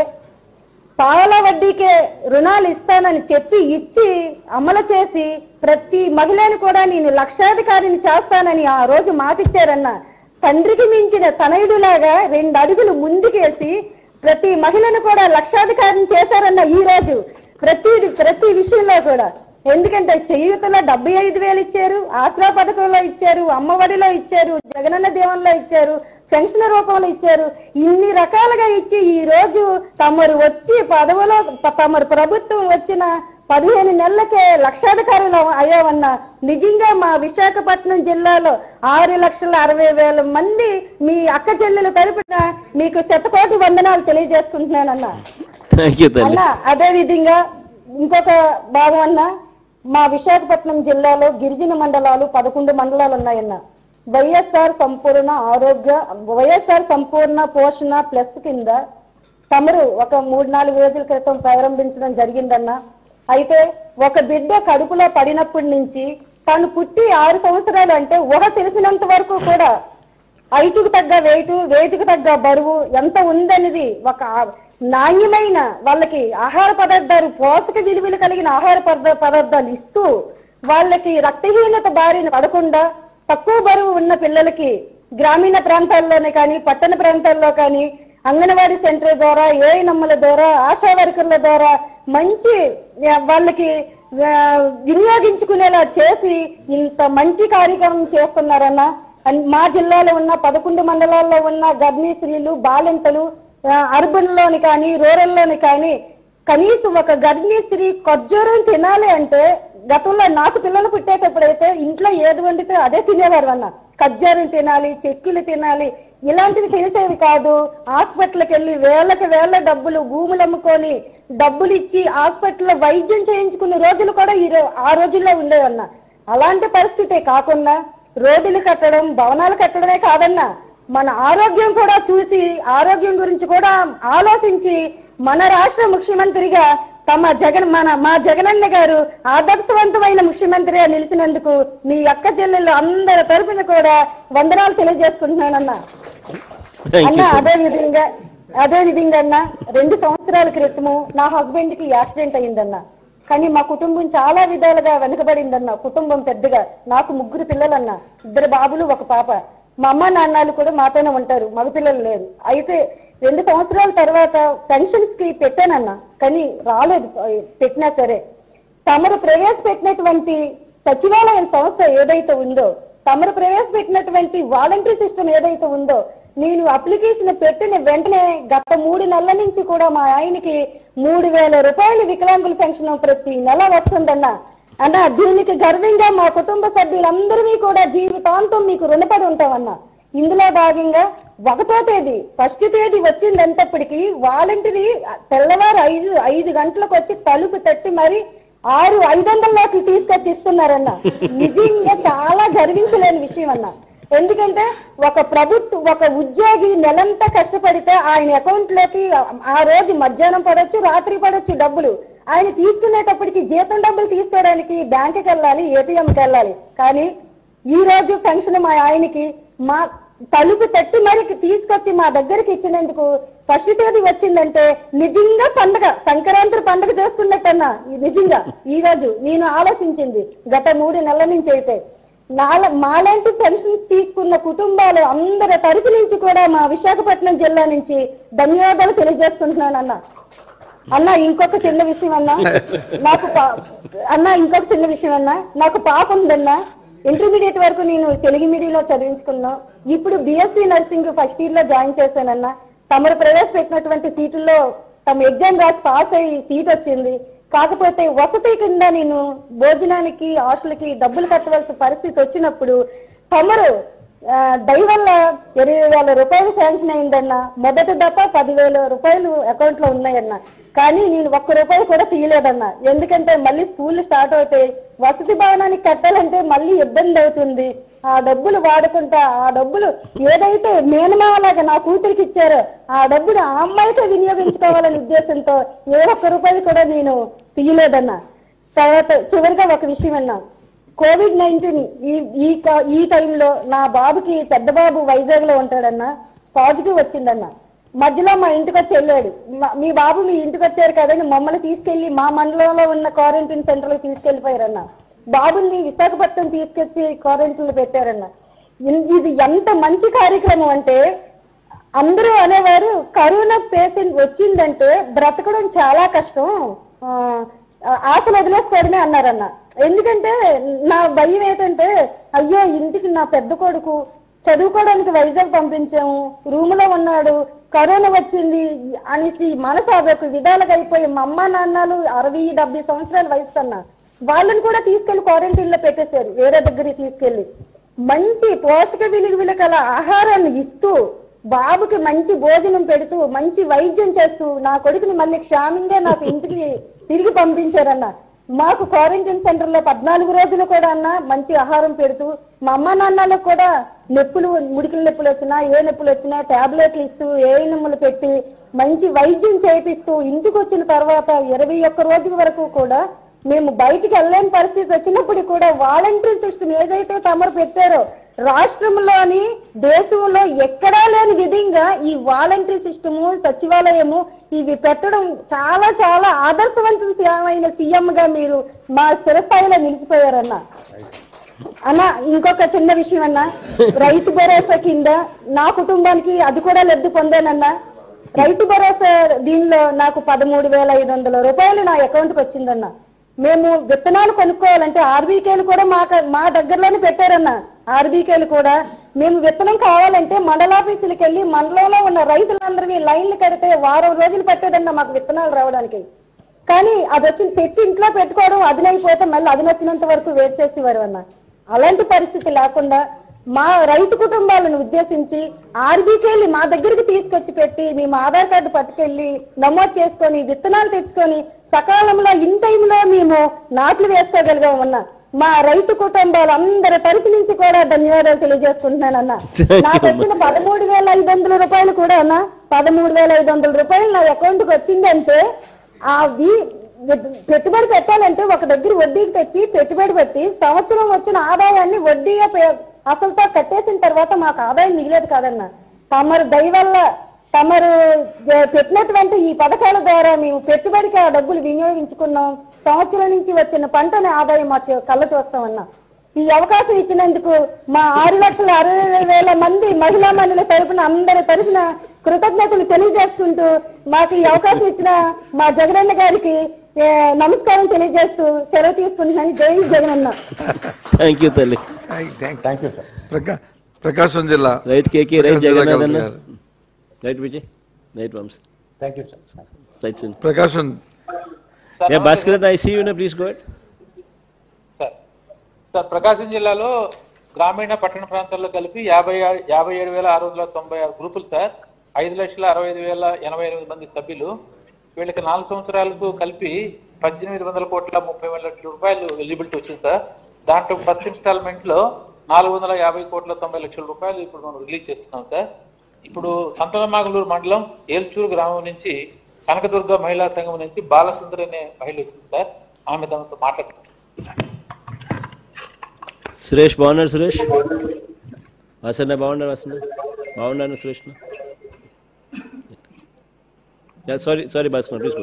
పావల వడ్డీకే రుణాలు ఇస్తానని చెప్పి ఇచ్చి అమలు చేసి ప్రతి మహిళని కూడా నేను లక్షాధికారిని చేస్తానని ఆ రోజు మాటిచ్చారన్న తండ్రికి మించిన తనయుడులాగా రెండు అడుగులు ముందుకేసి ప్రతి మహిళను కూడా లక్షాధికారిని చేశారన్న ఈ రోజు ప్రతి ప్రతి విషయంలో కూడా ఎందుకంటే చేయూతలో డెబ్బై ఐదు వేలు ఇచ్చారు ఆసరా పథకంలో ఇచ్చారు అమ్మఒడిలో ఇచ్చారు జగనన్న దీవెనలో ఇచ్చారు పెన్షన్ రూపంలో ఇచ్చారు ఇన్ని రకాలుగా ఇచ్చి ఈ రోజు తమరు వచ్చి పదవిలో తమరు ప్రభుత్వం వచ్చిన పదిహేను నెలలకే లక్షాధికారులు అయ్యావన్న నిజంగా మా విశాఖపట్నం జిల్లాలో ఆరు లక్షల అరవై వేల మంది మీ అక్క చెల్లెల తరపున మీకు శతకోటి వందనాలు తెలియజేసుకుంటున్నానన్నా థ్యాంక్ యూ తల్లి అన్న అదే విధంగా ఇంకొక భాగం అన్న మా విశాఖపట్నం జిల్లాలో గిరిజన మండలాలు పదకొండు మండలాలు ఉన్నాయన్న వైఎస్ఆర్ సంపూర్ణ ఆరోగ్య వైఎస్ఆర్ సంపూర్ణ పోషణ ప్లస్ కింద తమరు ఒక మూడు నాలుగు రోజుల క్రితం ప్రారంభించడం జరిగిందన్న అయితే ఒక బిడ్డ కడుపులో పడినప్పటి నుంచి తను పుట్టి ఆరు సంవత్సరాలు అంటే ఊహ తెలిసినంత వరకు కూడా ఐటుకు తగ్గ వెయిట్ వెయిట్కు తగ్గ బరువు ఎంత ఉందనేది ఒక ఆ- నాణ్యమైన వాళ్ళకి ఆహార పదార్థాలు పోషక విలువలు కలిగిన ఆహార పదార్థ- పదార్థాలు ఇస్తూ వాళ్ళకి రక్తహీనత బారిన పడకుండా తక్కువ బరువు ఉన్న పిల్లలకి గ్రామీణ ప్రాంతాల్లోనే కానీ పట్టణ ప్రాంతాల్లో కానీ అంగన్వాడీ సెంటర్ ద్వారా ఏఎన్ఎంల ద్వారా ఆశా వర్కర్ల ద్వారా మంచి ఆ, వాళ్ళకి ఆ, వినియోగించుకునేలా చేసి ఇంత మంచి కార్యక్రమం చేస్తున్నారన్న అన్- మా జిల్లాలో ఉన్న పదకొండు మండలాల్లో ఉన్న గర్భిణీ స్త్రీలు బాలింతలు అర్బన్ లోని కానీ రూరల్ లోని కానీ కనీసం ఒక గర్భిణీ స్త్రీ ఖర్జూరం తినాలి అంటే గతంలో నాకు పిల్లలు పుట్టేటప్పుడు అయితే ఇంట్లో ఏది వండితే అదే తినేవారు అన్న ఖర్జూరం తినాలి చెక్కులు తినాలి ఇలాంటివి తెలిసేవి కాదు హాస్పిటల్కి వెళ్ళి వేళ్ళకి వేళ్ళ డబ్బులు భూములు అమ్ముకొని డబ్బులు ఇచ్చి హాస్పిటల్లో వైద్యం చేయించుకునే రోజులు కూడా ఈ రో- ఆ రోజుల్లో ఉండేవన్న అలాంటి పరిస్థితి కాకుండా రోడ్డులు కట్టడం భవనాలు కట్టడమే కాదన్నా మన ఆరోగ్యం కూడా చూసి ఆరోగ్యం గురించి కూడా ఆలోచించి మన రాష్ట్ర ముఖ్యమంత్రిగా తమ జగన్ మన మా జగనన్న గారు ఆదర్శవంతమైన ముఖ్యమంత్రిగా నిలిచినందుకు మీ అక్క చెల్లెళ్ళు అందరి తరపున కూడా వందనాలు తెలియజేసుకుంటున్నానన్నా Thank అన్న you. అదే విధంగా అదే విధంగా అన్న రెండు సంవత్సరాల క్రితము నా హస్బెండ్ కి యాక్సిడెంట్ అయిందన్న కానీ మా కుటుంబం చాలా విధాలుగా వెనుకబడిందన్న కుటుంబం పెద్దగా నాకు ముగ్గురు పిల్లలన్న ఇద్దరు బాబులు ఒక పాప మా అమ్మ నాన్నలు కూడా మాతోనే ఉంటారు మగ పిల్లలు లేరు అయితే రెండు సంవత్సరాల తర్వాత పెన్షన్స్ కి పెట్టానన్న కానీ రాలేదు పెట్టినా సరే తమరు ప్రవేశపెట్టినటువంటి సచివాలయ సంస్థ ఏదైతే ఉందో తమరు ప్రవేశపెట్టినటువంటి వాలంటరీ సిస్టమ్ ఏదైతే ఉందో నేను అప్లికేషన్ పెట్టిన వెంటనే గత మూడు నెలల నుంచి కూడా మా ఆయనకి మూడు వేల రూపాయలు వికలాంగుల పెన్షన్ ప్రతి నెల వస్తుందన్న అన్న దీనికి గర్వంగా మా కుటుంబ సభ్యులందరినీ కూడా జీవితాంతం మీకు రుణపడి ఉంటామన్న ఇందులో భాగంగా ఒకటో తేదీ ఫస్ట్ తేదీ వచ్చింది ఎంతప్పటికి వాలంటీరీ తెల్లవారు ఐదు ఐదు గంటలకు వచ్చి తలుపు తట్టి మరి ఆరు ఐదు వందల నోట్లు తీసుకొచ్చి ఇస్తున్నారన్న నిజంగా చాలా గర్వించలేని విషయం అన్న ఎందుకంటే ఒక ప్రభుత్వ ఒక ఉద్యోగి నెలంతా కష్టపడితే ఆయన అకౌంట్ లోకి ఆ రోజు మధ్యాహ్నం పడొచ్చు రాత్రి పడొచ్చు డబ్బులు ఆయన తీసుకునేటప్పటికి జీతం డబ్బులు తీసుకోవడానికి బ్యాంకుకి వెళ్ళాలి ఏటీఎంకి వెళ్ళాలి కానీ ఈ రోజు పెన్షన్ మా ఆయనకి మా తలుపు తట్టి మరి తీసుకొచ్చి మా దగ్గరికి ఇచ్చినందుకు ఫస్ట్ తేదీ వచ్చిందంటే నిజంగా పండగ సంక్రాంతి పండగ చేసుకున్నట్టన్నా ఈ నిజంగా ఈ రోజు నేను ఆలోచించింది గత మూడు నెలల నుంచి అయితే నాల మాలాంటి పెన్షన్స్ తీసుకున్న కుటుంబాలు అందరి తరపు నుంచి కూడా మా విశాఖపట్నం జిల్లా నుంచి ధన్యవాదాలు తెలియజేసుకుంటున్నాను అన్న అన్న ఇంకొక చిన్న విషయం అన్న నాకు పా- అన్న ఇంకొక చిన్న విషయం అన్న నాకు పాప ఉందన్న ఇంటర్మీడియట్ వరకు నేను తెలుగు మీడియంలో చదివించుకున్నా ఇప్పుడు బిఎస్సి నర్సింగ్ ఫస్ట్ ఇయర్ లో జాయిన్ చేశానన్న తమరు ప్రవేశపెట్టినటువంటి సీటుల్లో తమ ఎగ్జామ్ రాసి పాస్ అయ్యి సీట్ వచ్చింది కాకపోతే వసతి కింద నేను భోజనానికి హాస్టల్కి డబ్బులు కట్టవలసిన పరిస్థితి వచ్చినప్పుడు తమరు ఆ, దయ వల్ల ఇరవై వేల రూపాయలు శాంక్షన్ అయిందన్న మొదటి దఫా పదివేల రూపాయలు అకౌంట్ లో ఉన్నాయన్న కానీ నేను ఒక్క రూపాయి కూడా తీయలేదన్న ఎందుకంటే మళ్ళీ స్కూల్ స్టార్ట్ అవుతాయి వసతి భవనానికి కట్టాలంటే మళ్ళీ ఇబ్బంది అవుతుంది ఆ డబ్బులు వాడుకుంటా ఆ డబ్బులు ఏదైతే మేనమావలాగా నా కూతురికి ఇచ్చారో ఆ డబ్బులు ఆ అమ్మాయితో వినియోగించుకోవాలనే ఉద్దేశంతో ఏ ఒక్క రూపాయి కూడా నేను తీయలేదన్న తర్వాత చివరిగా ఒక విషయం అన్నా కోవిడ్ నైన్టీన్ ఈ ఈ క- ఈ టైంలో నా బాబుకి పెద్ద బాబు వైజాగ్ లో ఉంటాడన్న పాజిటివ్ వచ్చిందన్న మధ్యలో మా ఇంటికి వచ్చి వెళ్ళాడు మా- మీ బాబు మీ ఇంటికి వచ్చారు కదని మమ్మల్ని తీసుకెళ్లి మా మండలంలో ఉన్న క్వారంటైన్ సెంటర్ లో తీసుకెళ్లిపోయారన్న బాబుని విశాఖపట్నం తీసుకొచ్చి క్వారంటైన్ లో పెట్టారన్న ఇన్- ఇది ఎంత మంచి కార్యక్రమం అంటే అందరూ అనేవారు కరోనా పేషెంట్ వచ్చిందంటే బ్రతకడం చాలా కష్టం ఆ, ఆశలు వదిలేసుకోవడమే అన్నారన్న ఎందుకంటే నా భయం ఏంటంటే అయ్యో ఇంటికి నా పెద్ద కొడుకు చదువుకోవడానికి వైజాగ్ పంపించాము రూమ్ లో ఉన్నాడు కరోనా వచ్చింది అనేసి మనసు అదొక విధాలుగా అయిపోయి మా అమ్మ నాన్నలు అరవై డెబ్బై సంవత్సరాల వయసు అన్న వాళ్ళని కూడా తీసుకెళ్లి క్వారంటైన్ లో పెట్టేశారు వేరే దగ్గరికి తీసుకెళ్లి మంచి పోషక విలువల గల ఆహారాన్ని ఇస్తూ బాబుకి మంచి భోజనం పెడుతూ మంచి వైద్యం చేస్తూ నా కొడుకుని మళ్ళీ క్షేమంగా నాకు ఇంటికి తిరిగి పంపించారన్న మాకు క్వారంటైన్ సెంటర్ లో పద్నాలుగు రోజులు కూడా అన్న మంచి ఆహారం పెడుతూ మా అమ్మ నాన్నలకు కూడా నొప్పులు ముడికిల నొప్పులు వచ్చినా ఏ నొప్పులు వచ్చినా టాబ్లెట్లు ఇస్తూ ఏ నొమ్ములు పెట్టి మంచి వైద్యం చేపిస్తూ ఇంటికి వచ్చిన తర్వాత ఇరవై ఒక్క రోజుల వరకు కూడా మేము బయటికి వెళ్ళలేని పరిస్థితి వచ్చినప్పుడు కూడా వాలంటరీ సిస్టమ్ ఏదైతే తమరు పెట్టారో రాష్ట్రంలోని దేశంలో ఎక్కడా లేని విధంగా ఈ వాలంటరీ సిస్టము సచివాలయము ఇవి పెట్టడం చాలా చాలా ఆదర్శవంతమైన సీఎం గా మీరు మా స్థిర స్థాయిలో నిలిచిపోయారన్న అన్న ఇంకొక చిన్న విషయం అన్న రైతు భరోసా కింద నా కుటుంబానికి అది కూడా లబ్ధి పొందానన్నా రైతు భరోసా దీనిలో నాకు పదమూడు వేల ఐదు వందల రూపాయలు నా అకౌంట్ కి వచ్చిందన్న మేము విత్తనాలు కొనుక్కోవాలంటే ఆర్బీకేలు కూడా మా మా దగ్గరలోనే పెట్టారన్న ఆర్బీకేలు కూడా మేము విత్తనం కావాలంటే మండలాఫీసులకు వెళ్ళి మండలంలో ఉన్న రైతులందరినీ లైన్లు కడితే వారం రోజులు పట్టేదన్న మాకు విత్తనాలు రావడానికి కానీ అది వచ్చి తెచ్చి ఇంట్లో పెట్టుకోవడం అదినైపోతే మళ్ళీ అది నచ్చినంత వరకు వెయిట్ చేసేవారు అన్న అలాంటి పరిస్థితి లేకుండా మా రైతు కుటుంబాలను ఉద్దేశించి ఆర్బీకేని మా దగ్గరికి తీసుకొచ్చి పెట్టి మేము ఆధార్ కార్డు పట్టుకెళ్లి నమోదు చేసుకొని విత్తనాలు తెచ్చుకొని సకాలంలో ఇన్ టైంలో మేము నాట్లు వేసుకోగలిగాం అన్న మా రైతు కుటుంబాలు అందరి తరపు నుంచి కూడా ధన్యవాదాలు తెలియజేసుకుంటున్నానన్న నాకు వచ్చిన పదమూడు వేల ఐదు వందల రూపాయలు కూడా అన్న పదమూడు వేల ఐదు వందల రూపాయలు నా అకౌంట్ కి వచ్చిందంటే అది పెట్టుబడి పెట్టాలంటే ఒక దగ్గర వడ్డీకి తెచ్చి పెట్టుబడి పెట్టి సంవత్సరం వచ్చిన ఆదాయాన్ని వడ్డీ అసలుతో కట్టేసిన తర్వాత మాకు ఆదాయం మిగిలేదు కాదన్న తమరు దయ వల్ల తమరు పెట్టినటువంటి ఈ పథకాల ద్వారా మేము పెట్టుబడికి ఆ డబ్బులు వినియోగించుకున్నాం సంవత్సరం నుంచి వచ్చిన పంటని ఆదాయం మా చే- కళ్ళ చూస్తామన్నా ఈ అవకాశం ఇచ్చినందుకు మా ఆరు లక్షల అరవై వేల మంది మహిళా మనుల తరపున అందరి తరపున కృతజ్ఞతలు తెలియజేసుకుంటూ మాకు ఈ అవకాశం ఇచ్చిన మా జగనన్న గారికి ఏ, నమస్కారం తెలియజేస్తూ సెలవు తీసుకుంటున్నాను జై జగనన్న థ్యాంక్ యూ తల్లి థ్యాంక్ యూ సార్ ప్రకా ప్రకాశం జిల్లా రైట్ కేకే రైట్ ప్రకాశం జిల్లా జగన్నాథ్ అన్న కలెక్టర్ గారు. Right Vijay right Vamsi thank you sir right సున్ Prakasam yeah Bhaskar I see you please go sir sir Prakasam జిల్లాలో గ్రామీణ పట్టణ ప్రాంతాల్లో కలిపి యాభై ఆ- యాభై ఏడు వేల ఆరు వందల తొంభై ఆరు గ్రూపులు సార్ ఐదు లక్షల అరవై ఐదు వేల ఎనభై ఎనిమిది మంది సభ్యులు వీళ్ళకి నాలుగు సంవత్సరాలకు కలిపి పద్దెనిమిది వందల కోట్ల ముప్పై వేల లక్షల రూపాయలు ఎలిజిబిలిటీ వచ్చింది సార్ దాంట్లో ఫస్ట్ ఇన్స్టాల్మెంట్ లో నాలుగు వందల యాభై కోట్ల తొంభై లక్షల రూపాయలు ఇప్పుడు మనం రిలీజ్ చేస్తున్నాం సార్ ఇప్పుడు సంతనమాగలూరు మండలం ఏల్చూరు గ్రామం నుంచి కనకదుర్గ మహిళా సంఘం నుంచి బాలసుందరి అనే మహిళ వచ్చింది సార్ ఆమె దానితో మాట్లాడుతుంది సురేష్ బాగున్నారు సురేష్ వాసన్న బాగున్నారు వాసన్న బాగున్నాను Suresh sorry sorry Bhaskar please go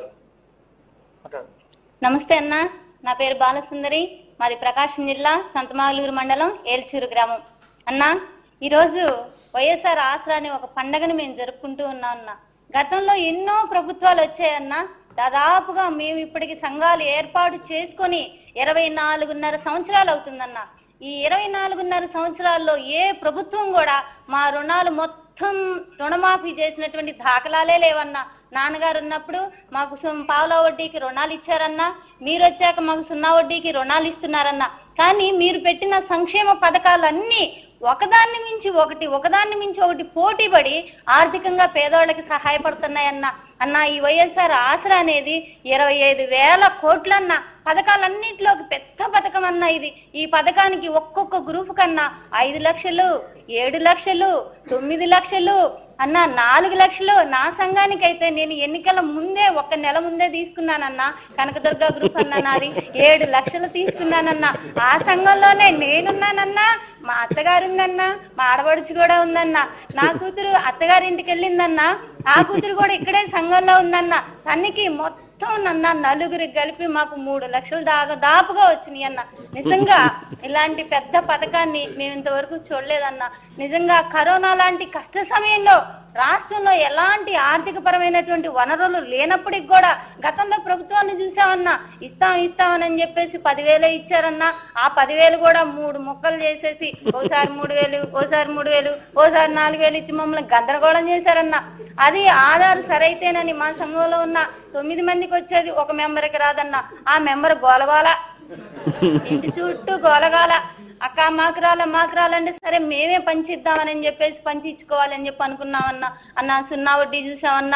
నమస్తే అన్న నా పేరు బాలసుందరి మాది ప్రకాశం జిల్లా సంతమాగలూరు మండలం ఏల్చూరు గ్రామం అన్న ఈరోజు వైఎస్ఆర్ ఆసరా అనే ఒక పండగని మేము జరుపుకుంటూ ఉన్నాం అన్న గతంలో ఎన్నో ప్రభుత్వాలు వచ్చాయన్న దాదాపుగా మేము ఇప్పటికి సంఘాలు ఏర్పాటు చేసుకొని ఇరవై నాలుగున్నర సంవత్సరాలు అవుతుందన్న ఈ ఇరవై నాలుగున్నర సంవత్సరాల్లో ఏ ప్రభుత్వం కూడా మా రుణాలు మొత్తం రుణమాఫీ చేసినటువంటి దాఖలాలే లేవన్నా నాన్నగారు ఉన్నప్పుడు మాకు సు- పావుల వడ్డీకి రుణాలు ఇచ్చారన్నా మీరు వచ్చాక మాకు సున్నా వడ్డీకి రుణాలు ఇస్తున్నారన్నా కానీ మీరు పెట్టిన సంక్షేమ పథకాలన్నీ ఒకదాన్ని మించి ఒకటి ఒకదాన్ని మించి ఒకటి పోటీ పడి ఆర్థికంగా పేదవాళ్ళకి సహాయపడుతున్నాయన్న అన్న ఈ వైఎస్ఆర్ ఆసరా అనేది ఇరవై ఐదు వేల కోట్లన్న పథకాలన్నింటిలోకి పెద్ద పథకం అన్న ఇది ఈ పథకానికి ఒక్కొక్క గ్రూప్ కన్నా ఐదు లక్షలు ఏడు లక్షలు తొమ్మిది లక్షలు అన్న నాలుగు లక్షలు నా సంఘానికి అయితే నేను ఎన్నికల ముందే ఒక నెల ముందే తీసుకున్నానన్న కనకదుర్గ గ్రూప్ అన్న నాది ఏడు లక్షలు తీసుకున్నానన్న ఆ సంఘంలోనే నేనున్నానన్నా మా అత్తగారు ఉందన్నా మా ఆడపడుచు కూడా ఉందన్న నా కూతురు అత్తగారింటికి వెళ్ళిందన్నా ఆ కూతురు కూడా ఇక్కడే సంఘంలో ఉందన్న తనకి మొత్తం నన్న నలుగురు కలిపి మాకు మూడు లక్షలు దాకా దాపుగా వచ్చినాయి అన్న నిజంగా ఇలాంటి పెద్ద పథకాన్ని మేము ఇంతవరకు చూడలేదన్న నిజంగా కరోనా లాంటి కష్ట సమయంలో రాష్ట్రంలో ఎలాంటి ఆర్థిక పరమైనటువంటి వనరులు లేనప్పటికి కూడా గతంలో ప్రభుత్వాన్ని చూసామన్నా ఇస్తాం ఇస్తామని చెప్పేసి పదివేలే ఇచ్చారన్నా ఆ పదివేలు కూడా మూడు ముక్కలు చేసేసి ఓసారి మూడు వేలు ఓసారి మూడు వేలు ఓసారి నాలుగు వేలు ఇచ్చి మమ్మల్ని గందరగోళం చేశారన్నా అది ఆధార్ సరైతేనని మా సంఘంలో ఉన్న తొమ్మిది మందికి వచ్చేది ఒక మెంబర్కి రాదన్న ఆ మెంబర్ గోలగోల ఇంటి చుట్టూ గోలగాల అక్క మాకు రాలే మాకు రాలంటే సరే మేమే పంచిద్దామని చెప్పేసి పంచి ఇచ్చుకోవాలని చెప్పి అనుకున్నామన్నా అన్న సున్నా వడ్డీ చూసామన్నా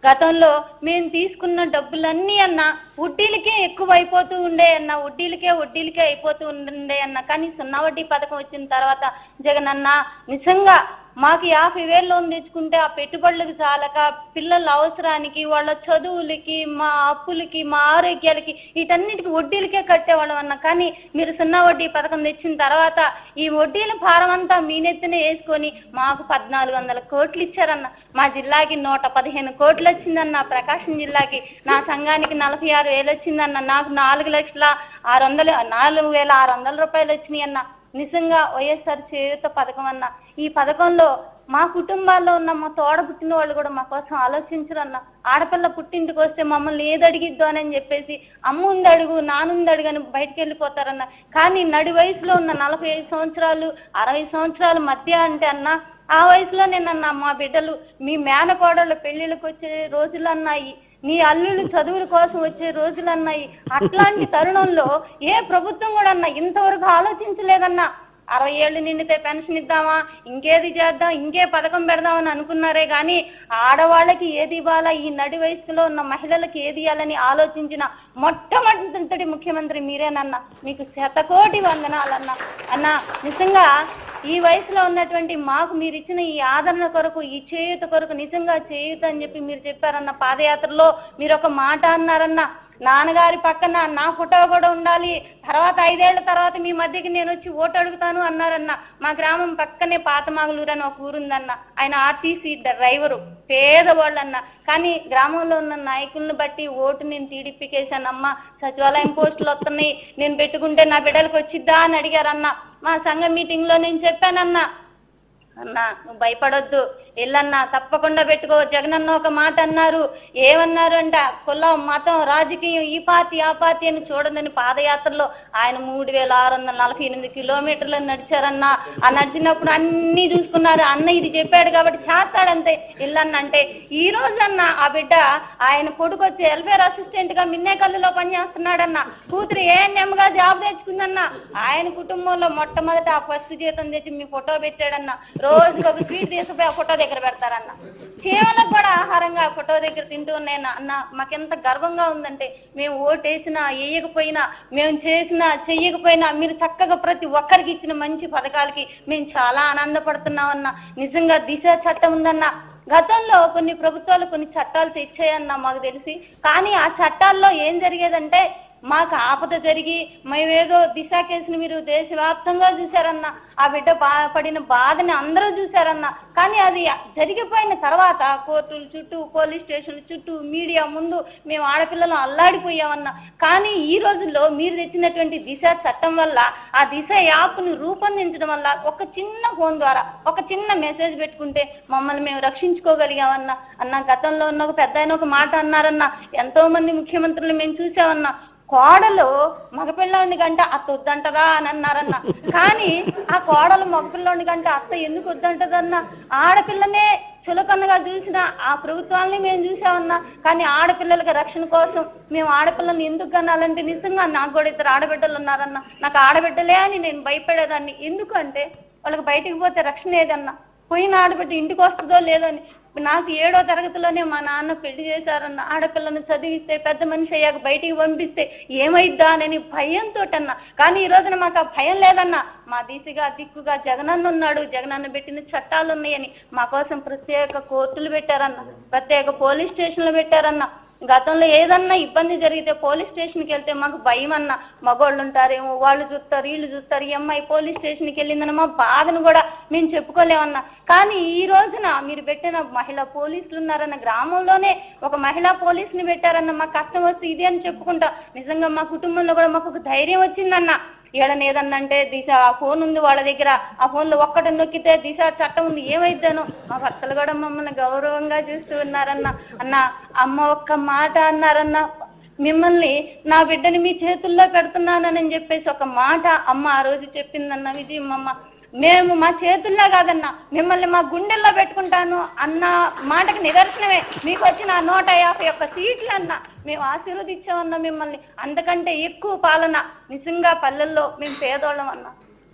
గతంలో మేము తీసుకున్న డబ్బులన్నీ అన్న వడ్డీలకే ఎక్కువ అయిపోతూ ఉండే అన్న వడ్డీలకే వడ్డీలకే అయిపోతూ ఉండే అన్న కానీ సున్నా వడ్డీ పథకం వచ్చిన తర్వాత జగన్ అన్న నిజంగా మాకు యాభై వేలు లోన్ తెచ్చుకుంటే ఆ పెట్టుబడులకు చాలక పిల్లల అవసరానికి వాళ్ళ చదువులకి మా అప్పులకి మా ఆరోగ్యాలకి వీటన్నిటికి వడ్డీలకే కట్టేవాళ్ళం అన్న కానీ మీరు సున్నా వడ్డీ పథకం తెచ్చిన తర్వాత ఈ వడ్డీల భారం అంతా మీ నెత్తిన వేసుకొని మాకు పద్నాలుగు వందల కోట్లు ఇచ్చారన్న మా జిల్లాకి నూట పదిహేను కోట్లు వచ్చిందన్న ప్రకాశం జిల్లాకి నా సంఘానికి నలభై ఆరు వేలు వచ్చిందన్న నాకు నాలుగు లక్షల ఆరు వందలు నాలుగు వేల ఆరు వందల రూపాయలు వచ్చినాయి అన్న నిజంగా వైఎస్ఆర్ చేయూత పథకం అన్న ఈ పథకంలో మా కుటుంబాల్లో ఉన్న మా తోడ పుట్టిన వాళ్ళు కూడా మా కోసం ఆలోచించరన్న ఆడపిల్ల పుట్టింటికి వస్తే మమ్మల్ని ఏది అడిగిద్దు అని చెప్పేసి అమ్ముంది అడుగు నానుంది అడుగు అని బయటకు వెళ్ళిపోతారన్న కానీ నడి వయసులో ఉన్న నలభై ఐదు సంవత్సరాలు అరవై సంవత్సరాల మధ్య అంటే అన్న ఆ వయసులో నేనన్నా మా బిడ్డలు మీ మేనకోడళ్ళ పెళ్లిళ్ళకి వచ్చే రోజులు అన్నాయి నీ అల్లుళ్ళు చదువుల కోసం వచ్చే రోజులు అన్నాయి అట్లాంటి తరుణంలో ఏ ప్రభుత్వం కూడా అన్న ఇంతవరకు ఆలోచించలేదన్నా అరవై ఏళ్ళు నిండితే పెన్షన్ ఇద్దామా ఇంకేది చేద్దాం ఇంకే పథకం పెడదామని అనుకున్నారే కానీ ఆడవాళ్ళకి ఏది ఇవ్వాలా ఈ నడి వయసులో ఉన్న మహిళలకి ఏది ఇవ్వాలని ఆలోచించిన మొట్టమొదటి ముఖ్యమంత్రి మీరేనన్న మీకు శతకోటి వందనాలన్న అన్న నిజంగా ఈ వయసులో ఉన్నటువంటి మాకు మీరు ఇచ్చిన ఈ ఆదరణ కొరకు ఈ చేయూత కొరకు నిజంగా చేయూత అని చెప్పి మీరు చెప్పారన్న పాదయాత్రలో మీరు ఒక మాట అన్నారన్న నాన్నగారి పక్కన నా ఫోటో కూడా ఉండాలి తర్వాత ఐదేళ్ల తర్వాత మీ మధ్యకి నేను వచ్చి ఓటు అడుగుతాను అన్నారన్న మా గ్రామం పక్కనే పాతమాగులూరు అని ఒక ఊరుందన్న ఆయన ఆర్టీసీ డ్రైవరు పేదవాళ్ళన్న కానీ గ్రామంలో ఉన్న నాయకులను బట్టి ఓటు నేను టీడీపీకేసానమ్మ సచివాలయం పోస్టులు వస్తున్నాయి నేను పెట్టుకుంటే నా బిడ్డలకు వచ్చిద్దా అని అడిగారన్న మా సంఘ మీటింగ్ లో నేను చెప్పానన్నా అన్నా నువ్వు భయపడొద్దు ఎల్లన్నా తప్పకుండా పెట్టుకో జగనన్న ఒక మాట అన్నారు ఏమన్నారు అంటే కులం మతం రాజకీయం ఈ పార్టీ ఆ పార్టీ అని చూడదని పాదయాత్రలో ఆయన మూడు వేల ఆరు వందల నలభై ఎనిమిది కిలోమీటర్లు నడిచారన్న ఆ నడిచినప్పుడు అన్ని చూసుకున్నారు అన్న ఇది చెప్పాడు కాబట్టి చేస్తాడంతే ఇల్లన్న అంటే ఈ రోజు అన్న ఆ బిడ్డ ఆయన కొడుకు వచ్చి వెల్ఫేర్ అసిస్టెంట్ గా మిన్నేకల్లులో పనిచేస్తున్నాడన్న కూతురు ఏఎన్ఎం గా జాబ్ తెచ్చుకుందన్న ఆయన కుటుంబంలో మొట్టమొదట ఆ ఫస్ట్ జీతం తెచ్చి మీ ఫోటో పెట్టాడన్న రోజుకి ఒక స్వీట్ తీసుకుపోయి ఆ ఫోటో దగ్గర పెడతారన్న చీమలకు కూడా ఆహారంగా ఆ ఫోటో దగ్గర తింటూ ఉన్నాయన్న అన్న మాకెంత గర్వంగా ఉందంటే మేము ఓటేసినా వేయకపోయినా మేము చేసినా చెయ్యకపోయినా మీరు చక్కగా ప్రతి ఒక్కరికి ఇచ్చిన మంచి పథకాలకి మేము చాలా ఆనందపడుతున్నామన్న నిజంగా దిశ చట్టం ఉందన్న గతంలో కొన్ని ప్రభుత్వాలు కొన్ని చట్టాలు తెచ్చాయన్న మాకు తెలిసి కానీ ఆ చట్టాల్లో ఏం జరిగేదంటే మాకు ఆపద జరిగి మేమేదో దిశ కేసుని మీరు దేశవ్యాప్తంగా చూసారన్న ఆ బిడ్డ బా పడిన బాధని అందరూ చూసారన్న కానీ అది జరిగిపోయిన తర్వాత కోర్టుల చుట్టూ పోలీస్ స్టేషన్ చుట్టూ మీడియా ముందు మేము ఆడపిల్లలు అల్లాడిపోయామన్న కానీ ఈ రోజుల్లో మీరు తెచ్చినటువంటి దిశ చట్టం వల్ల ఆ దిశ యాప్ను రూపొందించడం వల్ల ఒక చిన్న ఫోన్ ద్వారా ఒక చిన్న మెసేజ్ పెట్టుకుంటే మమ్మల్ని మేము రక్షించుకోగలిగామన్న అన్న గతంలో ఉన్న ఒక పెద్ద ఒక మాట అన్నారన్న ఎంతో మంది ముఖ్యమంత్రులు మేము చూసామన్న కోడలు మగపిల్లోని కంటే అత్త వద్దంటదా అని అన్నారన్న కానీ ఆ కోడలు మగపిల్లోని కంటే అత్త ఎందుకు వద్దంటదన్న ఆడపిల్లనే చులకనగా చూసిన ఆ ప్రభుత్వాలని మేము చూసామన్నా కానీ ఆడపిల్లలకి రక్షణ కోసం మేము ఆడపిల్లని ఎందుకు కనాలంటే నిజంగా నాకు కూడా ఇద్దరు ఆడబిడ్డలు ఉన్నారన్న నాకు ఆడబిడ్డలే అని నేను భయపడేదాన్ని ఎందుకు అంటే వాళ్ళకి బయటికి పోతే రక్షణ ఏదన్నా పోయిన ఆడబిడ్డ ఇంటికి వస్తుందో లేదో అని నాకు ఏడో తరగతిలోనే మా నాన్న పెళ్లి చేశారన్న ఆడపిల్లను చదివిస్తే పెద్ద మనిషి అయ్యాక బయటికి పంపిస్తే ఏమైద్దా అని భయంతో అన్న కానీ ఈ రోజున మాకు ఆ భయం లేదన్న మా దిశగా దిక్కుగా జగనన్న ఉన్నాడు జగనన్న పెట్టిన చట్టాలు ఉన్నాయని మా కోసం ప్రత్యేక కోర్టులు పెట్టారన్న ప్రత్యేక పోలీస్ స్టేషన్లు పెట్టారన్న గతంలో ఏదన్నా ఇబ్బంది జరిగితే పోలీస్ స్టేషన్కి వెళ్తే మాకు భయం అన్న మగోళ్ళు ఉంటారేమో వాళ్ళు చూస్తారు వీళ్ళు చూస్తారు ఈ అమ్మాయి పోలీస్ స్టేషన్కి వెళ్ళిందని మా బాధను కూడా మేము చెప్పుకోలేమన్నా కానీ ఈ రోజున మీరు పెట్టిన మహిళా పోలీసులు ఉన్నారన్న గ్రామంలోనే ఒక మహిళా పోలీసుని పెట్టారన్న మాకు కష్టం వస్తే ఇది అని చెప్పుకుంటా నిజంగా మా కుటుంబంలో కూడా మాకు ఒక ధైర్యం వచ్చిందన్న ఏడని ఏదన్నంటే దిశ ఆ ఫోన్ ఉంది వాళ్ళ దగ్గర ఆ ఫోన్ లో ఒక్కటి నొక్కితే దిశ చట్టం ఉంది ఏమైద్దాను మా భర్తలు కూడా మమ్మల్ని గౌరవంగా చూస్తూ ఉన్నారన్న అన్న అమ్మ ఒక్క మాట అన్నారన్న మిమ్మల్ని నా బిడ్డని మీ చేతుల్లో పెడుతున్నానని చెప్పేసి ఒక మాట అమ్మ ఆ రోజు చెప్పిందన్న విజయమ్మ మేము మా చేతుల్లో కాదన్న మిమ్మల్ని మా గుండెల్లో పెట్టుకుంటాను అన్న మాటకి నిదర్శనమే మీకు వచ్చిన ఆ నూట యాభై ఒక్క సీట్లు అన్న మేము ఆశీర్వదించామన్న మిమ్మల్ని అంతకంటే ఎక్కువ పాలన నిజంగా పల్లెల్లో మేము పేదోళ్ళం అన్న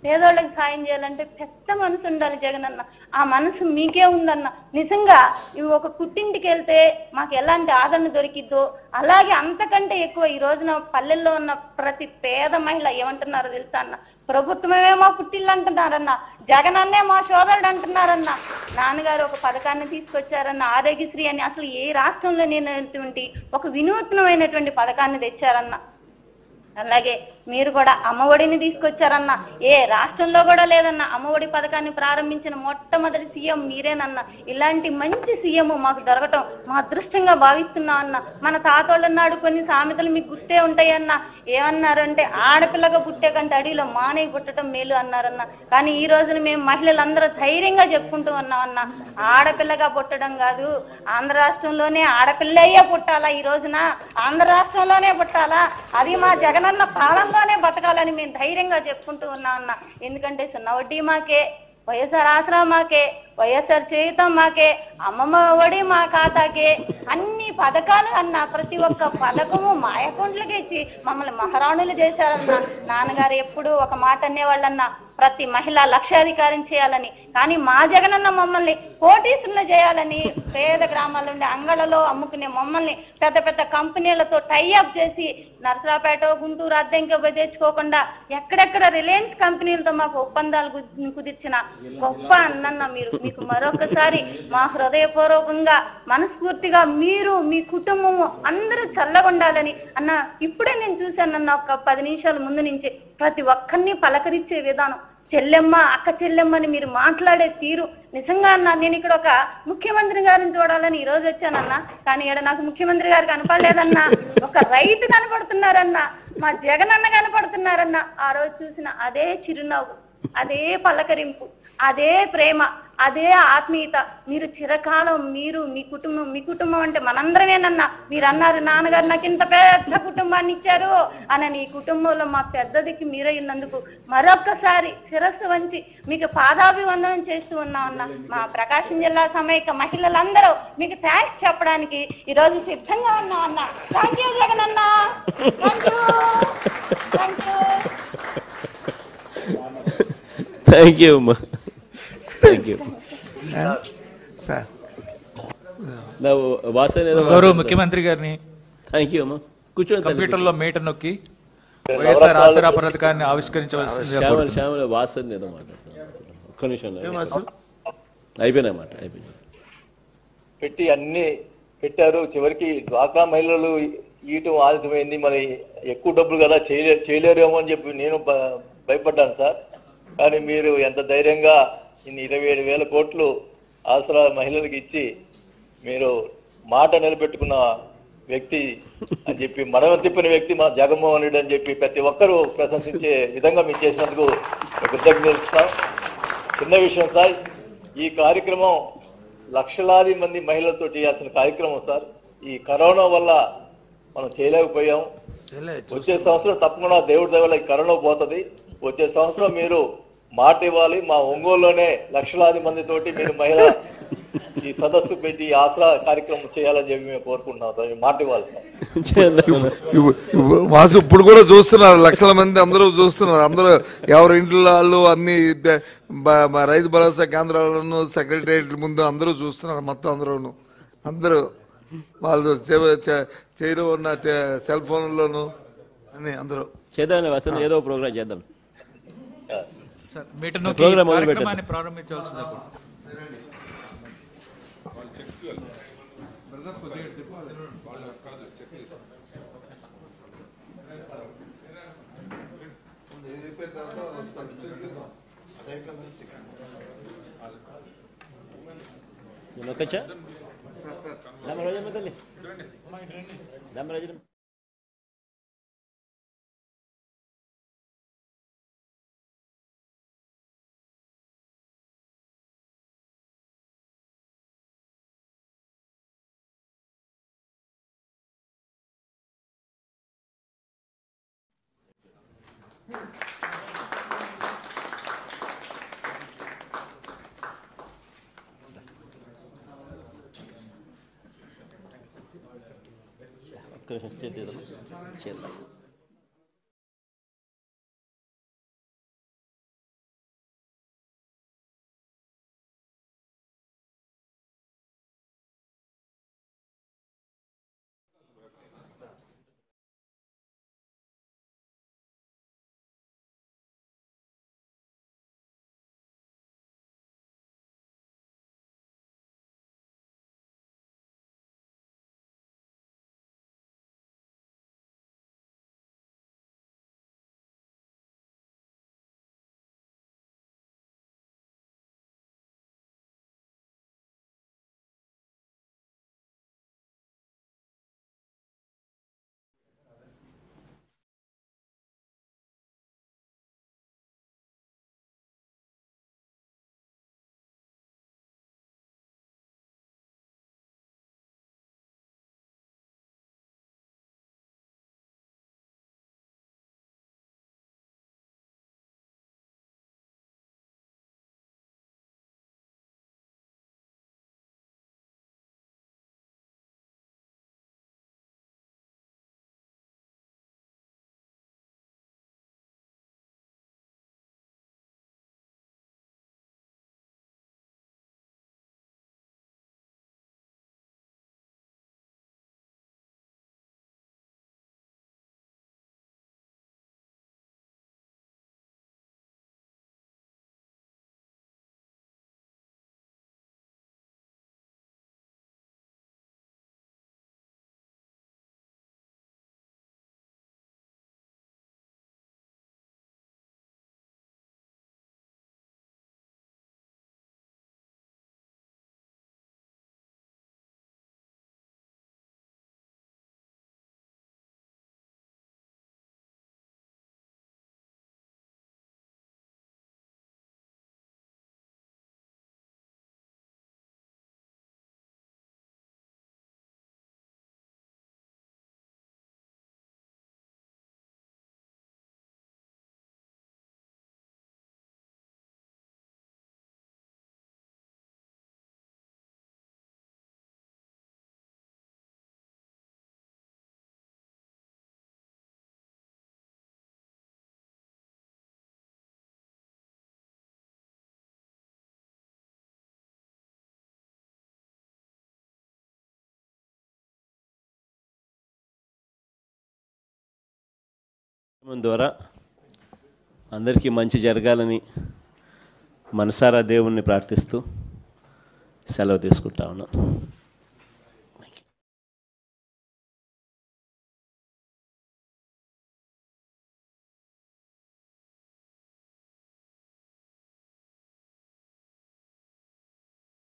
పేదోళ్ళకి సాయం చేయాలంటే పెద్ద మనసు ఉండాలి జగనన్న ఆ మనసు మీకే ఉందన్న నిజంగా ఇవి ఒక పుట్టింటికి వెళ్తే మాకు ఎలాంటి ఆదరణ దొరికిద్దో అలాగే అంతకంటే ఎక్కువ ఈ రోజున పల్లెల్లో ఉన్న ప్రతి పేద మహిళ ఏమంటున్నారో తెలుసా అన్న ప్రభుత్వమే మా పుట్టిల్లు అంటున్నారన్న జగనన్నే మా సోదరుడు అంటున్నారన్న నాన్నగారు ఒక పథకాన్ని తీసుకొచ్చారన్న ఆరోగ్యశ్రీ అని అసలు ఏ రాష్ట్రంలో లేనటువంటి ఒక వినూత్నమైనటువంటి పథకాన్ని తెచ్చారన్న అలాగే మీరు కూడా అమ్మఒడిని తీసుకొచ్చారన్న ఏ రాష్ట్రంలో కూడా లేదన్న అమ్మఒడి పథకాన్ని ప్రారంభించిన మొట్టమొదటి సీఎం మీరేనన్న ఇలాంటి మంచి సీఎం మాకు దొరకటం మా అదృష్టంగా భావిస్తున్నాం అన్న మన తాతోళ్ళ నాడు కొన్ని సామెతలు మీకు గుర్తే ఉంటాయన్న ఏమన్నారంటే ఆడపిల్లగా పుట్టే కంటే అడవిలో మానవి పుట్టడం మేలు అన్నారన్న కానీ ఈ రోజున మేము మహిళలందరూ ధైర్యంగా చెప్పుకుంటూ ఉన్నామన్న ఆడపిల్లగా పుట్టడం కాదు ఆంధ్ర రాష్ట్రంలోనే ఆడపిల్లయ్యే పుట్టాలా ఈ రోజున ఆంధ్ర రాష్ట్రంలోనే పుట్టాలా అది మా జగనన్న పాలనలోనే బతకాలని మేము ధైర్యంగా చెప్పుకుంటూ ఉన్నాం అన్న ఎందుకంటే సున్న వడ్డీ మాకే వైఎస్ఆర్ ఆసరా మాకే వైఎస్ఆర్ చేయుతం మాకే అమ్మమ్మ ఒడి మా ఖాతాకే అన్ని పథకాలు అన్న ప్రతి ఒక్క పథకము మా అకౌంట్లకి ఇచ్చి మమ్మల్ని మహారాణులు చేశారన్న నాన్నగారు ఎప్పుడు ఒక మాట అనేవాళ్ళన్న ప్రతి మహిళ లక్షాధికారం చేయాలని కానీ మా జగనన్న మమ్మల్ని కోటీసులను చేయాలని పేద గ్రామాల నుండి అంగళ్ళలో అమ్ముకునే మమ్మల్ని పెద్ద పెద్ద కంపెనీలతో టైఅప్ చేసి నరసరాపేట గుంటూరు అద్దెంకి పోయి తెచ్చుకోకుండా ఎక్కడెక్కడ రిలయన్స్ కంపెనీలతో మాకు ఒప్పందాలు కు- కుదిర్చిన గొప్ప అన్నన్న మీరు మీకు మరొకసారి మా హృదయపూర్వకంగా మనస్ఫూర్తిగా మీరు మీ కుటుంబము అందరూ చల్లగుండాలని అన్న ఇప్పుడే నేను చూశానన్న ఒక పది నిమిషాల ముందు నుంచి ప్రతి ఒక్కరిని పలకరించే విధానం చెల్లెమ్మ అక్క చెల్లెమ్మని మీరు మాట్లాడే తీరు నిజంగా అన్న నేను ఇక్కడ ఒక ముఖ్యమంత్రి గారిని చూడాలని ఈ రోజు వచ్చానన్న కానీ ఇక్కడ నాకు ముఖ్యమంత్రి గారు కనపడలేదన్నా ఒక రైతు కనపడుతున్నారన్న మా జగనన్న కనపడుతున్నారన్న ఆ రోజు చూసిన అదే చిరునవ్వు అదే పలకరింపు అదే ప్రేమ అదే ఆత్మీయత మీరు చిరకాలం మీరు మీ కుటుంబం మీ కుటుంబం అంటే మనందరమేనన్నా మీరు అన్నారు నాన్నగారు నాకు ఇంత పెద్ద కుటుంబాన్ని ఇచ్చారు అని ఈ కుటుంబంలో మా పెద్దదికి మీరైనందుకు మరొక్కసారి శిరస్సు వంచి మీకు పాదాభివందనం చేస్తూ ఉన్నామన్న మా ప్రకాశం జిల్లా సమైక మహిళలందరూ మీకు థ్యాంక్స్ చెప్పడానికి ఈ రోజు సిద్ధంగా ఉన్నాం అన్న థ్యాంక్ యూ జగన్ అన్న thank you thank you thank you అమ్మా థ్యాంక్ యూ సార్ నా వాసన ఏదో గౌరవ ముఖ్యమంత్రి గారిని థ్యాంక్ యూ అమ్మా కూర్చోండి తల్లి. కంప్యూటర్లో మేట నొక్కి వైఎస్ఆర్ ఆసరా పథకాన్ని ఆవిష్కరించవలసిందిగా శ్యామల కోరుతున్నాను. శ్యామల వాసన ఏదో మాట్లాడుతున్నాను ఒక్క నిమిషం ఏం వాసు? అయిపోయినా మాట అయిపోయింది పెట్టి అన్ని పెట్టారు చివరికి డ్వాక్రా మహిళలు ఈయటం ఆలస్యమైంది మరి ఎక్కువ డబ్బులు కదా చేయలే చేయలేరేమో అని చెప్పి నేను భ- భయపడ్డాను సార్ కానీ మీరు ఎంత ధైర్యంగా ఇన్ని ఇరవై ఏడు వేల కోట్లు ఆసరా మహిళలకు ఇచ్చి మీరు మాట నిలబెట్టుకున్న వ్యక్తి అని చెప్పి మడవ తిప్పిన వ్యక్తి మా జగన్మోహన్ రెడ్డి అని చెప్పి ప్రతి ఒక్కరూ ప్రశంసించే విధంగా మీరు చేసినందుకు కృతజ్ఞతలు ఇస్తాం చిన్న విషయం సార్ ఈ కార్యక్రమం లక్షలాది మంది మహిళలతో చేయాల్సిన కార్యక్రమం సార్ ఈ కరోనా వల్ల మనం చేయలేకపోయాం వచ్చే సంవత్సరం తప్పకుండా దేవుడి దయ వల్ల ఈ కరోనా పోతుంది వచ్చే సంవత్సరం మీరు మాట ఇవ్వాలి మా ఒంగోలులోనే లక్షలాది మంది తోటి మీరు మహిళ ఈ సదస్సు పెట్టి ఈ ఆసరా కార్యక్రమం చేయాలని చెప్పి మేము కోరుకుంటున్నాం సార్ మీరు మాట ఇవ్వాలి సార్ ఇవ్వు- ఇవ్వు. వాసు ఇప్పుడు కూడా చూస్తున్నారు లక్షల మంది అందరూ చూస్తున్నారు అందరూ ఎవరి ఇంట్లో వాళ్ళు అన్ని బ- బ- బ- రైతు భరోసా కేంద్రాలను సెక్రటరియట్ ముందు అందరూ చూస్తున్నారు మొత్తం అందరూను అందరూ వాళ్ళు చె- చె- చేతిలో ఉన్న టె- సెల్ ఫోన్లోను అన్ని అందరూ చేద్దాం వాసన ఏదో ప్రోగ్రామ్ చేద్దాం సార్ మీట నొక్కి ప్రోగ్రామ్ మొదలు కార్యక్రమాన్ని పెట్టండి ప్రారంభించవలసిందిగా కోరుతున్నాను. నేను ఒక్కచ్చా రామరాజమ్మ తల్లి రామరాజమ్మ ఒక్క నిమిషం చేద్దాం చేద్దాం కార్యక్రమం ద్వారా అందరికీ మంచి జరగాలని మనసారా దేవుణ్ణి ప్రార్థిస్తూ సెలవు తీసుకుంటా ఉన్నాను